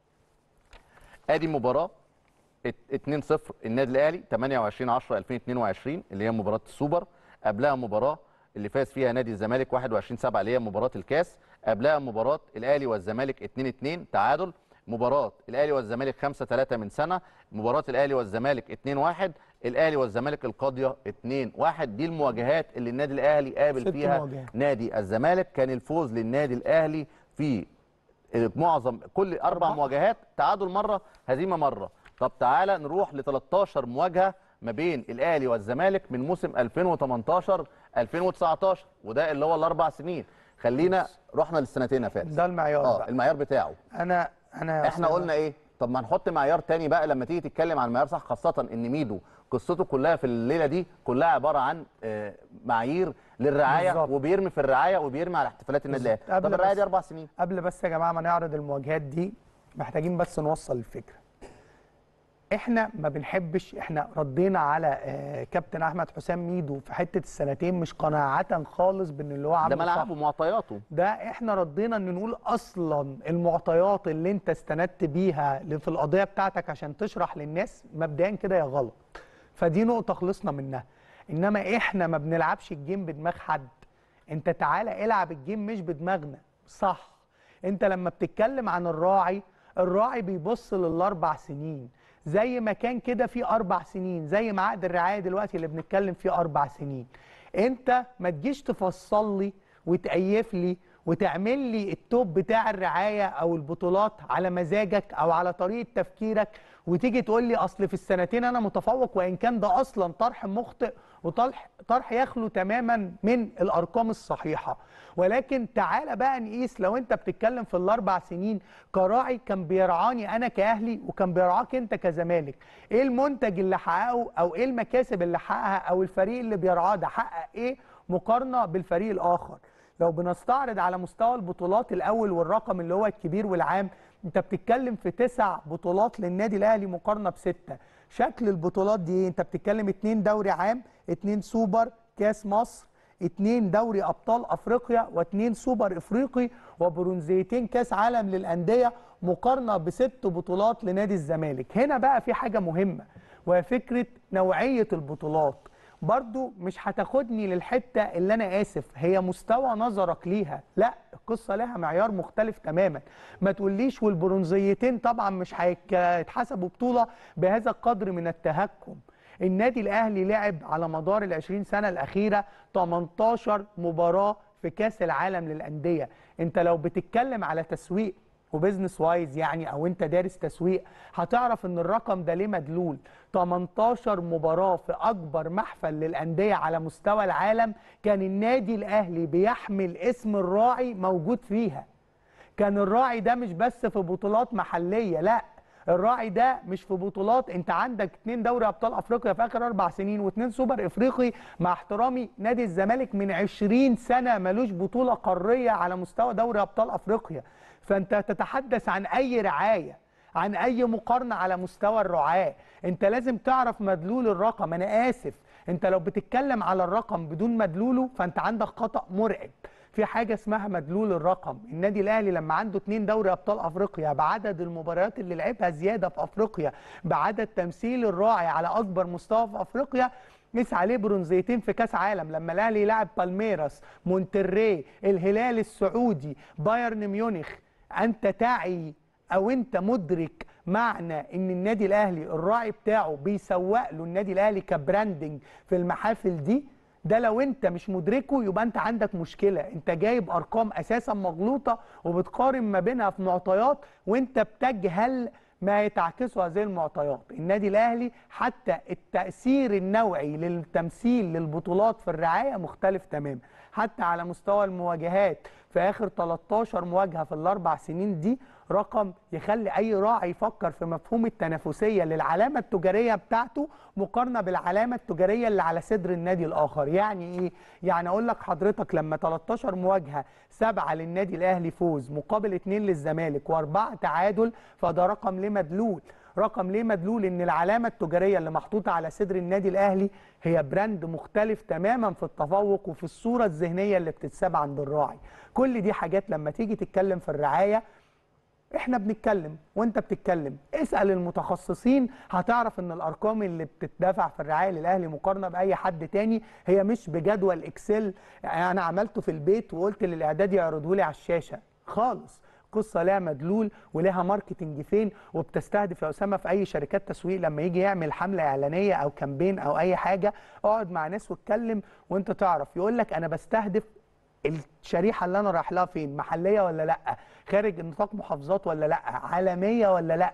ادي مباراه ات- 2-0 النادي الاهلي 28 10 2022 اللي هي مباراه السوبر قبلها مباراه اللي فاز فيها نادي الزمالك 21 7 اللي هي مباراه الكاس قبلها مباراه الاهلي والزمالك 2 2 تعادل مباراه الاهلي والزمالك 5 3 من سنه مباراه الاهلي والزمالك 2 1 الاهلي والزمالك القاضيه 2 1 دي المواجهات اللي النادي الاهلي قابل ست فيها مواجهات. نادي الزمالك كان الفوز للنادي الاهلي في معظم كل اربع مواجهات تعادل مره هزيمه مره طب تعالى نروح ل 13 مواجهه ما بين الاهلي والزمالك من موسم 2018 2019 وده اللي هو الاربع سنين خلينا رحنا للسنتين يا فارس ده المعيار اه بقى. المعيار بتاعه انا انا احنا أصل- قلنا ايه طب ما نحط معيار تاني بقى لما تيجي تتكلم عن معيار صح خاصه ان ميدو قصته كلها في الليله دي كلها عباره عن آه، معايير للرعايه بالظبط. وبيرمي في الرعايه وبيرمي على احتفالات النادي الاهلي قبل طب الرعايه بس- دي اربع سنين قبل بس يا جماعه ما نعرض المواجهات دي محتاجين بس نوصل الفكره احنا ما بنحبش احنا ردينا على آه، كابتن احمد حسام ميدو في حته السنتين مش قناعه خالص بان اللي هو ده عامله صح. ملعبه ومعطياته ده احنا ردينا ان نقول اصلا المعطيات اللي انت استندت بيها ل- في القضيه بتاعتك عشان تشرح للناس مبدئيا كده يا غلط فدي نقطه خلصنا منها انما احنا ما بنلعبش الجيم بدماغ حد انت تعالى العب الجيم مش بدماغنا صح انت لما بتتكلم عن الراعي الراعي بيبص للاربع سنين زي ما كان كده في اربع سنين زي ما عقد الرعايه دلوقتي اللي بنتكلم فيه اربع سنين انت ما تجيش تفصل لي وتقيف لي وتعمل لي التوب بتاع الرعايه او البطولات على مزاجك او على طريقه تفكيرك وتيجي تقول لي اصل في السنتين انا متفوق وان كان ده اصلا طرح مخطئ وطرح طرح يخلو تماما من الارقام الصحيحه ولكن تعالى بقى نقيس لو انت بتتكلم في الاربع سنين كراعي كان بيرعاني انا كاهلي وكان بيرعاك انت كزمالك ايه المنتج اللي حققه او ايه المكاسب اللي حققها او الفريق اللي بيرعاه ده حقق ايه مقارنه بالفريق الاخر لو بنستعرض على مستوى البطولات الاول والرقم اللي هو الكبير والعام انت بتتكلم في تسع بطولات للنادي الاهلي مقارنه بسته شكل البطولات دي ايه انت بتتكلم اتنين دوري عام اتنين سوبر كاس مصر اتنين دوري ابطال افريقيا واتنين سوبر افريقي وبرونزيتين كاس عالم للانديه مقارنه بست بطولات لنادي الزمالك هنا بقى في حاجه مهمه وهي فكره نوعيه البطولات برضو مش هتاخدني للحته اللي انا اسف هي مستوى نظرك ليها لا القصه لها معيار مختلف تماما ما تقوليش والبرونزيتين طبعا مش هيتحسبوا بطوله بهذا القدر من التهكم النادي الاهلي لعب على مدار ال 20 سنه الاخيره 18 مباراه في كاس العالم للانديه انت لو بتتكلم على تسويق وبزنس وايز يعني او انت دارس تسويق هتعرف ان الرقم ده ليه مدلول 18 مباراه في اكبر محفل للانديه على مستوى العالم كان النادي الاهلي بيحمل اسم الراعي موجود فيها كان الراعي ده مش بس في بطولات محليه لا الراعي ده مش في بطولات انت عندك اتنين دوري ابطال افريقيا في اخر اربع سنين واتنين سوبر افريقي مع احترامي نادي الزمالك من 20 سنه ملوش بطوله قاريه على مستوى دوري ابطال افريقيا فانت تتحدث عن اي رعايه عن اي مقارنه على مستوى الرعاه انت لازم تعرف مدلول الرقم انا اسف انت لو بتتكلم على الرقم بدون مدلوله فانت عندك خطا مرعب في حاجه اسمها مدلول الرقم النادي الاهلي لما عنده اتنين دوري ابطال افريقيا بعدد المباريات اللي لعبها زياده في افريقيا بعدد تمثيل الراعي على اكبر مستوى في افريقيا قيس عليه برونزيتين في كاس عالم لما الاهلي يلعب بالميراس مونتري الهلال السعودي بايرن ميونخ انت تعي او انت مدرك معنى ان النادي الاهلي الراعي بتاعه بيسوق له النادي الاهلي كبراندنج في المحافل دي ده لو انت مش مدركه يبقى انت عندك مشكله انت جايب ارقام اساسا مغلوطه وبتقارن ما بينها في معطيات وانت بتجهل ما يتعكسه هذه المعطيات النادي الاهلي حتى التاثير النوعي للتمثيل للبطولات في الرعايه مختلف تماما حتى على مستوى المواجهات في اخر 13 مواجهه في الاربع سنين دي رقم يخلي اي راعي يفكر في مفهوم التنافسيه للعلامه التجاريه بتاعته مقارنه بالعلامه التجاريه اللي على صدر النادي الاخر يعني ايه يعني اقول لك حضرتك لما 13 مواجهه سبعه للنادي الاهلي فوز مقابل اثنين للزمالك واربعه تعادل فده رقم ليه مدلول رقم ليه مدلول ان العلامه التجاريه اللي محطوطه على صدر النادي الاهلي هي براند مختلف تماما في التفوق وفي الصوره الذهنيه اللي بتتساب عند الراعي كل دي حاجات لما تيجي تتكلم في الرعايه احنا بنتكلم وانت بتتكلم اسال المتخصصين هتعرف ان الارقام اللي بتدفع في الرعايه للاهلي مقارنه باي حد تاني هي مش بجدول اكسل يعني انا عملته في البيت وقلت للاعداد يعرضه لي على الشاشه خالص قصه لها مدلول ولها ماركتنج فين وبتستهدف يا اسامه في اي شركات تسويق لما يجي يعمل حمله اعلانيه او كامبين او اي حاجه اقعد مع ناس واتكلم وانت تعرف يقول لك انا بستهدف الشريحه اللي انا رايح لها فين محليه ولا لا خارج نطاق محافظات ولا لا عالميه ولا لا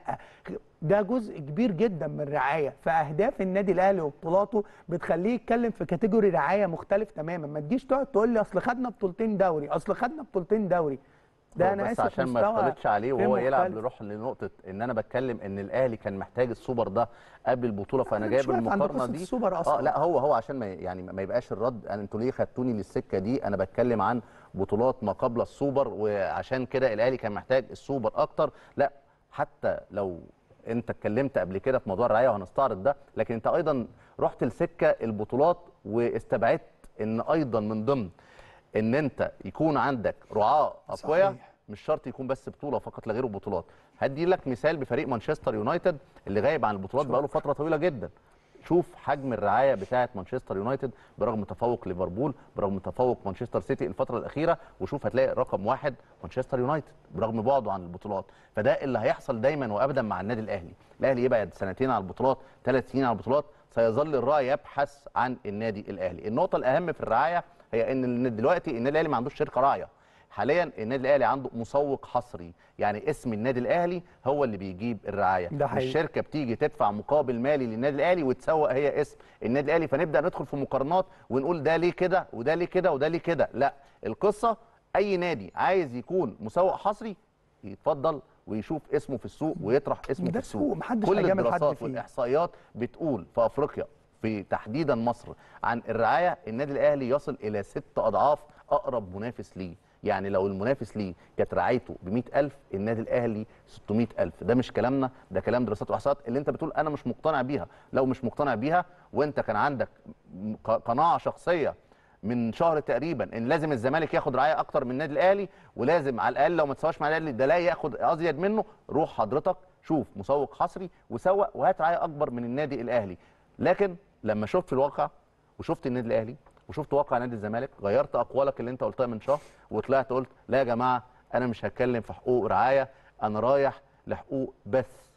ده جزء كبير جدا من الرعايه فاهداف النادي الاهلي وبطولاته بتخليه يتكلم في كاتيجوري رعايه مختلف تماما ما تجيش تقعد تقول لي اصل خدنا بطولتين دوري اصل خدنا بطولتين دوري ده انا بس اسف عشان ما مستوى يختلطش عليه وهو غير يلعب مختلف. يروح لنقطه ان انا بتكلم ان الاهلي كان محتاج السوبر ده قبل البطوله فانا أنا جايب مش واقف عند المقارنه قصة دي السوبر أصلاً. اه لا هو هو عشان ما يعني ما يبقاش الرد أنا انتوا ليه خدتوني للسكه دي انا بتكلم عن بطولات ما قبل السوبر وعشان كده الاهلي كان محتاج السوبر اكتر لا حتى لو انت اتكلمت قبل كده في موضوع الرعايه وهنستعرض ده لكن انت ايضا رحت لسكه البطولات واستبعدت ان ايضا من ضمن ان انت يكون عندك رعاه اقوياء صحيح. مش شرط يكون بس بطوله فقط لا غير بطولات هدي لك مثال بفريق مانشستر يونايتد اللي غايب عن البطولات بقاله فتره طويله جدا شوف حجم الرعايه بتاعه مانشستر يونايتد برغم تفوق ليفربول برغم تفوق مانشستر سيتي الفتره الاخيره وشوف هتلاقي رقم واحد مانشستر يونايتد برغم بعده عن البطولات فده اللي هيحصل دايما وابدا مع النادي الاهلي الاهلي يبعد سنتين على البطولات ثلاث سنين على البطولات سيظل الراعي يبحث عن النادي الاهلي النقطه الاهم في الرعايه هي ان دلوقتي النادي الاهلي ما عندوش شركه راعيه حاليا النادي الاهلي عنده مسوق حصري يعني اسم النادي الاهلي هو اللي بيجيب الرعايه ده حقيقي. الشركه بتيجي تدفع مقابل مالي للنادي الاهلي وتسوق هي اسم النادي الاهلي فنبدا ندخل في مقارنات ونقول ده ليه كده وده ليه كده وده ليه كده لا القصه اي نادي عايز يكون مسوق حصري يتفضل ويشوف اسمه في السوق ويطرح اسمه ده في السوق سوق، محدش كل هيجامل حد الدراسات فيه. والاحصائيات بتقول في افريقيا في تحديدا مصر عن الرعايه النادي الاهلي يصل الى ست اضعاف اقرب منافس ليه يعني لو المنافس ليه كانت رعايته ب 100000 النادي الاهلي 600000 ده مش كلامنا ده كلام دراسات واحصاءات اللي انت بتقول انا مش مقتنع بيها لو مش مقتنع بيها وانت كان عندك ق- قناعه شخصيه من شهر تقريبا ان لازم الزمالك ياخد رعايه اكتر من النادي الاهلي ولازم على الاقل لو ما تسواش مع الاهلي ده لا ياخد ازيد منه روح حضرتك شوف مسوق حصري وسوق وهات رعايه اكبر من النادي الاهلي لكن لما شفت الواقع وشفت النادي الاهلي وشفت واقع نادي الزمالك غيرت اقوالك اللي انت قلتها من شهر وطلعت قلت لا يا جماعه انا مش هتكلم في حقوق رعايه انا رايح لحقوق بس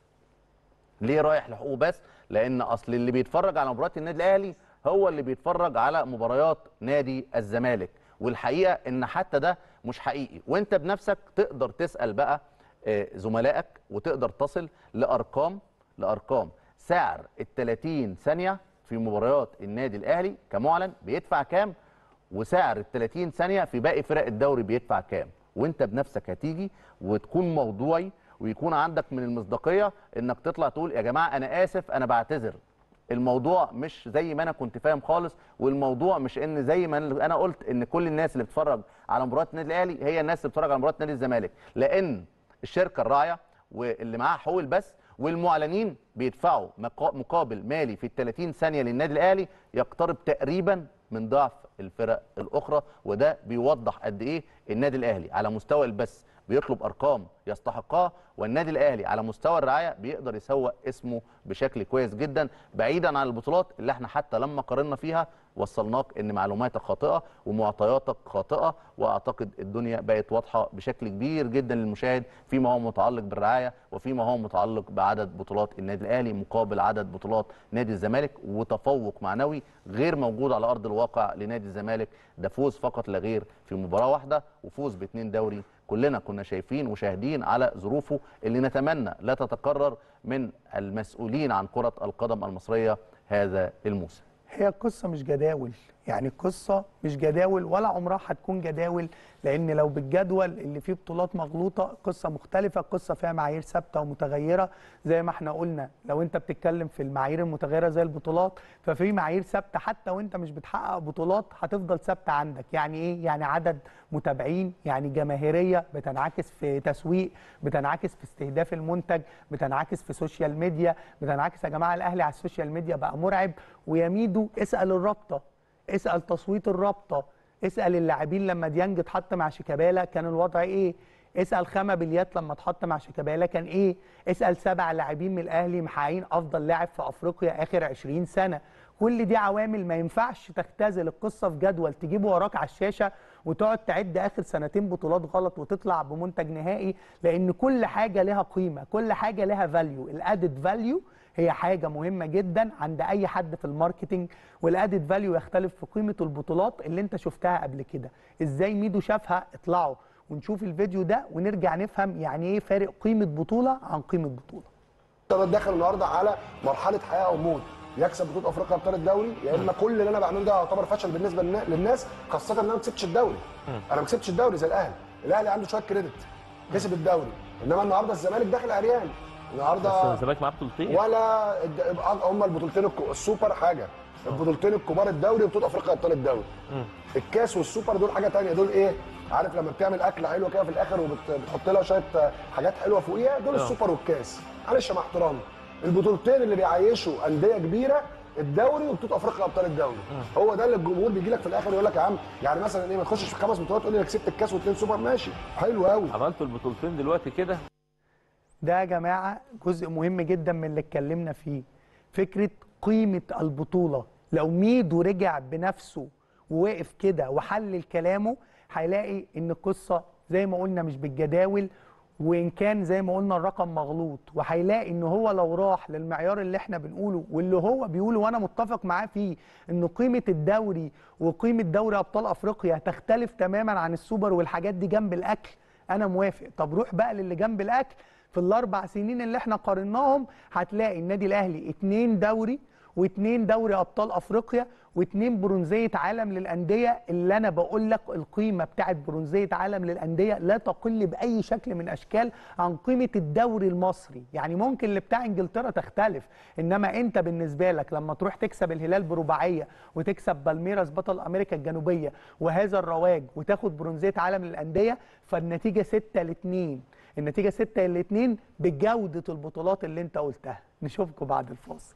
ليه رايح لحقوق بس لان اصل اللي بيتفرج على مباريات النادي الاهلي هو اللي بيتفرج على مباريات نادي الزمالك والحقيقه ان حتى ده مش حقيقي وانت بنفسك تقدر تسال بقى آه، زملائك وتقدر تصل لارقام لارقام سعر ال 30 ثانيه في مباريات النادي الاهلي كمعلن بيدفع كام وسعر ال 30 ثانيه في باقي فرق الدوري بيدفع كام وانت بنفسك هتيجي وتكون موضوعي ويكون عندك من المصداقيه انك تطلع تقول يا جماعه انا اسف انا بعتذر الموضوع مش زي ما انا كنت فاهم خالص والموضوع مش ان زي ما انا قلت ان كل الناس اللي بتتفرج على مباريات النادي الاهلي هي الناس اللي بتتفرج على مباريات نادي الزمالك لان الشركه الراعيه واللي معاها حقوق البث والمعلنين بيدفعوا مقا- مقابل مالي في ال 30 ثانيه للنادي الاهلي يقترب تقريبا من ضعف الفرق الاخرى وده بيوضح قد ايه النادي الاهلي على مستوى البث بيطلب ارقام يستحقها والنادي الاهلي على مستوى الرعايه بيقدر يسوق اسمه بشكل كويس جدا بعيدا عن البطولات اللي احنا حتى لما قارنا فيها وصلناك ان معلوماتك خاطئه ومعطياتك خاطئه واعتقد الدنيا بقت واضحه بشكل كبير جدا للمشاهد فيما هو متعلق بالرعايه وفيما هو متعلق بعدد بطولات النادي الاهلي مقابل عدد بطولات نادي الزمالك وتفوق معنوي غير موجود على ارض الواقع لنادي الزمالك ده فوز فقط لا غير في مباراه واحده وفوز باثنين دوري كلنا كنا شايفين وشاهدين على ظروفه اللي نتمنى لا تتكرر من المسؤولين عن كره القدم المصريه هذا الموسم هي القصه مش جداول يعني القصه مش جداول ولا عمرها هتكون جداول لان لو بالجدول اللي فيه بطولات مغلوطه قصه مختلفه القصه فيها معايير ثابته ومتغيره زي ما احنا قلنا لو انت بتتكلم في المعايير المتغيره زي البطولات ففي معايير ثابته حتى وانت مش بتحقق بطولات هتفضل ثابته عندك يعني ايه يعني عدد متابعين يعني جماهيريه بتنعكس في تسويق بتنعكس في استهداف المنتج بتنعكس في سوشيال ميديا بتنعكس يا جماعه الاهلي على السوشيال ميديا بقى مرعب ويميدو اسال الرابطه اسال تصويت الرابطه اسال اللاعبين لما ديانج اتحط مع شيكابالا كان الوضع ايه اسال خامة بليات لما اتحط مع شيكابالا كان ايه اسال سبع لاعبين من الاهلي محققين افضل لاعب في افريقيا اخر 20 سنه كل دي عوامل ما ينفعش تختزل القصه في جدول تجيبه وراك على الشاشه وتقعد تعد اخر سنتين بطولات غلط وتطلع بمنتج نهائي لان كل حاجه لها قيمه كل حاجه لها فاليو الادد فاليو هي حاجه مهمه جدا عند اي حد في الماركتنج والادد فاليو يختلف في قيمه البطولات اللي انت شفتها قبل كده ازاي ميدو شافها اطلعوا ونشوف الفيديو ده ونرجع نفهم يعني ايه فارق قيمه بطوله عن قيمه بطوله انا داخل النهارده على مرحله حياه او موت يكسب بطوله افريقيا ابطال الدوري يا اما كل اللي انا بعمله ده يعتبر فشل بالنسبه للنا- للناس خاصه ان انا ما كسبتش الدوري انا ما كسبتش الدوري زي الاهلي الاهلي عنده شويه كريدت كسب الدوري انما النهارده الزمالك داخل عريان النهارده بس الزمالك معاه بطولتين ولا الد- هم البطولتين الك- السوبر حاجه البطولتين الكبار الدوري وبطوله افريقيا ابطال الدوري الكاس والسوبر دول حاجه تانية دول ايه عارف لما بتعمل اكله حلوه كده في الاخر وبتحط لها شويه حاجات حلوه فوقيها دول آه. السوبر والكاس معلش مع احترامي البطولتين اللي بيعيشوا انديه كبيره الدوري وبطوله افريقيا ابطال الدوري هو ده اللي الجمهور بيجي لك في الاخر يقول لك يا عم يعني مثلا ايه ما تخشش في خمس بطولات تقول لي انا كسبت الكاس واثنين سوبر ماشي حلو قوي عملتوا البطولتين دلوقتي كده ده يا جماعه جزء مهم جدا من اللي اتكلمنا فيه فكره قيمه البطوله لو ميدو رجع بنفسه ووقف كده وحلل كلامه هيلاقي ان القصه زي ما قلنا مش بالجداول وان كان زي ما قلنا الرقم مغلوط وهيلاقي ان هو لو راح للمعيار اللي احنا بنقوله واللي هو بيقوله وانا متفق معاه فيه ان قيمه الدوري وقيمه دوري ابطال افريقيا تختلف تماما عن السوبر والحاجات دي جنب الاكل انا موافق طب روح بقى للي جنب الاكل في الاربع سنين اللي احنا قارناهم هتلاقي النادي الاهلي اتنين دوري واتنين دوري ابطال افريقيا واتنين برونزيه عالم للانديه اللي انا بقول لك القيمه بتاعت برونزيه عالم للانديه لا تقل باي شكل من اشكال عن قيمه الدوري المصري يعني ممكن اللي بتاع انجلترا تختلف انما انت بالنسبه لك لما تروح تكسب الهلال برباعيه وتكسب بالميراس بطل امريكا الجنوبيه وهذا الرواج وتاخد برونزيه عالم للانديه فالنتيجه 6 ل 2 النتيجه 6 ل 2 بجوده البطولات اللي انت قلتها نشوفكم بعد الفاصل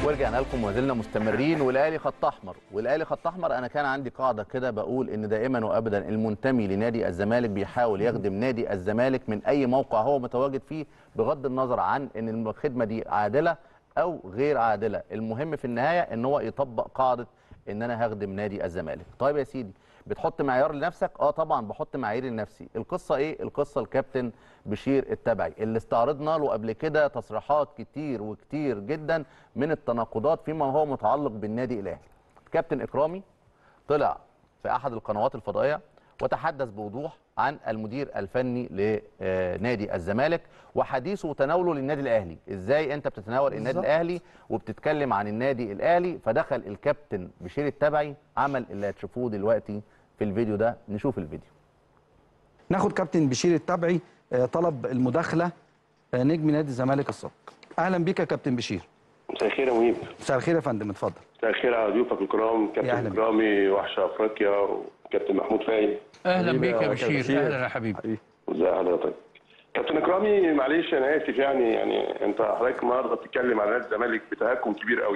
ورجعنا لكم وما زلنا مستمرين والاهلي خط احمر والاهلي خط احمر انا كان عندي قاعده كده بقول ان دائما وابدا المنتمي لنادي الزمالك بيحاول يخدم نادي الزمالك من اي موقع هو متواجد فيه بغض النظر عن ان الخدمه دي عادله او غير عادله المهم في النهايه ان هو يطبق قاعده ان انا هخدم نادي الزمالك طيب يا سيدي بتحط معيار لنفسك اه طبعا بحط معايير لنفسي القصه ايه القصه الكابتن بشير التبعي اللي استعرضنا له قبل كده تصريحات كتير وكتير جدا من التناقضات فيما هو متعلق بالنادي الاهلي كابتن اكرامي طلع في احد القنوات الفضائيه وتحدث بوضوح عن المدير الفني لنادي الزمالك وحديثه وتناوله للنادي الاهلي ازاي انت بتتناول النادي بالظبط. الاهلي وبتتكلم عن النادي الاهلي فدخل الكابتن بشير التبعي عمل اللي هتشوفوه دلوقتي في الفيديو ده نشوف الفيديو ناخد كابتن بشير التبعي آه، طلب المداخله آه، نجم نادي الزمالك السابق اهلا بيك يا كابتن بشير مساء الخير يا مهيب مساء الخير يا فندم اتفضل مساء الخير على ضيوفك الكرام يا كابتن أهلا بك. اكرامي وحش افريقيا وكابتن محمود فايد اهلا بيك يا بشير اهلا يا حبيبي ازي حضرتك كابتن اكرامي معلش انا اسف يعني يعني انت حضرتك النهارده بتتكلم على نادي الزمالك بتهكم كبير قوي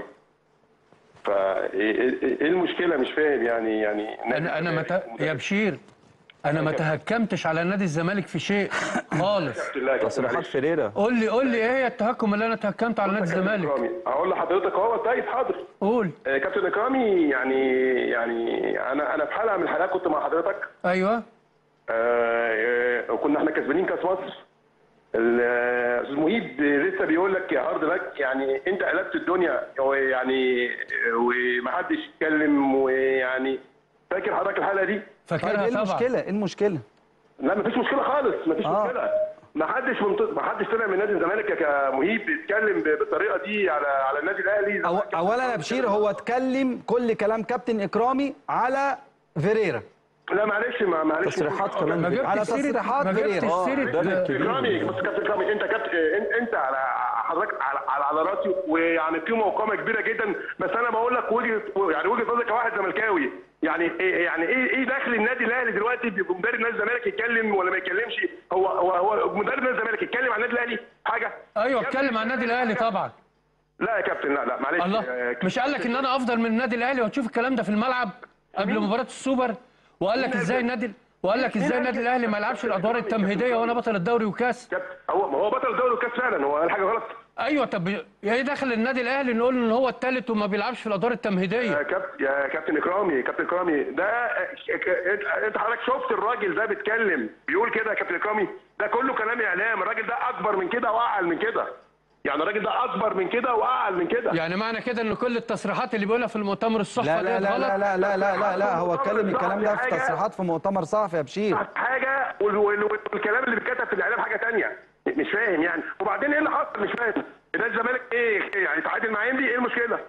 فا ايه إيه- إيه المشكله مش فاهم يعني يعني انا انا مت... يا بشير انا ما تهكمتش على نادي الزمالك في شيء خالص تصريحات فريرة قول لي قول لي ايه هي التهكم اللي انا تهكمت على نادي الزمالك هقول لحضرتك اهو طيب حاضر قول آه، كابتن اكرامي يعني يعني انا انا في حلقه من الحلقات كنت مع حضرتك ايوه آه، آه، وكنا احنا كسبانين كاس مصر الاستاذ مهيب لسه بيقول لك يا هارد لك يعني انت قلبت الدنيا ويعني ومحدش يتكلم ويعني فاكر حضرتك الحلقه دي؟ طيب ايه المشكله ايه المشكله لا مفيش مشكله خالص مفيش آه. مشكله ما حدش منت... ما حدش طلع من نادي الزمالك يا مهيب بيتكلم ب- بالطريقه دي على على النادي الاهلي أو اولا يا بشير هو اتكلم كل كلام كابتن اكرامي على فيريرا لا معلش ما معلش تصريحات كمان ما جبتش على سيرة- تصريحات ما جبتش فيريرا. آه، سيرة- ده آه، اكرامي بص كابتن اكرامي انت كابتن انت, انت على حضرتك على على, على راسي ويعني قيمه وقامه كبيره جدا بس انا بقول لك وجهه يعني وجهه نظري كواحد زملكاوي يعني ايه يعني ايه ايه دخل النادي الاهلي دلوقتي بيبقى مدرب نادي الزمالك يتكلم ولا ما يتكلمش هو هو هو مدرب نادي الزمالك يتكلم عن النادي الاهلي حاجه ايوه اتكلم عن النادي الاهلي طبعا لا يا كابتن لا لا معلش الله آه، مش قال لك ان انا افضل من النادي الاهلي وهتشوف الكلام ده في الملعب قبل مباراه السوبر وقال لك ازاي النادي وقال لك ازاي النادي الاهلي ما يلعبش الادوار التمهيديه وانا بطل الدوري وكاس هو ما هو بطل الدوري والكاس فعلا هو قال حاجه غلط ايوه طب ايه دخل النادي الاهلي نقول ان هو الثالث وما بيلعبش في الادوار التمهيديه يا كابتن يا كابتن اكرامي كابتن اكرامي ده انت انت حضرتك شفت الراجل ده بيتكلم بيقول كده يا كابتن اكرامي ده كله كلام اعلام الراجل ده اكبر من كده واعل من كده يعني الراجل ده اكبر من كده واعل من كده يعني معنى كده ان كل التصريحات اللي بيقولها في المؤتمر الصحفي لا لا ديت لا غلط لا لا لا لا لا, لا هو اتكلم الكلام ده في حاجة. تصريحات في مؤتمر صحفي يا بشير حاجه وال- وال- والكلام اللي بيتكتب في الاعلام حاجه ثانيه مش فاهم يعني وبعدين ايه اللي حصل مش فاهم ده الزمالك ايه إيه يعني تعادل مع انبي ايه المشكله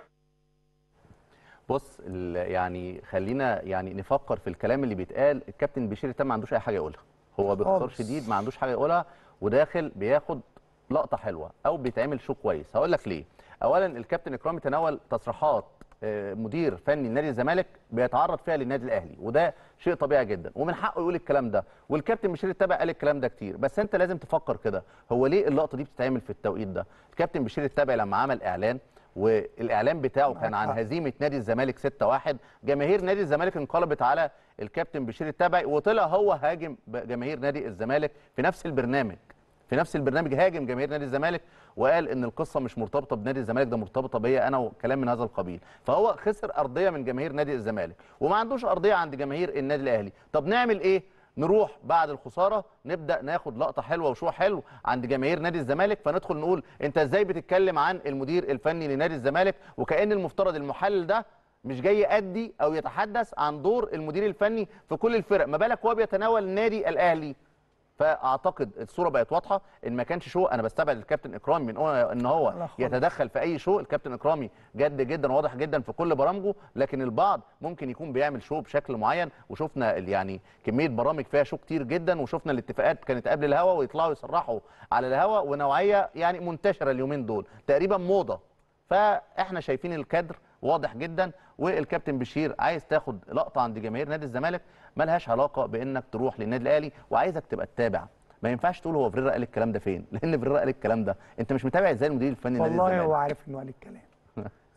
بص ال- يعني خلينا يعني نفكر في الكلام اللي بيتقال الكابتن بشير تام ما عندوش اي حاجه يقولها هو باختصار خالص. شديد ما عندوش حاجه يقولها وداخل بياخد لقطه حلوه او بيتعمل شو كويس هقول لك ليه اولا الكابتن اكرامي تناول تصريحات آه، مدير فني نادي الزمالك بيتعرض فيها للنادي الاهلي وده شيء طبيعي جدا ومن حقه يقول الكلام ده والكابتن بشير التبع قال الكلام ده كتير بس انت لازم تفكر كده هو ليه اللقطه دي بتتعمل في التوقيت ده الكابتن بشير التبع لما عمل اعلان والاعلان بتاعه كان عن هزيمه نادي الزمالك 6-1 جماهير نادي الزمالك انقلبت على الكابتن بشير التبعي وطلع هو هاجم جماهير نادي الزمالك في نفس البرنامج في نفس البرنامج هاجم جماهير نادي الزمالك وقال ان القصه مش مرتبطه بنادي الزمالك ده مرتبطه بيا انا وكلام من هذا القبيل فهو خسر ارضيه من جماهير نادي الزمالك وما عندوش ارضيه عند جماهير النادي الاهلي طب نعمل ايه نروح بعد الخساره نبدا ناخد لقطه حلوه وشو حلو عند جماهير نادي الزمالك فندخل نقول انت ازاي بتتكلم عن المدير الفني لنادي الزمالك وكان المفترض المحلل ده مش جاي يأدي او يتحدث عن دور المدير الفني في كل الفرق ما بالك هو بيتناول النادي الاهلي فاعتقد الصوره بقت واضحه ان ما كانش شو انا بستبعد الكابتن اكرامي من هو- ان هو يتدخل في اي شو الكابتن اكرامي جد جدا واضح جدا في كل برامجه لكن البعض ممكن يكون بيعمل شو بشكل معين وشفنا ال- يعني كميه برامج فيها شو كتير جدا وشفنا الاتفاقات كانت قبل الهوا ويطلعوا يصرحوا على الهوا ونوعيه يعني منتشره اليومين دول تقريبا موضه فاحنا شايفين الكادر واضح جدا والكابتن بشير عايز تاخد لقطه عند جماهير نادي الزمالك ملهاش علاقه بانك تروح للنادي الاهلي وعايزك تبقى تتابع ما ينفعش تقول هو فريرا قال الكلام ده فين لان فريرا قال الكلام ده انت مش متابع ازاي المدير الفني لنادي والله الزمالك هو عارف انه قال الكلام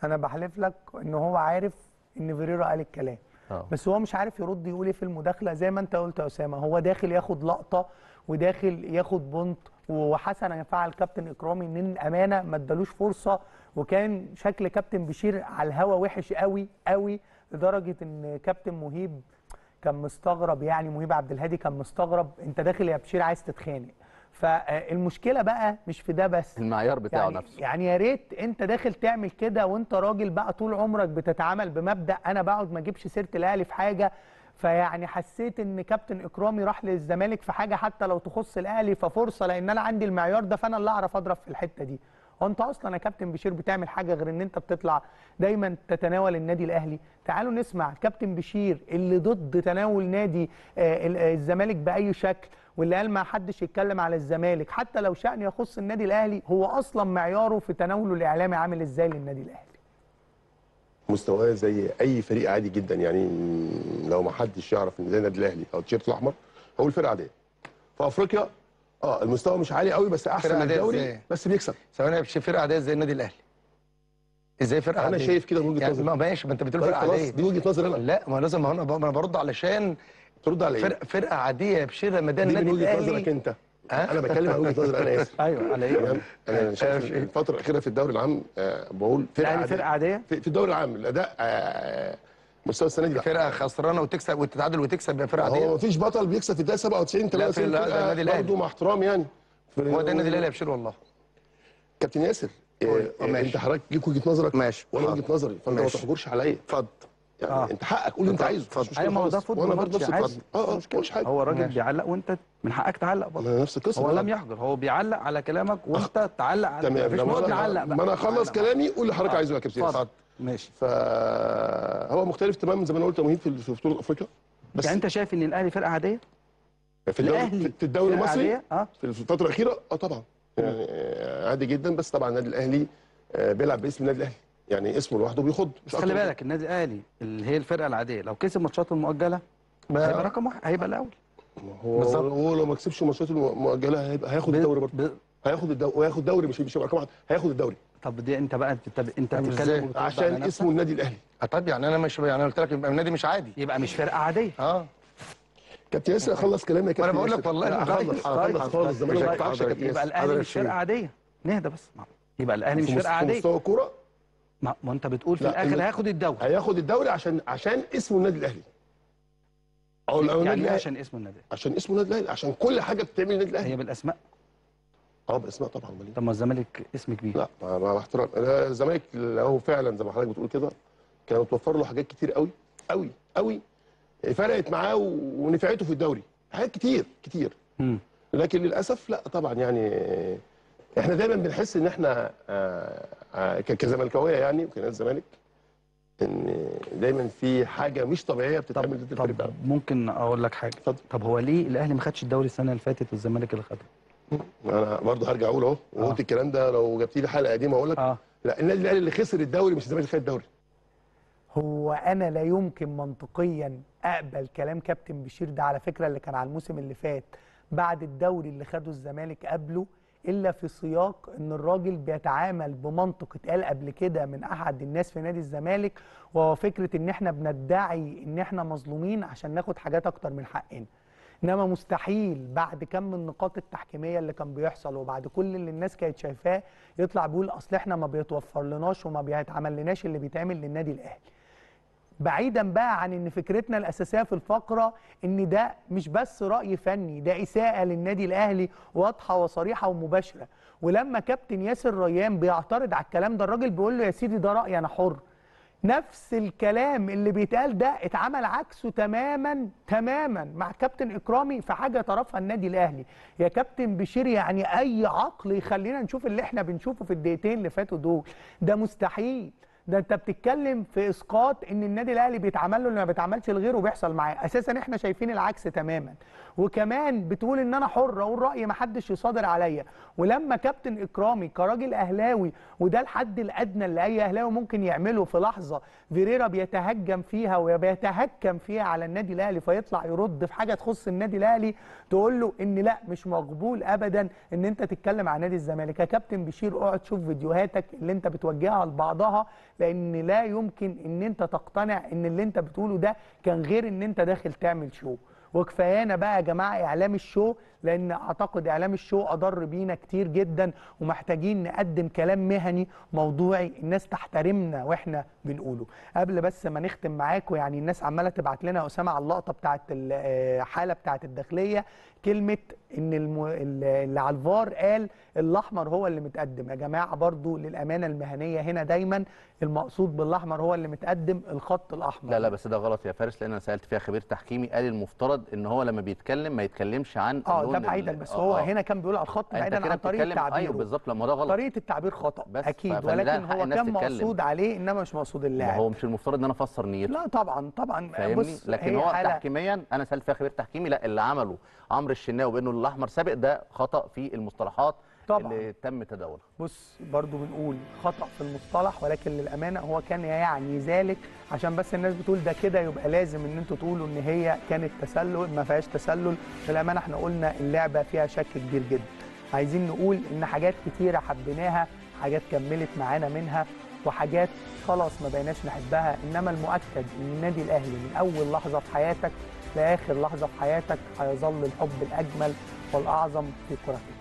انا بحلف لك ان هو عارف ان فيريرا قال الكلام آه. بس هو مش عارف يرد يقول ايه في المداخله زي ما انت قلت يا اسامه هو داخل ياخد لقطه وداخل ياخد بونت وحسنا فعل كابتن اكرامي ان الامانه ما ادالوش فرصه وكان شكل كابتن بشير على الهوا وحش قوي قوي لدرجه ان كابتن مهيب كان مستغرب يعني مهيب عبد الهادي كان مستغرب انت داخل يا بشير عايز تتخانق فالمشكله بقى مش في ده بس المعيار بتاعه يعني نفسه يعني يا ريت انت داخل تعمل كده وانت راجل بقى طول عمرك بتتعامل بمبدا انا بقعد ما اجيبش سيره الاهلي في حاجه فيعني حسيت ان كابتن اكرامي راح للزمالك في حاجه حتى لو تخص الاهلي ففرصه لان انا عندي المعيار ده فانا اللي اعرف اضرب في الحته دي هو انت اصلا يا كابتن بشير بتعمل حاجه غير ان انت بتطلع دايما تتناول النادي الاهلي تعالوا نسمع كابتن بشير اللي ضد تناول نادي آه، ال- آه، الزمالك باي شكل واللي قال ما حدش يتكلم على الزمالك حتى لو شأن يخص النادي الاهلي هو اصلا معياره في تناوله الاعلامي عامل ازاي للنادي الاهلي مستواه زي اي فريق عادي جدا يعني م- لو ما حدش يعرف ان زي النادي الاهلي او التيشيرت الاحمر هو الفرقه عاديه في افريقيا اه المستوى مش عالي قوي بس احسن فرقة من عادية الدوري إزاي؟ بس بيكسب ثواني يا باشا فرقه عاديه زي النادي الاهلي ازاي فرقه أنا عاديه شايف كده من وجهة يعني نظري. ما ماشي ما انت بتقول طيب فرقه خلاص، عاديه دي وجهة نظري انا لا ما لازم ما انا ب- ما انا برد علشان ترد على ايه؟ فرقه فرقه عاديه يا بشير لما ده دي النادي من وجهه الاهلي نظرك انت ها؟ انا بتكلم عن وجهه نظري انا اسف ايوه على ايه؟ تمام؟ انا شايف الفتره الاخيره في الدوري العام آه، بقول فرقه الأهلي عاديه فرقة عادية؟ في في الدوري العام الاداء آه، مستوى السنه دي لا. فرقه خسرانه وتكسب وتتعادل وتكسب يا فرقه هو عاديه مفيش بطل بيكسب في الدقيقه 97 لا، في 93 لا، ده فرقة النادي الأهلي. برضه مع احترام يعني هو ده النادي الاهلي يا بشير والله كابتن ياسر قول. آه، ماشي. انت حضرتك ليك وجهه نظرك ماشي وانا حاضر. وجهه نظري فانت ما ماشي. تحجرش عليا اتفضل يعني آه. انت حقك قول اللي انت اتفضل، عايزه اتفضل. مش مشكلة ايوه ما هو ده خالص. فوتبول وانا برضه ماتش نفس عادي الفضل اه اه مش مشكلة. مش حاجه هو راجل ماشي. بيعلق وانت من حقك تعلق ما برضه انا نفس القصه هو بقى. لم يحضر هو بيعلق على كلامك وانت تعلق على تمام مفيش لما مشكلة انا تعلق بقى ما انا اخلص تعلق. كلامي قول اللي حضرتك آه. عايزه يا كابتن اتفضل. ياسر ماشي فهو مختلف تماما زي ما انا قلت يا مهيب في في بطوله افريقيا بس يعني انت شايف ان الاهلي فرقه عاديه في الدوري الأهلي في الدوري فرقة المصري عادية؟ اه في الفتره الاخيره اه طبعا يعني آه، عادي جدا بس طبعا النادي الاهلي آه، بيلعب باسم النادي الاهلي يعني اسمه لوحده بيخض مش بس خلي أكتر. بالك النادي الاهلي اللي هي الفرقه العاديه لو كسب ماتشاته المؤجله ما- هيبقى رقم واحد هيبقى الاول هو بالظبط. هو لو ما كسبش ماتشاته المؤجله هيبقى هياخد الدوري برضه هياخد الدوري وهياخد دوري مش مش هيبقى رقم واحد هياخد الدوري طب دي انت بقى انت انت طب بتتكلم إزاي؟ وبترد على عشان نفسك؟ اسمه النادي الاهلي آه، طب يعني انا مش يعني انا قلت لك يبقى النادي مش عادي يبقى مش فرقه عاديه اه كابتن ياسر اخلص كلامي يا كابتن وانا بقول لك ياسر. والله لا، إنه اخلص طيب. اخلص خالص زمان ما بقطعكش يا كابتن يبقى ياسر الاهلي مش فرقه عاديه نهدى بس يبقى الاهلي مش في فرقه مس- في عاديه مستوى الكوره ما, ما انت بتقول في لا، الاخر الم- هياخد الدوري هياخد الدوري عشان عشان اسمه النادي الاهلي او أو النادي يعني ايه الأهلي- عشان اسم النادي عشان اسمه النادي الاهلي عشان كل حاجه بتتعمل النادي الاهلي هي بالاسماء اه باسماء طبعا أمال إيه؟ طب ما الزمالك اسم كبير لا مع مع احترام أنا الزمالك لو فعلا زي ما حضرتك بتقول كده كان متوفر له حاجات كتير قوي قوي قوي فرقت معاه و- ونفعته في الدوري حاجات كتير كتير مم. لكن للاسف لا طبعا يعني احنا دايما بنحس ان احنا آه، آه، ك- كزملكاويه يعني وكنادي الزمالك ان دايما في حاجه مش طبيعيه بتتعمل ضد الفريق طب بتاعنا ممكن اقول لك حاجه اتفضل. طب هو ليه الاهلي ما خدش الدوري السنه اللي فاتت والزمالك اللي خده انا برضه هرجع اقول اهو وقلت الكلام ده لو جبت لي حلقه قديمه اقول لك اه لا النادي الاهلي اللي خسر الدوري مش الزمالك اللي خد الدوري هو انا لا يمكن منطقيا اقبل كلام كابتن بشير ده على فكره اللي كان على الموسم اللي فات بعد الدوري اللي خده الزمالك قبله الا في سياق ان الراجل بيتعامل بمنطق اتقال قبل كده من احد الناس في نادي الزمالك وهو فكره ان احنا بندعي ان احنا مظلومين عشان ناخد حاجات اكتر من حقنا انما مستحيل بعد كم النقاط التحكيميه اللي كان بيحصل وبعد كل اللي الناس كانت شايفاه يطلع بيقول اصل احنا ما بيتوفر لناش وما بيتعمل لناش اللي بيتعمل للنادي الاهلي بعيدا بقى عن ان فكرتنا الاساسيه في الفقره ان ده مش بس راي فني ده اساءه للنادي الاهلي واضحه وصريحه ومباشره ولما كابتن ياسر ريان بيعترض على الكلام ده الراجل بيقول له يا سيدي ده رايي انا حر نفس الكلام اللي بيتقال ده اتعمل عكسه تماما تماما مع كابتن اكرامي في حاجه طرفها النادي الاهلي يا كابتن بشير يعني اي عقل يخلينا نشوف اللي احنا بنشوفه في الدقيقتين اللي فاتوا دول ده مستحيل ده انت بتتكلم في اسقاط ان النادي الاهلي بيتعمل له اللي ما بيتعملش لغيره وبيحصل معاه اساسا احنا شايفين العكس تماما وكمان بتقول ان انا حر اقول رايي ما حدش يصادر عليا ولما كابتن اكرامي كراجل اهلاوي وده الحد الادنى اللي اي اهلاوي ممكن يعمله في لحظه فيريرا بيتهجم فيها وبيتهكم فيها على النادي الاهلي فيطلع يرد في حاجه تخص النادي الاهلي تقول له ان لا مش مقبول ابدا ان انت تتكلم عن نادي الزمالك يا كابتن بشير اقعد شوف فيديوهاتك اللي انت بتوجهها لبعضها لان لا يمكن ان انت تقتنع ان اللي انت بتقوله ده كان غير ان انت داخل تعمل شو وكفايانا بقى يا جماعه اعلام الشو لان اعتقد اعلام الشو اضر بينا كتير جدا ومحتاجين نقدم كلام مهني موضوعي الناس تحترمنا واحنا بنقوله قبل بس ما نختم معاكم يعني الناس عماله تبعت لنا يا اسامه على اللقطه بتاعت الحاله بتاعت الداخليه كلمه ان الم... اللي على الفار قال الاحمر هو اللي متقدم يا جماعه برضو للامانه المهنيه هنا دايما المقصود بالاحمر هو اللي متقدم الخط الاحمر لا لا بس ده غلط يا فارس لان انا سالت فيها خبير تحكيمي قال المفترض ان هو لما بيتكلم ما يتكلمش عن اه اللون ده ال- بعيدا بس آه، هو آه. هنا كان بيقول على الخط أنت بعيدا كده عن طريقه بتتكلم- تعبيره ايوه بالظبط لما ده غلط طريقه التعبير خطا بس اكيد ف- فده ولكن حق هو الناس كان تتكلم. مقصود عليه انما مش مقصود ما اللاعب هو مش المفترض ان انا افسر نيته لا طبعا طبعا فاهمني بص لكن هي هو حالة- تحكيميا انا سالت فيها خبير تحكيمي لا اللي عمله عمرو الشناوي بانه الاحمر سابق ده خطا في المصطلحات طبعاً. اللي تم تداولها بص برضو بنقول خطأ في المصطلح ولكن للأمانة هو كان يعني ذلك عشان بس الناس بتقول ده كده يبقى لازم ان انتوا تقولوا ان هي كانت تسلل ما فيهاش تسلل للأمانة احنا قلنا اللعبة فيها شك كبير جدا عايزين نقول ان حاجات كتيرة حبيناها حاجات كملت معانا منها وحاجات خلاص ما بقيناش نحبها انما المؤكد ان النادي الاهلي من اول لحظة في حياتك لاخر لحظة في حياتك هيظل الحب الاجمل والاعظم في كرة القدم